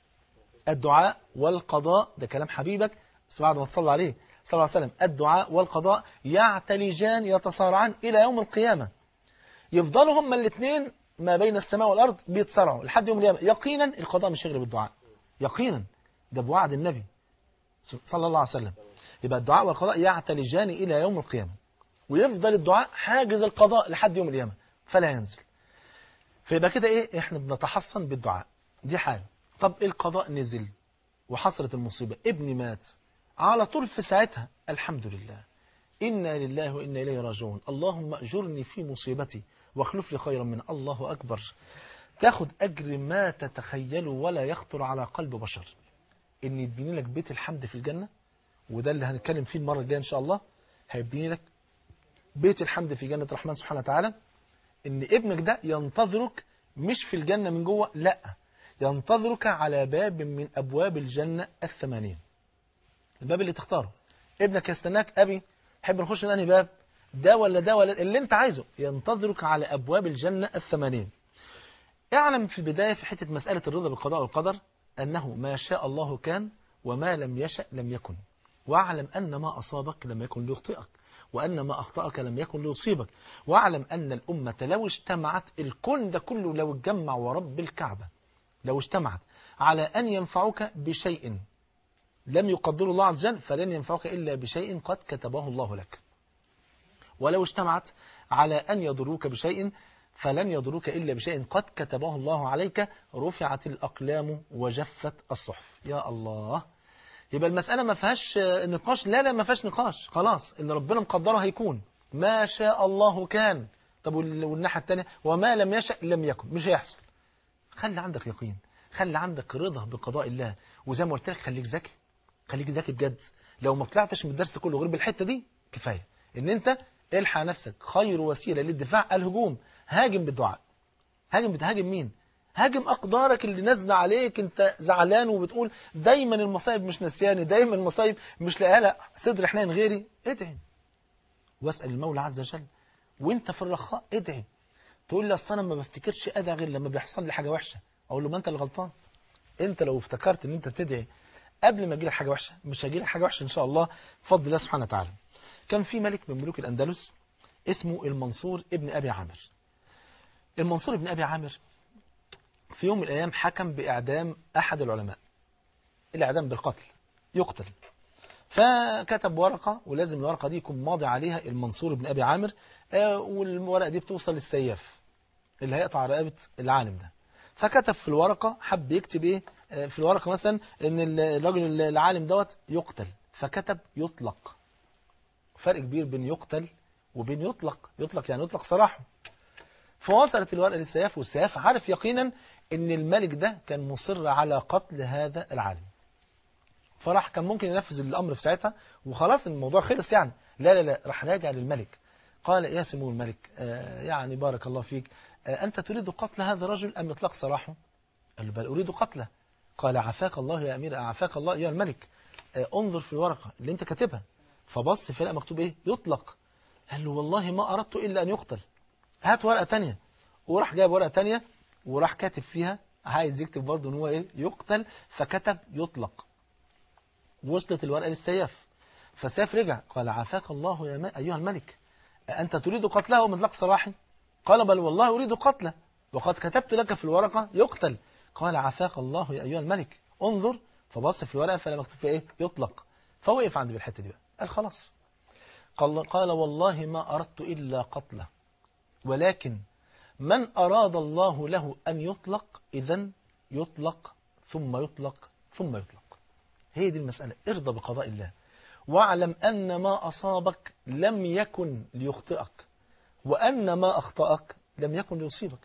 الدعاء والقضاء ده كلام حبيبك بس بعد ما تصلى عليه صلى الله عليه وسلم الدعاء والقضاء يعتلجان يتصارعان الى يوم القيامه يفضلوا هما الاثنين ما بين السماء والارض بيتصارعوا لحد يوم القيامه يقينا القضاء مش هيغلب الدعاء يقينا ده بوعد النبي صلى الله عليه وسلم يبقى الدعاء والقضاء يعتلجان إلى يوم القيامة ويفضل الدعاء حاجز القضاء لحد يوم القيامة فلا ينزل فيبقى كده إيه إحنا بنتحصن بالدعاء دي حاجة طب القضاء نزل وحصلت المصيبة ابني مات على طول في ساعتها الحمد لله إنا لله وإنا إليه راجعون اللهم أجرني في مصيبتي واخلف لي خيرا من الله أكبر تاخد أجر ما تتخيله ولا يخطر على قلب بشر ان يبني لك بيت الحمد في الجنة وده اللي هنتكلم فيه المرة الجاية ان شاء الله هيبني لك بيت الحمد في جنة الرحمن سبحانه وتعالى ان ابنك ده ينتظرك مش في الجنة من جوه لا ينتظرك على باب من ابواب الجنة الثمانية الباب اللي تختاره ابنك يستناك ابي تحب نخش من انهي باب ده ولا ده ولا اللي انت عايزه ينتظرك على ابواب الجنة الثمانية اعلم في البداية في حتة مسألة الرضا بالقضاء والقدر أنه ما شاء الله كان وما لم يشأ لم يكن واعلم أن ما أصابك لم يكن ليخطئك وأن ما أخطأك لم يكن ليصيبك واعلم أن الأمة لو اجتمعت الكون ده كله لو اتجمع ورب الكعبة لو اجتمعت على أن ينفعوك بشيء لم يقدر الله عز وجل فلن ينفعك إلا بشيء قد كتبه الله لك ولو اجتمعت على أن يضروك بشيء فلن يضروك إلا بشيء قد كتبه الله عليك رفعت الأقلام وجفت الصحف يا الله يبقى المسألة ما فيهاش نقاش لا لا ما فيهاش نقاش خلاص اللي ربنا مقدره هيكون ما شاء الله كان طب والناحية الثانية وما لم يشأ لم يكن مش هيحصل خلي عندك يقين خلي عندك رضا بقضاء الله وزي ما قلت لك خليك ذكي خليك ذكي بجد لو ما طلعتش من الدرس كله غير بالحتة دي كفاية ان انت الحق نفسك خير وسيلة للدفاع الهجوم هاجم بالدعاء هاجم بتهاجم مين هاجم أقدارك اللي نازلة عليك أنت زعلان وبتقول دايما المصايب مش نسياني دايما المصايب مش لاقيها لا صدر حنين غيري ادعي واسأل المولى عز وجل وانت في الرخاء ادعي تقول لي اصل انا ما بفتكرش ادعي غير لما بيحصل لي حاجه وحشه اقول له ما انت اللي غلطان انت لو افتكرت ان انت تدعي قبل ما يجي لك حاجه وحشه مش هيجي لك حاجه وحشه ان شاء الله بفضل الله سبحانه وتعالى كان في ملك من ملوك الاندلس اسمه المنصور ابن ابي عامر المنصور ابن ابي عامر في يوم من الايام حكم باعدام احد العلماء الاعدام بالقتل يقتل فكتب ورقة ولازم الورقة دي يكون ماضي عليها المنصور بن أبي عامر آه، والورقة دي بتوصل للسياف اللي هيقطع رقبة العالم ده فكتب في الورقة حب يكتب ايه آه، في الورقة مثلا ان الراجل العالم دوت يقتل فكتب يطلق فرق كبير بين يقتل وبين يطلق يطلق يعني يطلق سراحه فوصلت الورقة للسياف والسياف عارف يقينا ان الملك ده كان مصر على قتل هذا العالم فراح كان ممكن ينفذ الأمر في ساعتها وخلاص الموضوع خلص يعني لا لا لا راح راجع للملك قال يا سمو الملك آه يعني بارك الله فيك آه أنت تريد قتل هذا الرجل أم إطلاق سراحه قال له بل أريد قتله قال عافاك الله يا أمير عافاك الله يا الملك آه انظر في الورقة اللي أنت كاتبها فبص في مكتوب إيه يطلق قال له والله ما أردت إلا أن يقتل هات ورقة تانية وراح جايب ورقة تانية وراح كاتب فيها عايز يكتب برضه ان هو ايه يقتل فكتب يطلق وصلت الورقة للسياف فالسياف رجع قال عافاك الله يا ما أيها الملك أنت تريد قتله ومطلق سراحي قال بل والله أريد قتله وقد كتبت لك في الورقة يقتل قال عافاك الله يا أيها الملك انظر فبص في الورقة فلا مكتوب فيها إيه يطلق فوقف عند بالحتة دي بقى قال خلاص قال, قال والله ما أردت إلا قتله ولكن من أراد الله له أن يطلق إذا يطلق ثم يطلق ثم يطلق هي دي المسألة ارضى بقضاء الله واعلم أن ما أصابك لم يكن ليخطئك وأن ما أخطأك لم يكن ليصيبك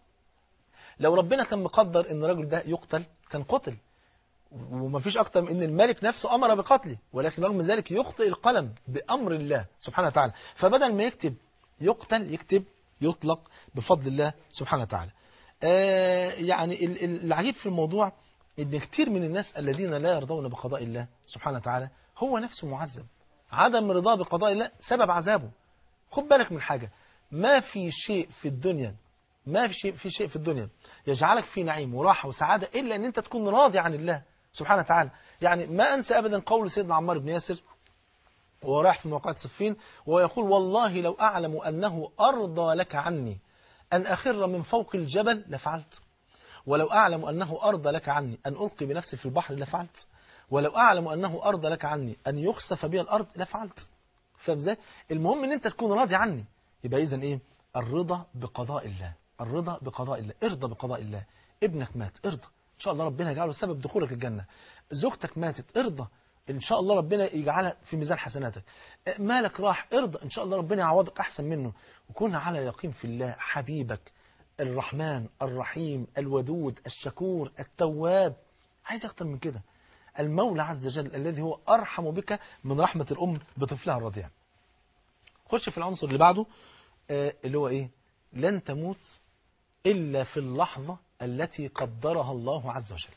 لو ربنا كان مقدر أن الرجل ده يقتل كان قتل وما فيش أكتر من أن الملك نفسه أمر بقتله ولكن رغم ذلك يخطئ القلم بأمر الله سبحانه وتعالى فبدل ما يكتب يقتل يكتب يطلق بفضل الله سبحانه وتعالى آه يعني العجيب في الموضوع ان كتير من الناس الذين لا يرضون بقضاء الله سبحانه وتعالى هو نفسه معذب عدم رضاه بقضاء الله سبب عذابه خد بالك من حاجة ما في شيء في الدنيا ما في شيء في شيء في الدنيا يجعلك في نعيم وراحة وسعادة إلا أن أنت تكون راضي عن الله سبحانه وتعالى يعني ما أنسى أبدا قول سيدنا عمار بن ياسر وهو رايح في موقعة صفين ويقول والله لو أعلم أنه أرضى لك عني أن أخر من فوق الجبل لفعلت ولو أعلم أنه أرضى لك عني أن ألقي بنفسي في البحر لفعلت ولو أعلم أنه أرضى لك عني أن يخسف بي الأرض لفعلت فاهم ازاي؟ المهم أن أنت تكون راضي عني يبقى إذن إيه؟ الرضا بقضاء الله الرضا بقضاء الله ارضى بقضاء الله ابنك مات ارضى إن شاء الله ربنا يجعله سبب دخولك الجنة زوجتك ماتت ارضى إن شاء الله ربنا يجعلها في ميزان حسناتك مالك راح ارضى إن شاء الله ربنا يعوضك أحسن منه وكن على يقين في الله حبيبك الرحمن الرحيم الودود الشكور التواب عايز أكتر من كده المولى عز وجل الذي هو أرحم بك من رحمة الأم بطفلها الرضيع خش في العنصر اللي بعده آه اللي هو إيه لن تموت إلا في اللحظة التي قدرها الله عز وجل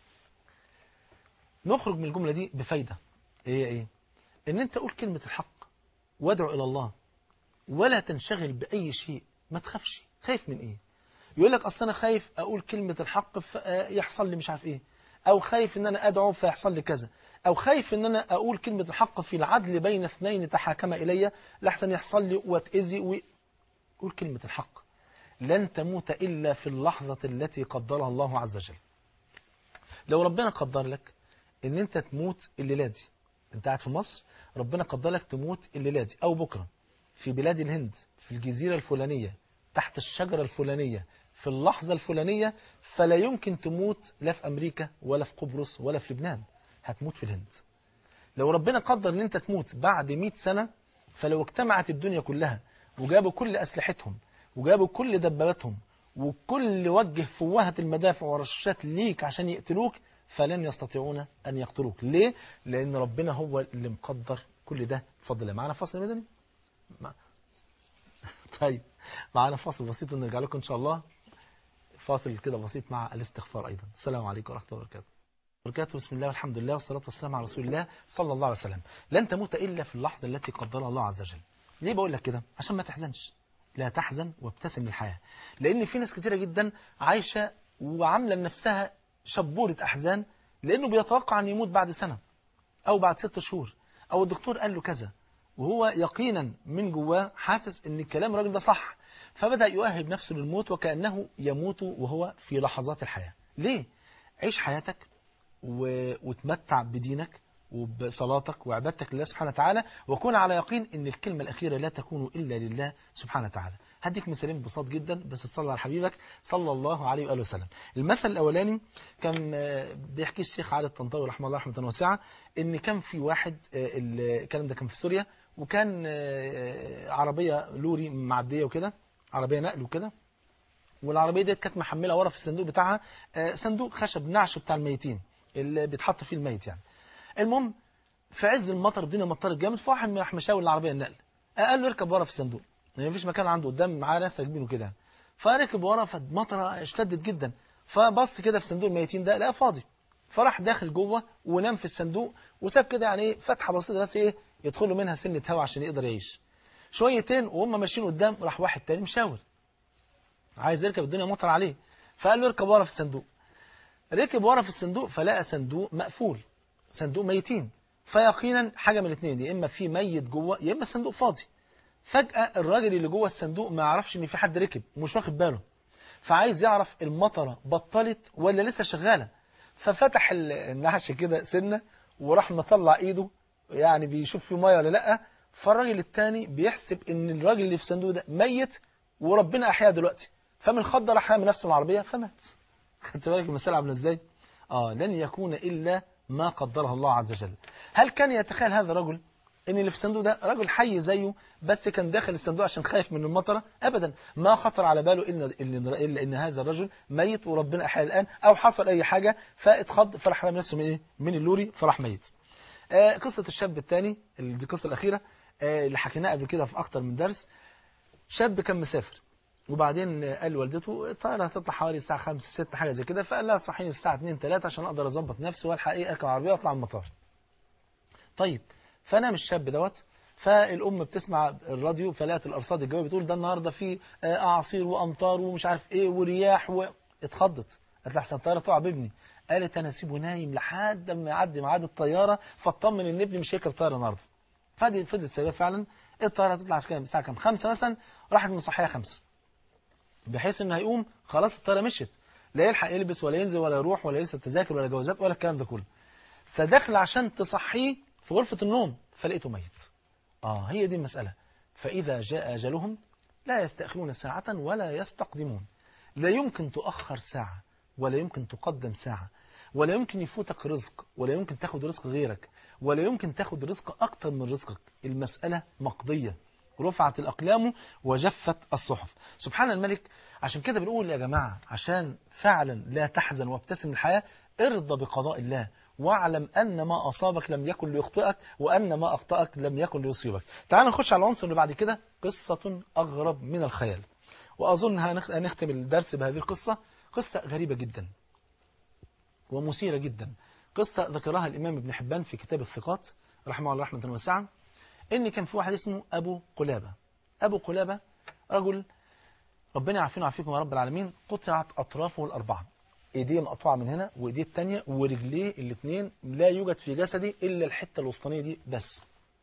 نخرج من الجملة دي بفايدة هي إيه إن أنت قول كلمة الحق وادعو إلى الله ولا تنشغل بأي شيء ما تخافش خايف من إيه يقول لك أصل أنا خايف أقول كلمة الحق يحصل لي مش عارف إيه أو خايف إن أنا أدعو فيحصل لي كذا أو خايف إن أنا أقول كلمة الحق في العدل بين اثنين تحاكم إلي لحسن يحصل لي واتأذي و... قول كلمة الحق لن تموت إلا في اللحظة التي قدرها الله عز وجل لو ربنا قدر لك إن أنت تموت الليلة دي أنت قاعد في مصر ربنا قدر لك تموت الليلة دي أو بكرة في بلاد الهند في الجزيرة الفلانية تحت الشجرة الفلانية في اللحظة الفلانية فلا يمكن تموت لا في أمريكا ولا في قبرص ولا في لبنان هتموت في الهند لو ربنا قدر ان انت تموت بعد 100 سنة فلو اجتمعت الدنيا كلها وجابوا كل أسلحتهم وجابوا كل دباباتهم وكل وجه فوهة المدافع ورشاشات ليك عشان يقتلوك فلن يستطيعون أن يقتلوك ليه؟ لأن ربنا هو اللي مقدر كل ده بفضل معنا فاصل مدني؟ مع... طيب معنا فاصل بسيط ونرجع لكم إن شاء الله فاصل كده بسيط مع الاستغفار أيضا السلام عليكم ورحمة الله وبركاته وبركاته بسم الله والحمد لله والصلاة والسلام على رسول الله صلى الله عليه وسلم لن تموت إلا في اللحظة التي قدرها الله عز وجل ليه بقول لك كده عشان ما تحزنش لا تحزن وابتسم للحياة لأن في ناس كتيرة جدا عايشة وعاملة لنفسها شبورة أحزان لأنه بيتوقع أن يموت بعد سنة أو بعد ست شهور أو الدكتور قال له كذا وهو يقينا من جواه حاسس أن الكلام الراجل ده صح فبدأ يؤهب نفسه للموت وكأنه يموت وهو في لحظات الحياة ليه؟ عيش حياتك و... وتمتع بدينك وبصلاتك وعبادتك لله سبحانه وتعالى وكون على يقين ان الكلمة الأخيرة لا تكون إلا لله سبحانه وتعالى هديك مثالين بساط جدا بس تصلي على حبيبك صلى الله عليه وآله وسلم المثل الأولاني كان بيحكي الشيخ علي الطنطاوي رحمه الله رحمة واسعة ان كان في واحد الكلام ده كان في سوريا وكان عربية لوري معدية وكده عربية نقل وكده والعربية ديت كانت محملة ورا في الصندوق بتاعها صندوق خشب نعش بتاع الميتين اللي بيتحط فيه الميت يعني المهم في عز المطر الدنيا مطرت جامد فواحد راح مشاور العربيه النقل قال له اركب ورا في الصندوق يعني مفيش مكان عنده قدام معاه ناس راكبينه كده فركب ورا فالمطره اشتدت جدا فبص كده في صندوق الميتين ده لقى فاضي فراح داخل جوه ونام في الصندوق وساب كده يعني ايه فتحه بسيطه بس ايه يدخل له منها سنه هواء عشان يقدر يعيش شويتين وهم ماشيين قدام راح واحد تاني مشاور عايز يركب الدنيا مطر عليه فقال له اركب ورا في الصندوق ركب ورا في الصندوق فلقى صندوق مقفول صندوق ميتين فيقينا حاجة من الاثنين يا إما في ميت جوه يا إما الصندوق فاضي فجأة الراجل اللي جوه الصندوق ما يعرفش إن في حد ركب ومش واخد باله فعايز يعرف المطرة بطلت ولا لسه شغالة ففتح النعش كده سنة وراح مطلع إيده يعني بيشوف في مية ولا لأ فالراجل التاني بيحسب إن الراجل اللي في الصندوق ده ميت وربنا أحياه دلوقتي فمن خض راح رامي نفسه العربية فمات خدت بالك المسألة عاملة إزاي؟ آه لن يكون إلا ما قدره الله عز وجل هل كان يتخيل هذا الرجل ان اللي في الصندوق ده رجل حي زيه بس كان داخل الصندوق عشان خايف من المطره ابدا ما خطر على باله ان ان ان, إن هذا الرجل ميت وربنا احياه الان او حصل اي حاجه فاتخض فراح رمى نفسه من ايه من اللوري فراح ميت آه قصه الشاب الثاني دي القصه الاخيره آه اللي حكيناها قبل كده في اكتر من درس شاب كان مسافر وبعدين قال لوالدته الطياره هتطلع حوالي الساعه 5 6 حاجه زي كده فقال لها صحيني الساعه 2 3 عشان اقدر اظبط نفسي والحق ايه اركب عربيه واطلع المطار طيب فنام الشاب دوت فالام بتسمع الراديو فلقت الارصاد الجويه بتقول ده النهارده في اعاصير وامطار ومش عارف ايه ورياح واتخضت قالت لها احسن الطياره تقع بابني قالت انا اسيبه نايم لحد ما يعدي ميعاد الطياره فاطمن ان ابني مش هيركب الطياره النهارده فدي فضلت سايباه فعلا الطياره هتطلع كام الساعه كام 5 مثلا راحت مصحيه 5 بحيث انه هيقوم خلاص الطياره مشيت لا يلحق يلبس ولا ينزل ولا يروح ولا يلبس التذاكر ولا جوازات ولا الكلام ده كله فدخل عشان تصحيه في غرفة النوم فلقيته ميت اه هي دي المسألة فإذا جاء أجلهم لا يستأخرون ساعة ولا يستقدمون لا يمكن تؤخر ساعة ولا يمكن تقدم ساعة ولا يمكن يفوتك رزق ولا يمكن تاخد رزق غيرك ولا يمكن تاخد رزق أكتر من رزقك المسألة مقضية رفعت الأقلام وجفت الصحف سبحان الملك عشان كده بنقول يا جماعة عشان فعلا لا تحزن وابتسم الحياة ارضى بقضاء الله واعلم أن ما أصابك لم يكن ليخطئك وأن ما أخطأك لم يكن ليصيبك تعال نخش على العنصر اللي بعد كده قصة أغرب من الخيال وأظن هنختم الدرس بهذه القصة قصة غريبة جدا ومثيرة جدا قصة ذكرها الإمام ابن حبان في كتاب الثقات رحمه الله رحمة واسعة إن كان في واحد اسمه أبو قلابة أبو قلابة رجل ربنا يعافينا ويعافيكم يا رب العالمين قطعت أطرافه الأربعة ايديه مقطوعه من هنا وايديه الثانيه ورجليه الاثنين لا يوجد في جسدي الا الحته الوسطانيه دي بس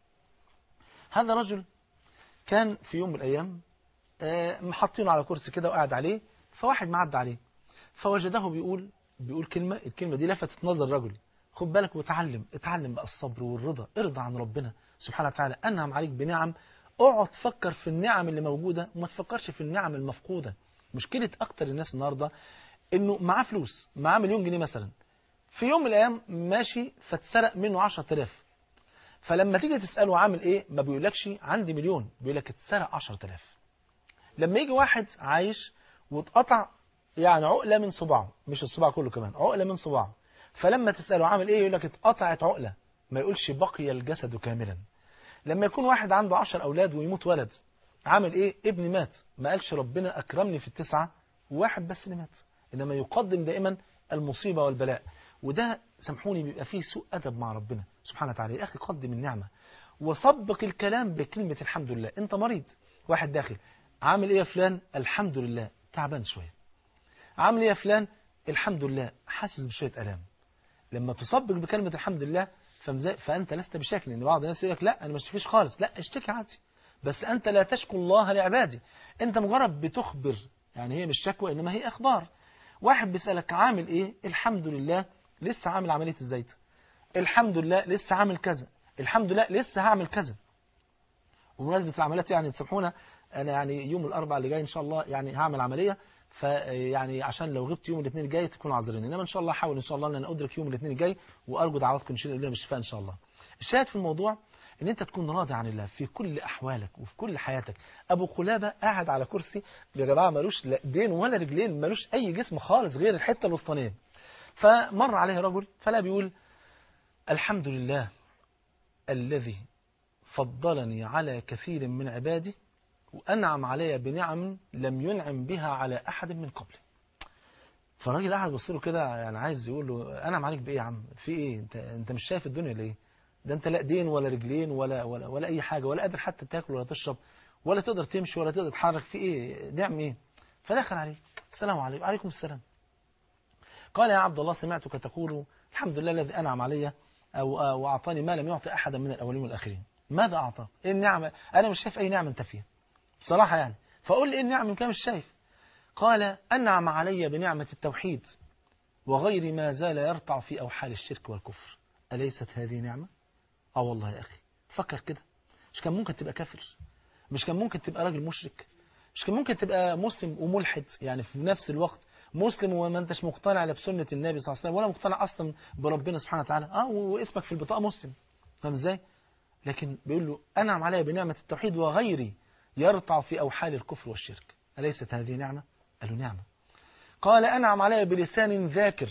هذا رجل كان في يوم من الايام محطينه على كرسي كده وقاعد عليه فواحد معدى عليه فوجده بيقول بيقول كلمه الكلمه دي لفتت نظر الرجل خد بالك وتعلم اتعلم بقى الصبر والرضا ارضى عن ربنا سبحانه وتعالى انعم عليك بنعم اقعد فكر في النعم اللي موجوده وما تفكرش في النعم المفقوده مشكله اكتر الناس النهارده انه معاه فلوس معاه مليون جنيه مثلا في يوم من الايام ماشي فاتسرق منه 10000 فلما تيجي تساله عامل ايه ما بيقولكش عندي مليون بيقول لك اتسرق 10000 لما يجي واحد عايش واتقطع يعني عقله من صباعه مش الصباع كله كمان عقله من صباعه فلما تساله عامل ايه يقول لك اتقطعت عقله ما يقولش بقي الجسد كاملا لما يكون واحد عنده 10 اولاد ويموت ولد عامل ايه ابني مات ما قالش ربنا اكرمني في التسعه وواحد بس اللي مات إنما يقدم دائما المصيبة والبلاء وده سامحوني بيبقى فيه سوء أدب مع ربنا سبحانه وتعالى يا أخي قدم النعمة وسبق الكلام بكلمة الحمد لله أنت مريض واحد داخل عامل إيه يا فلان الحمد لله تعبان شوية عامل إيه يا فلان الحمد لله حاسس بشوية ألام لما تسبق بكلمة الحمد لله فمزا- فأنت لست بشكل لأن بعض الناس يقول لك لا أنا ما اشتكيش خالص لا اشتكي عادي بس أنت لا تشكو الله لعبادي أنت مجرد بتخبر يعني هي مش شكوى إنما هي أخبار واحد بيسألك عامل إيه الحمد لله لسه عامل عملية الزيت الحمد لله لسه عامل كذا الحمد لله لسه هعمل كذا وبمناسبة العمليات يعني تسامحونا أنا يعني يوم الأربعاء اللي جاي إن شاء الله يعني هعمل عملية فيعني عشان لو غبت يوم الاثنين الجاي تكونوا عذرين انما ان شاء الله احاول ان شاء الله ان انا ادرك يوم الاثنين الجاي وارجو دعواتكم ان شاء الله بالشفاء ان شاء الله الشاهد في الموضوع ان انت تكون راضي عن الله في كل احوالك وفي كل حياتك ابو قلابه قاعد على كرسي يا جماعه ملوش لا ايدين ولا رجلين ملوش اي جسم خالص غير الحته الوسطانيه فمر عليه رجل فلا بيقول الحمد لله الذي فضلني على كثير من عبادي وأنعم علي بنعم لم ينعم بها على أحد من قبلي فالراجل قاعد بص له كده يعني عايز يقول له أنعم عليك بإيه يا عم في إيه أنت, انت مش شايف الدنيا ليه ده أنت لا ايدين ولا رجلين ولا, ولا, ولا أي حاجة ولا قادر حتى تاكل ولا تشرب ولا تقدر تمشي ولا تقدر تتحرك في إيه نعم إيه فدخل عليه السلام عليكم وعليكم السلام قال يا عبد الله سمعتك تقول الحمد لله الذي أنعم علي أو أو أعطاني ما لم يعطي أحدا من الأولين والآخرين ماذا أعطاك إيه النعمة أنا مش شايف أي نعمة أنت فيها بصراحة يعني فقول لي إيه النعمة إن كان مش شايف قال أنعم علي بنعمة التوحيد وغير ما زال يرتع في أوحال الشرك والكفر أليست هذه نعمة؟ آه والله يا أخي فكر كده مش كان ممكن تبقى كافر مش كان ممكن تبقى راجل مشرك مش كان ممكن تبقى مسلم وملحد يعني في نفس الوقت مسلم وما انتش مقتنع لا بسنة النبي صلى الله عليه وسلم ولا مقتنع أصلا بربنا سبحانه وتعالى اه واسمك في البطاقة مسلم فاهم ازاي؟ لكن بيقول له أنعم علي بنعمة التوحيد وغيري يرتع في أوحال الكفر والشرك أليست هذه نعمة؟ قال له نعمة قال أنعم علي بلسان ذاكر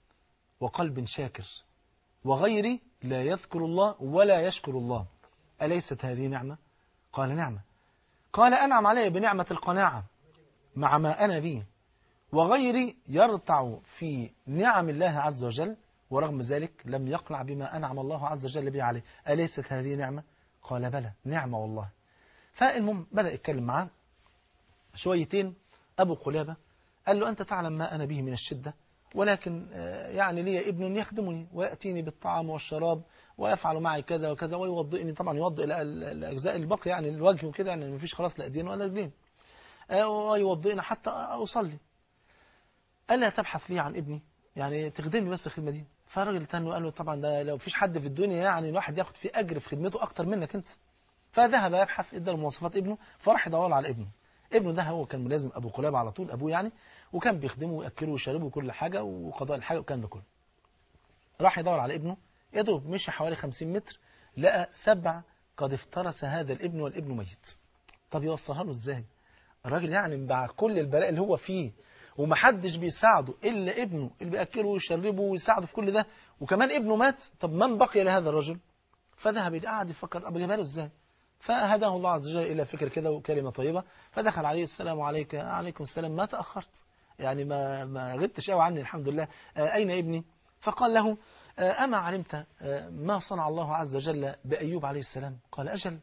وقلب شاكر وغيري لا يذكر الله ولا يشكر الله أليست هذه نعمة؟ قال نعمة قال أنعم علي بنعمة القناعة مع ما أنا به وغيري يرتع في نعم الله عز وجل ورغم ذلك لم يقنع بما أنعم الله عز وجل به عليه أليست هذه نعمة؟ قال بلى نعمة والله فالمهم بدأ يتكلم معاه شويتين أبو قلابة قال له أنت تعلم ما أنا به من الشدة ولكن يعني لي ابن يخدمني ويأتيني بالطعام والشراب ويفعل معي كذا وكذا ويوضئني طبعا يوضئ الأجزاء الباقية يعني الوجه وكده يعني مفيش خلاص لا ايدين ولا رجلين ويوضئنا حتى أصلي ألا تبحث لي عن ابني يعني تخدمني بس الخدمة دي فالراجل تاني قال له طبعا ده لو فيش حد في الدنيا يعني الواحد ياخد فيه أجر في خدمته أكتر منك أنت فذهب يبحث ادى مواصفات ابنه فراح يدور على ابنه ابنه ده هو كان ملازم ابو قلابه على طول ابوه يعني وكان بيخدمه وياكله ويشربه وكل حاجه وقضاء الحاجه والكلام ده كله راح يدور على ابنه يا دوب مشي حوالي 50 متر لقى سبع قد افترس هذا الابن والابن ميت طب يوصلها له ازاي الراجل يعني مع كل البلاء اللي هو فيه ومحدش بيساعده الا ابنه اللي بياكله ويشربه ويساعده في كل ده وكمان ابنه مات طب من بقي لهذا الرجل فذهب قعد يفكر طب اجيبها له ازاي فهداه الله عز وجل إلى فكر كده وكلمة طيبة فدخل عليه السلام عليك عليكم السلام ما تأخرت يعني ما ما غبتش قوي عني الحمد لله أين ابني فقال له أما علمت ما صنع الله عز وجل بأيوب عليه السلام قال أجل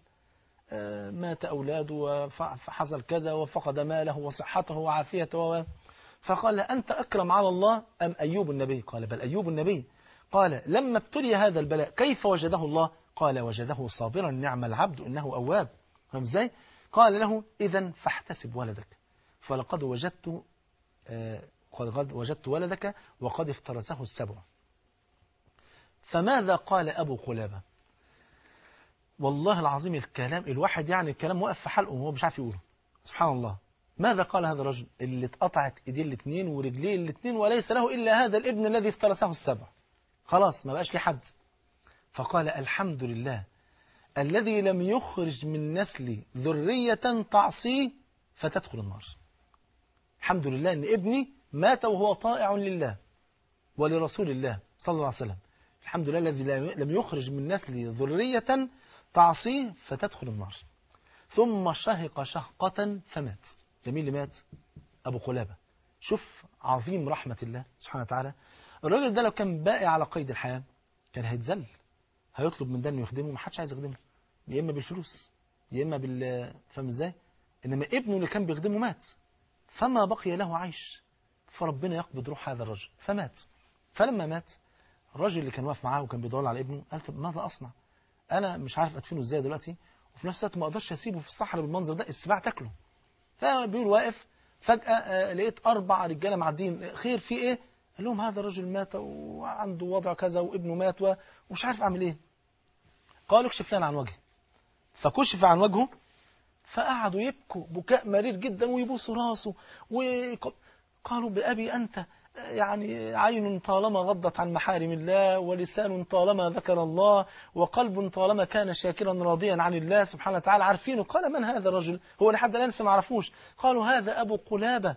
مات أولاده فحصل كذا وفقد ماله وصحته وعافيته فقال أنت أكرم على الله أم أيوب النبي قال بل أيوب النبي قال لما ابتلي هذا البلاء كيف وجده الله قال وجده صابرا نعم العبد إنه أواب فهم ازاي قال له إذا فاحتسب ولدك فلقد وجدت آه قد وجدت ولدك وقد افترسه السبع فماذا قال أبو قلابة والله العظيم الكلام الواحد يعني الكلام وقف في حلقه وهو مش عارف يقوله سبحان الله ماذا قال هذا الرجل اللي اتقطعت ايديه الاثنين ورجليه الاثنين وليس له إلا هذا الابن الذي افترسه السبع خلاص ما بقاش ليه حد فقال الحمد لله الذي لم يخرج من نسلي ذرية تعصيه فتدخل النار الحمد لله أن ابني مات وهو طائع لله ولرسول الله صلى الله عليه وسلم الحمد لله الذي لم يخرج من نسلي ذرية تعصيه فتدخل النار ثم شهق شهقة فمات جميل اللي مات أبو قلابة شوف عظيم رحمة الله سبحانه وتعالى الراجل ده لو كان باقي على قيد الحياة كان هيتذل هيطلب من ده انه يخدمه محدش عايز يخدمه يا اما بالفلوس يا اما بال فاهم ازاي انما ابنه اللي كان بيخدمه مات فما بقي له عيش فربنا يقبض روح هذا الرجل فمات فلما مات الراجل اللي كان واقف معاه وكان بيدور على ابنه قال طب ماذا اصنع انا مش عارف ادفنه ازاي دلوقتي وفي نفس الوقت ما اقدرش اسيبه في الصحراء بالمنظر ده السباع تاكله فبيقول واقف فجأة آه، لقيت أربع رجالة معديين خير في إيه؟ قال لهم هذا الرجل مات وعنده وضع كذا وابنه مات و- ومش عارف أعمل إيه قالوا اكشف لنا عن وجهه فكشف عن وجهه فقعدوا يبكوا بكاء مرير جدا ويبوسوا راسه وقالوا بأبي أنت يعني عين طالما غضت عن محارم الله ولسان طالما ذكر الله وقلب طالما كان شاكرا راضيا عن الله سبحانه وتعالى عارفينه قال من هذا الرجل هو لحد الآن لسه ما عرفوش قالوا هذا أبو قلابة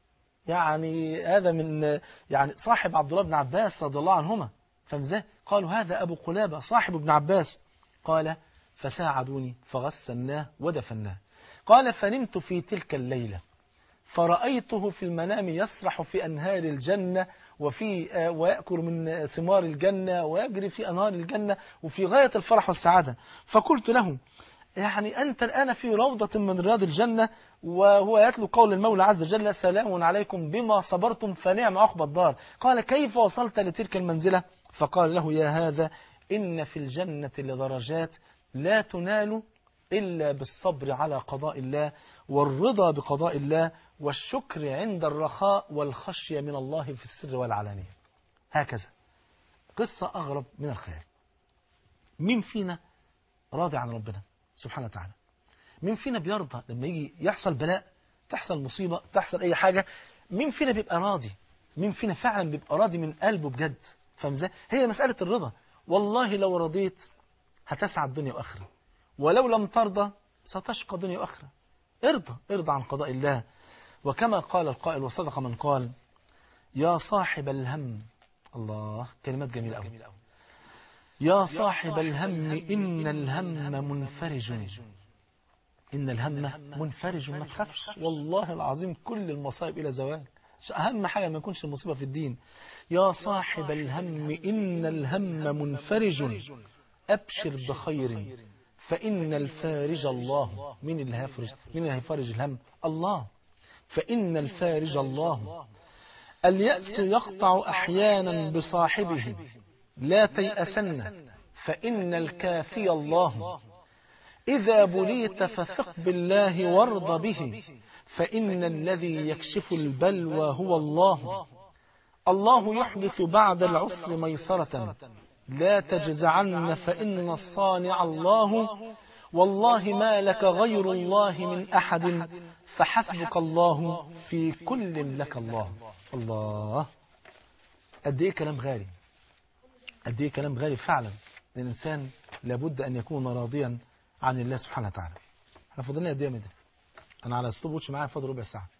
يعني هذا من يعني صاحب عبد الله بن عباس رضي الله عنهما فاهم ازاي؟ قالوا هذا أبو قلابة صاحب ابن عباس قال فساعدوني فغسلناه ودفناه قال فنمت في تلك الليلة فرأيته في المنام يسرح في أنهار الجنة وفي آه، ويأكل من ثمار الجنة ويجري في أنهار الجنة وفي غاية الفرح والسعادة فقلت له يعني أنت الآن في روضة من رياض الجنة وهو يتلو قول المولى عز وجل سلام عليكم بما صبرتم فنعم عقبى الدار قال كيف وصلت لتلك المنزلة فقال له يا هذا إن في الجنة لدرجات لا تنال إلا بالصبر على قضاء الله والرضا بقضاء الله والشكر عند الرخاء والخشية من الله في السر والعلانية هكذا قصة أغرب من الخيال مين فينا راضي عن ربنا سبحانه وتعالى مين فينا بيرضى لما يجي يحصل بلاء تحصل مصيبة تحصل أي حاجة مين فينا بيبقى راضي مين فينا فعلا بيبقى راضي من قلبه بجد فاهم ازاي هي مسألة الرضا والله لو رضيت هتسعد دنيا وآخرة ولو لم ترضى ستشقى دنيا وآخرة ارضى ارضى عن قضاء الله وكما قال القائل وصدق من قال يا صاحب الهم الله كلمات جميلة أوي يا صاحب الهم إن الهم منفرج إن الهم منفرج ما تخافش والله العظيم كل المصائب إلى زوال أهم حاجة ما يكونش المصيبة في الدين يا صاحب الهم إن الهم منفرج أبشر بخير فإن الفارج الله من اللي هيفرج من اللي هيفرج الهم الله فإن الفارج الله اليأس يقطع أحيانا بصاحبه لا تيأسن فإن الكافي الله إذا بليت فثق بالله وارض به فإن الذي يكشف البلوى هو الله الله يحدث بعد العسر ميسرة لا تجزعن فإن الصانع الله والله ما لك غير الله من أحد فحسبك الله في كل لك الله الله قد ايه كلام غالي قد ايه كلام غالي فعلا الإنسان لابد أن يكون راضيا عن الله سبحانه وتعالى احنا فاضلنا قد ايه يا مدري انا على ستوب واتش معايا فاضل ربع ساعه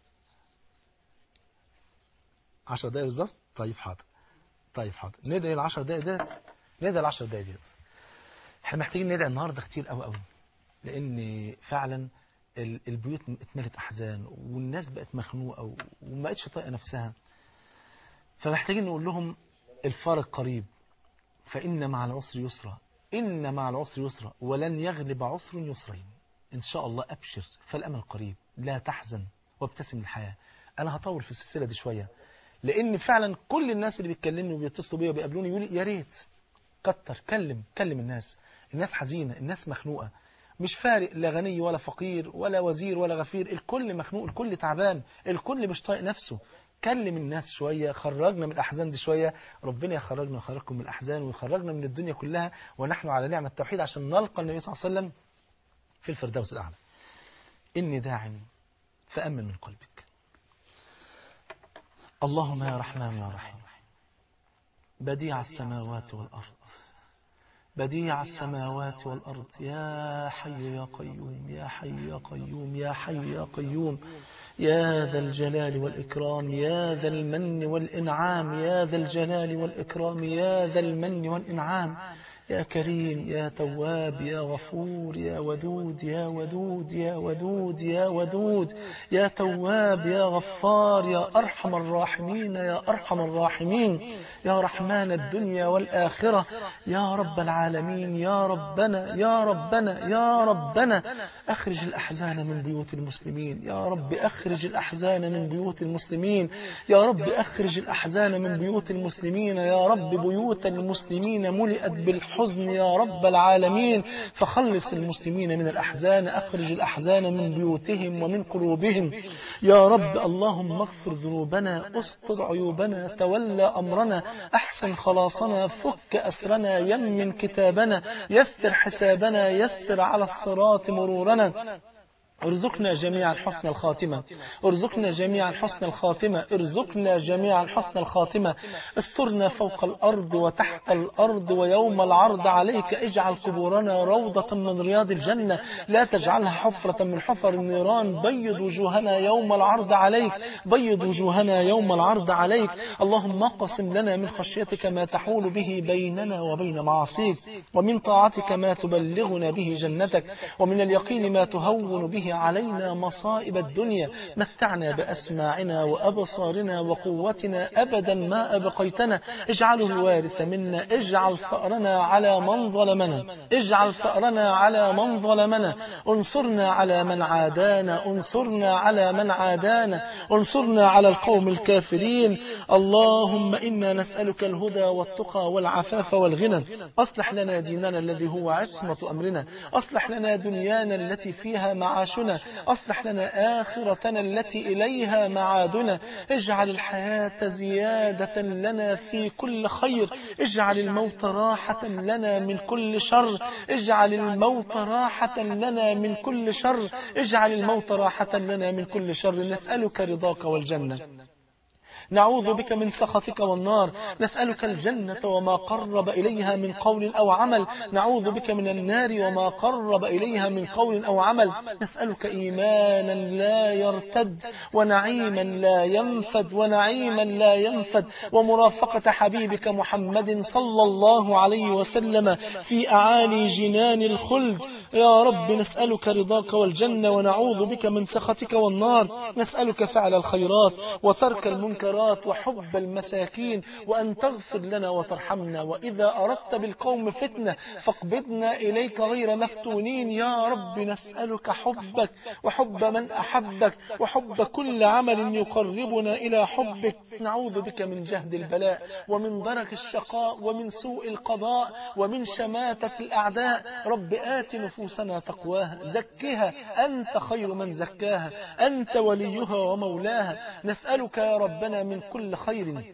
10 دقايق بالظبط طيب حاضر طيب حاضر ندعي ال 10 دقايق ديت ندعي ال 10 دقايق ديت احنا محتاجين ندعي النهارده كتير قوي قوي لان فعلا ال- البيوت اتملت احزان والناس بقت مخنوقه وما بقتش طايقه نفسها فمحتاجين نقول لهم الفارق قريب فإن مع العسر يسرا إن مع العسر يسرا ولن يغلب عسر يسرين إن شاء الله أبشر فالأمل قريب لا تحزن وابتسم للحياة أنا هطول في السلسلة دي شوية لأن فعلا كل الناس اللي بيتكلموا وبيتصلوا بيا وبيقابلوني يقولوا يا ريت كتر كلم كلم الناس الناس حزينة الناس مخنوقة مش فارق لا غني ولا فقير ولا وزير ولا غفير الكل مخنوق الكل تعبان الكل مش طايق نفسه كلم الناس شوية خرجنا من الأحزان دي شوية ربنا يخرجنا ويخرجكم من الأحزان ويخرجنا من الدنيا كلها ونحن على نعمة التوحيد عشان نلقى النبي صلى الله عليه وسلم في الفردوس الأعلى إني داع فأمن من قلبك اللهم يا رحمن يا رحيم بديع السماوات والأرض بديع السماوات والأرض يا حي يا قيوم يا حي يا قيوم يا حي يا قيوم يا ذا الجلال والإكرام يا ذا المن والإنعام يا ذا الجلال والإكرام يا ذا المن والإنعام يا كريم يا تواب يا غفور يا ودود يا ودود يا ودود يا ودود يا تواب يا غفار يا أرحم الراحمين يا أرحم الراحمين يا رحمن الدنيا والآخرة يا رب العالمين يا ربنا يا ربنا يا ربنا أخرج الأحزان من بيوت المسلمين يا رب أخرج الأحزان من بيوت المسلمين يا رب أخرج الأحزان من بيوت المسلمين يا رب بيوت المسلمين ملئت بالحزن يا رب العالمين فخلص المسلمين من الأحزان أخرج الأحزان من بيوتهم ومن قلوبهم يا رب اللهم اغفر ذنوبنا استر عيوبنا تولى أمرنا أحسن خلاصنا فك أسرنا يمن كتابنا يسر حسابنا يسر على الصراط مرورنا ارزقنا جميعا حسن الخاتمة ارزقنا جميعا حسن الخاتمة ارزقنا جميعا حسن الخاتمة استرنا فوق الأرض وتحت الأرض ويوم العرض عليك اجعل قبورنا روضة من رياض الجنة لا تجعلها حفرة من حفر النيران بيض وجوهنا يوم العرض عليك بيض وجوهنا يوم العرض عليك اللهم اقسم لنا من خشيتك ما تحول به بيننا وبين معاصيك ومن طاعتك ما تبلغنا به جنتك ومن اليقين ما تهون به علينا مصائب الدنيا متعنا بأسماعنا وأبصارنا وقوتنا أبدا ما أبقيتنا اجعله الوارث منا اجعل فأرنا على من ظلمنا اجعل فأرنا على من ظلمنا انصرنا على من عادانا انصرنا على من عادانا انصرنا على القوم الكافرين اللهم إنا نسألك الهدى والتقى والعفاف والغنى أصلح لنا ديننا الذي هو عصمة أمرنا أصلح لنا دنيانا التي فيها معاشنا أصلح لنا آخرتنا التي إليها معادنا اجعل الحياة زيادة لنا في كل خير اجعل الموت راحة لنا من كل شر اجعل الموت راحة لنا من كل شر اجعل الموت راحة لنا من كل شر نسألك رضاك والجنة نعوذ بك من سخطك والنار نسألك الجنة وما قرب إليها من قول أو عمل نعوذ بك من النار وما قرب إليها من قول أو عمل نسألك إيمانا لا يرتد ونعيما لا ينفد ونعيما لا ينفد ومرافقة حبيبك محمد صلى الله عليه وسلم في أعالي جنان الخلد يا رب نسألك رضاك والجنة ونعوذ بك من سخطك والنار نسألك فعل الخيرات وترك المنكرات وحب المساكين وأن تغفر لنا وترحمنا وإذا أردت بالقوم فتنة فاقبضنا إليك غير مفتونين يا رب نسألك حبك وحب من أحبك وحب كل عمل يقربنا إلى حبك نعوذ بك من جهد البلاء ومن درك الشقاء ومن سوء القضاء ومن شماتة الأعداء رب آت نفوسنا تقواها زكها أنت خير من زكاها أنت وليها ومولاها نسألك يا ربنا من كل خير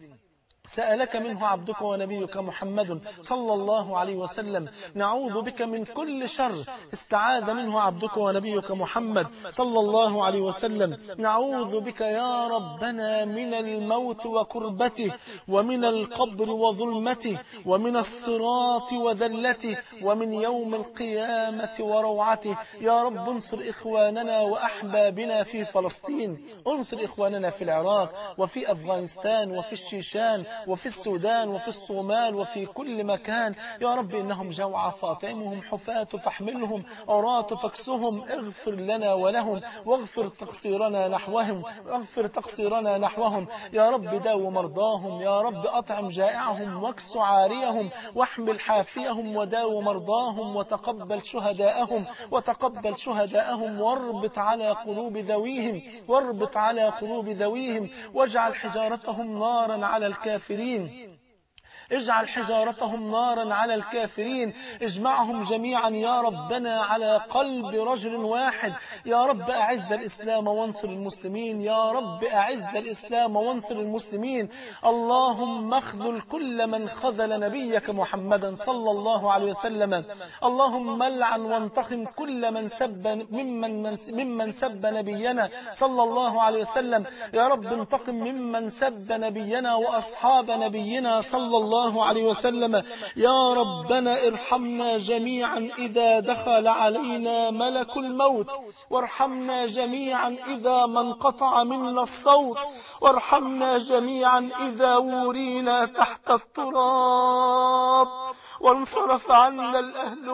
سألك منه عبدك ونبيك محمد صلى الله عليه وسلم نعوذ بك من كل شر استعاذ منه عبدك ونبيك محمد صلى الله عليه وسلم نعوذ بك يا ربنا من الموت وكربته ومن القبر وظلمته ومن الصراط وذلته ومن يوم القيامة وروعته يا رب انصر إخواننا وأحبابنا في فلسطين انصر إخواننا في العراق وفي أفغانستان وفي الشيشان وفي السودان وفي الصومال وفي كل مكان يا رب إنهم جوعى فاطعمهم حفاة فاحملهم عراة فاكسهم اغفر لنا ولهم واغفر تقصيرنا نحوهم واغفر تقصيرنا نحوهم يا رب داو مرضاهم يا رب أطعم جائعهم واكس عاريهم واحمل حافيهم وداو مرضاهم وتقبل شهداءهم وتقبل شهداءهم واربط على قلوب ذويهم واربط على قلوب ذويهم واجعل حجارتهم نارا على الكافرين اجعل حجارتهم نارا على الكافرين اجمعهم جميعا يا ربنا على قلب رجل واحد يا رب أعز الإسلام وانصر المسلمين يا رب أعز الإسلام وانصر المسلمين اللهم اخذل كل من خذل نبيك محمدا صلى الله عليه وسلم اللهم لعن وانتقم كل من سب ممن, من ممن سب نبينا صلى الله عليه وسلم يا رب انتقم ممن سب نبينا وأصحاب نبينا صلى الله الله عليه وسلم يا ربنا ارحمنا جميعا إذا دخل علينا ملك الموت وارحمنا جميعا إذا ما انقطع منا الصوت وارحمنا جميعا إذا ورينا تحت التراب وانصرف عنا الأهل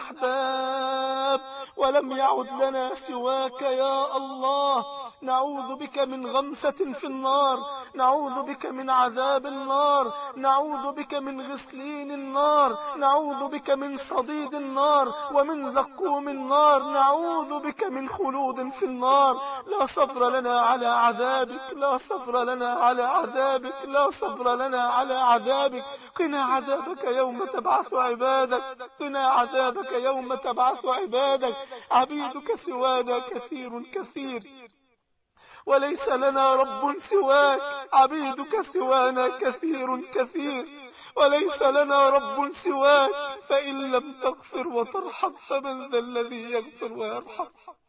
والأحباب ولم يعد لنا سواك يا الله نعوذ بك من غمسة في النار نعوذ بك من عذاب النار نعوذ بك من غسلين النار نعوذ بك من صديد النار ومن زقوم النار نعوذ بك من خلود في النار لا صبر لنا على عذابك لا صبر لنا على عذابك لا صبر لنا على عذابك قنا عذابك يوم تبعث عبادك قنا عذابك يوم تبعث عبادك عبيدك سوانا كثير كثير وليس لنا رب سواك عبيدك سوانا كثير كثير وليس لنا رب سواك فإن لم تغفر وترحم فمن ذا الذي يغفر ويرحم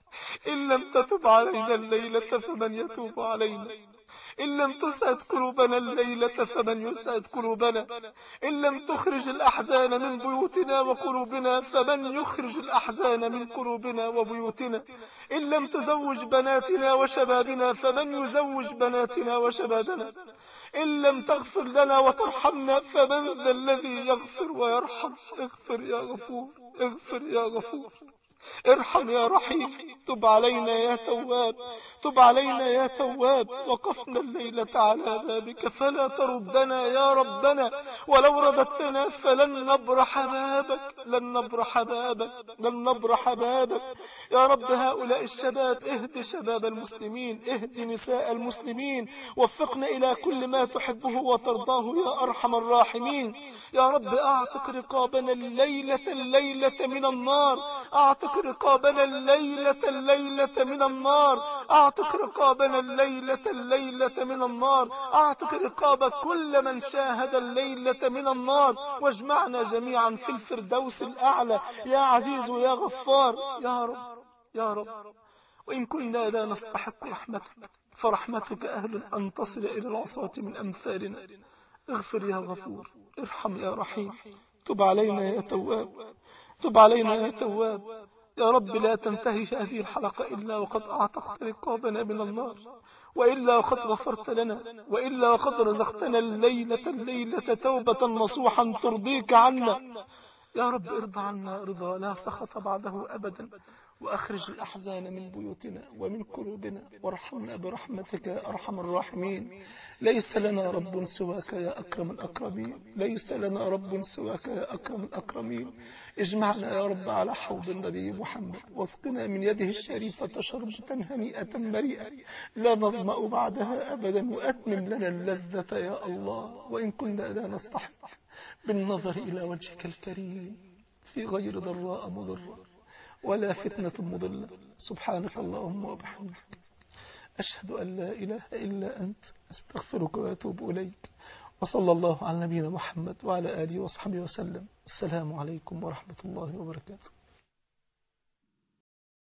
إن لم تتب علينا الليلة فمن يتوب علينا إن لم تسعد قلوبنا الليلة فمن يسعد قلوبنا إن لم تخرج الأحزان من بيوتنا وقلوبنا فمن يخرج الأحزان من قلوبنا وبيوتنا إن لم تزوج بناتنا وشبابنا فمن يزوج بناتنا وشبابنا إن لم تغفر لنا وترحمنا فمن ذا الذي يغفر ويرحم اغفر يا غفور اغفر يا غفور ارحم يا رحيم تب علينا يا تواب تب علينا يا تواب وقفنا الليلة على بابك فلا تردنا يا ربنا ولو رددتنا فلن نبرح بابك لن نبرح بابك لن نبرح بابك يا رب هؤلاء الشباب اهد شباب المسلمين اهد نساء المسلمين وفقنا إلى كل ما تحبه وترضاه يا أرحم الراحمين يا رب أعتق رقابنا الليلة الليلة من النار أعتق رقابنا الليلة الليلة من النار أعتق رقابنا الليلة الليلة من النار أعتق رقاب كل من شاهد الليلة من النار واجمعنا جميعا في الفردوس الأعلى يا عزيز يا غفار يا رب يا رب وإن كنا لا نستحق رحمتك فرحمتك أهل أن تصل إلى العصاة من أمثالنا اغفر يا غفور ارحم يا رحيم تب علينا يا تواب تب علينا يا تواب يا رب لا تنتهي هذه الحلقة إلا وقد أعتقت رقابنا من النار وإلا وقد غفرت لنا وإلا وقد رزقتنا الليلة الليلة توبة نصوحا ترضيك عنا يا رب ارضى عنا رضا لا سخط بعده أبدا وأخرج الأحزان من بيوتنا ومن قلوبنا وارحمنا برحمتك يا أرحم الراحمين ليس لنا رب سواك يا أكرم الأكرمين ليس لنا رب سواك يا أكرم الأكرمين اجمعنا يا رب على حوض النبي محمد واسقنا من يده الشريفة شربة هنيئة مريئة لا نظمأ بعدها أبدا وأتمم لنا اللذة يا الله وإن كنا لا نستحق بالنظر إلى وجهك الكريم في غير ضراء مضرة ولا فتنة مضلة سبحانك اللهم وبحمدك أشهد أن لا إله إلا أنت أستغفرك وأتوب إليك وصلى الله على نبينا محمد وعلى آله وصحبه وسلم السلام عليكم ورحمة الله وبركاته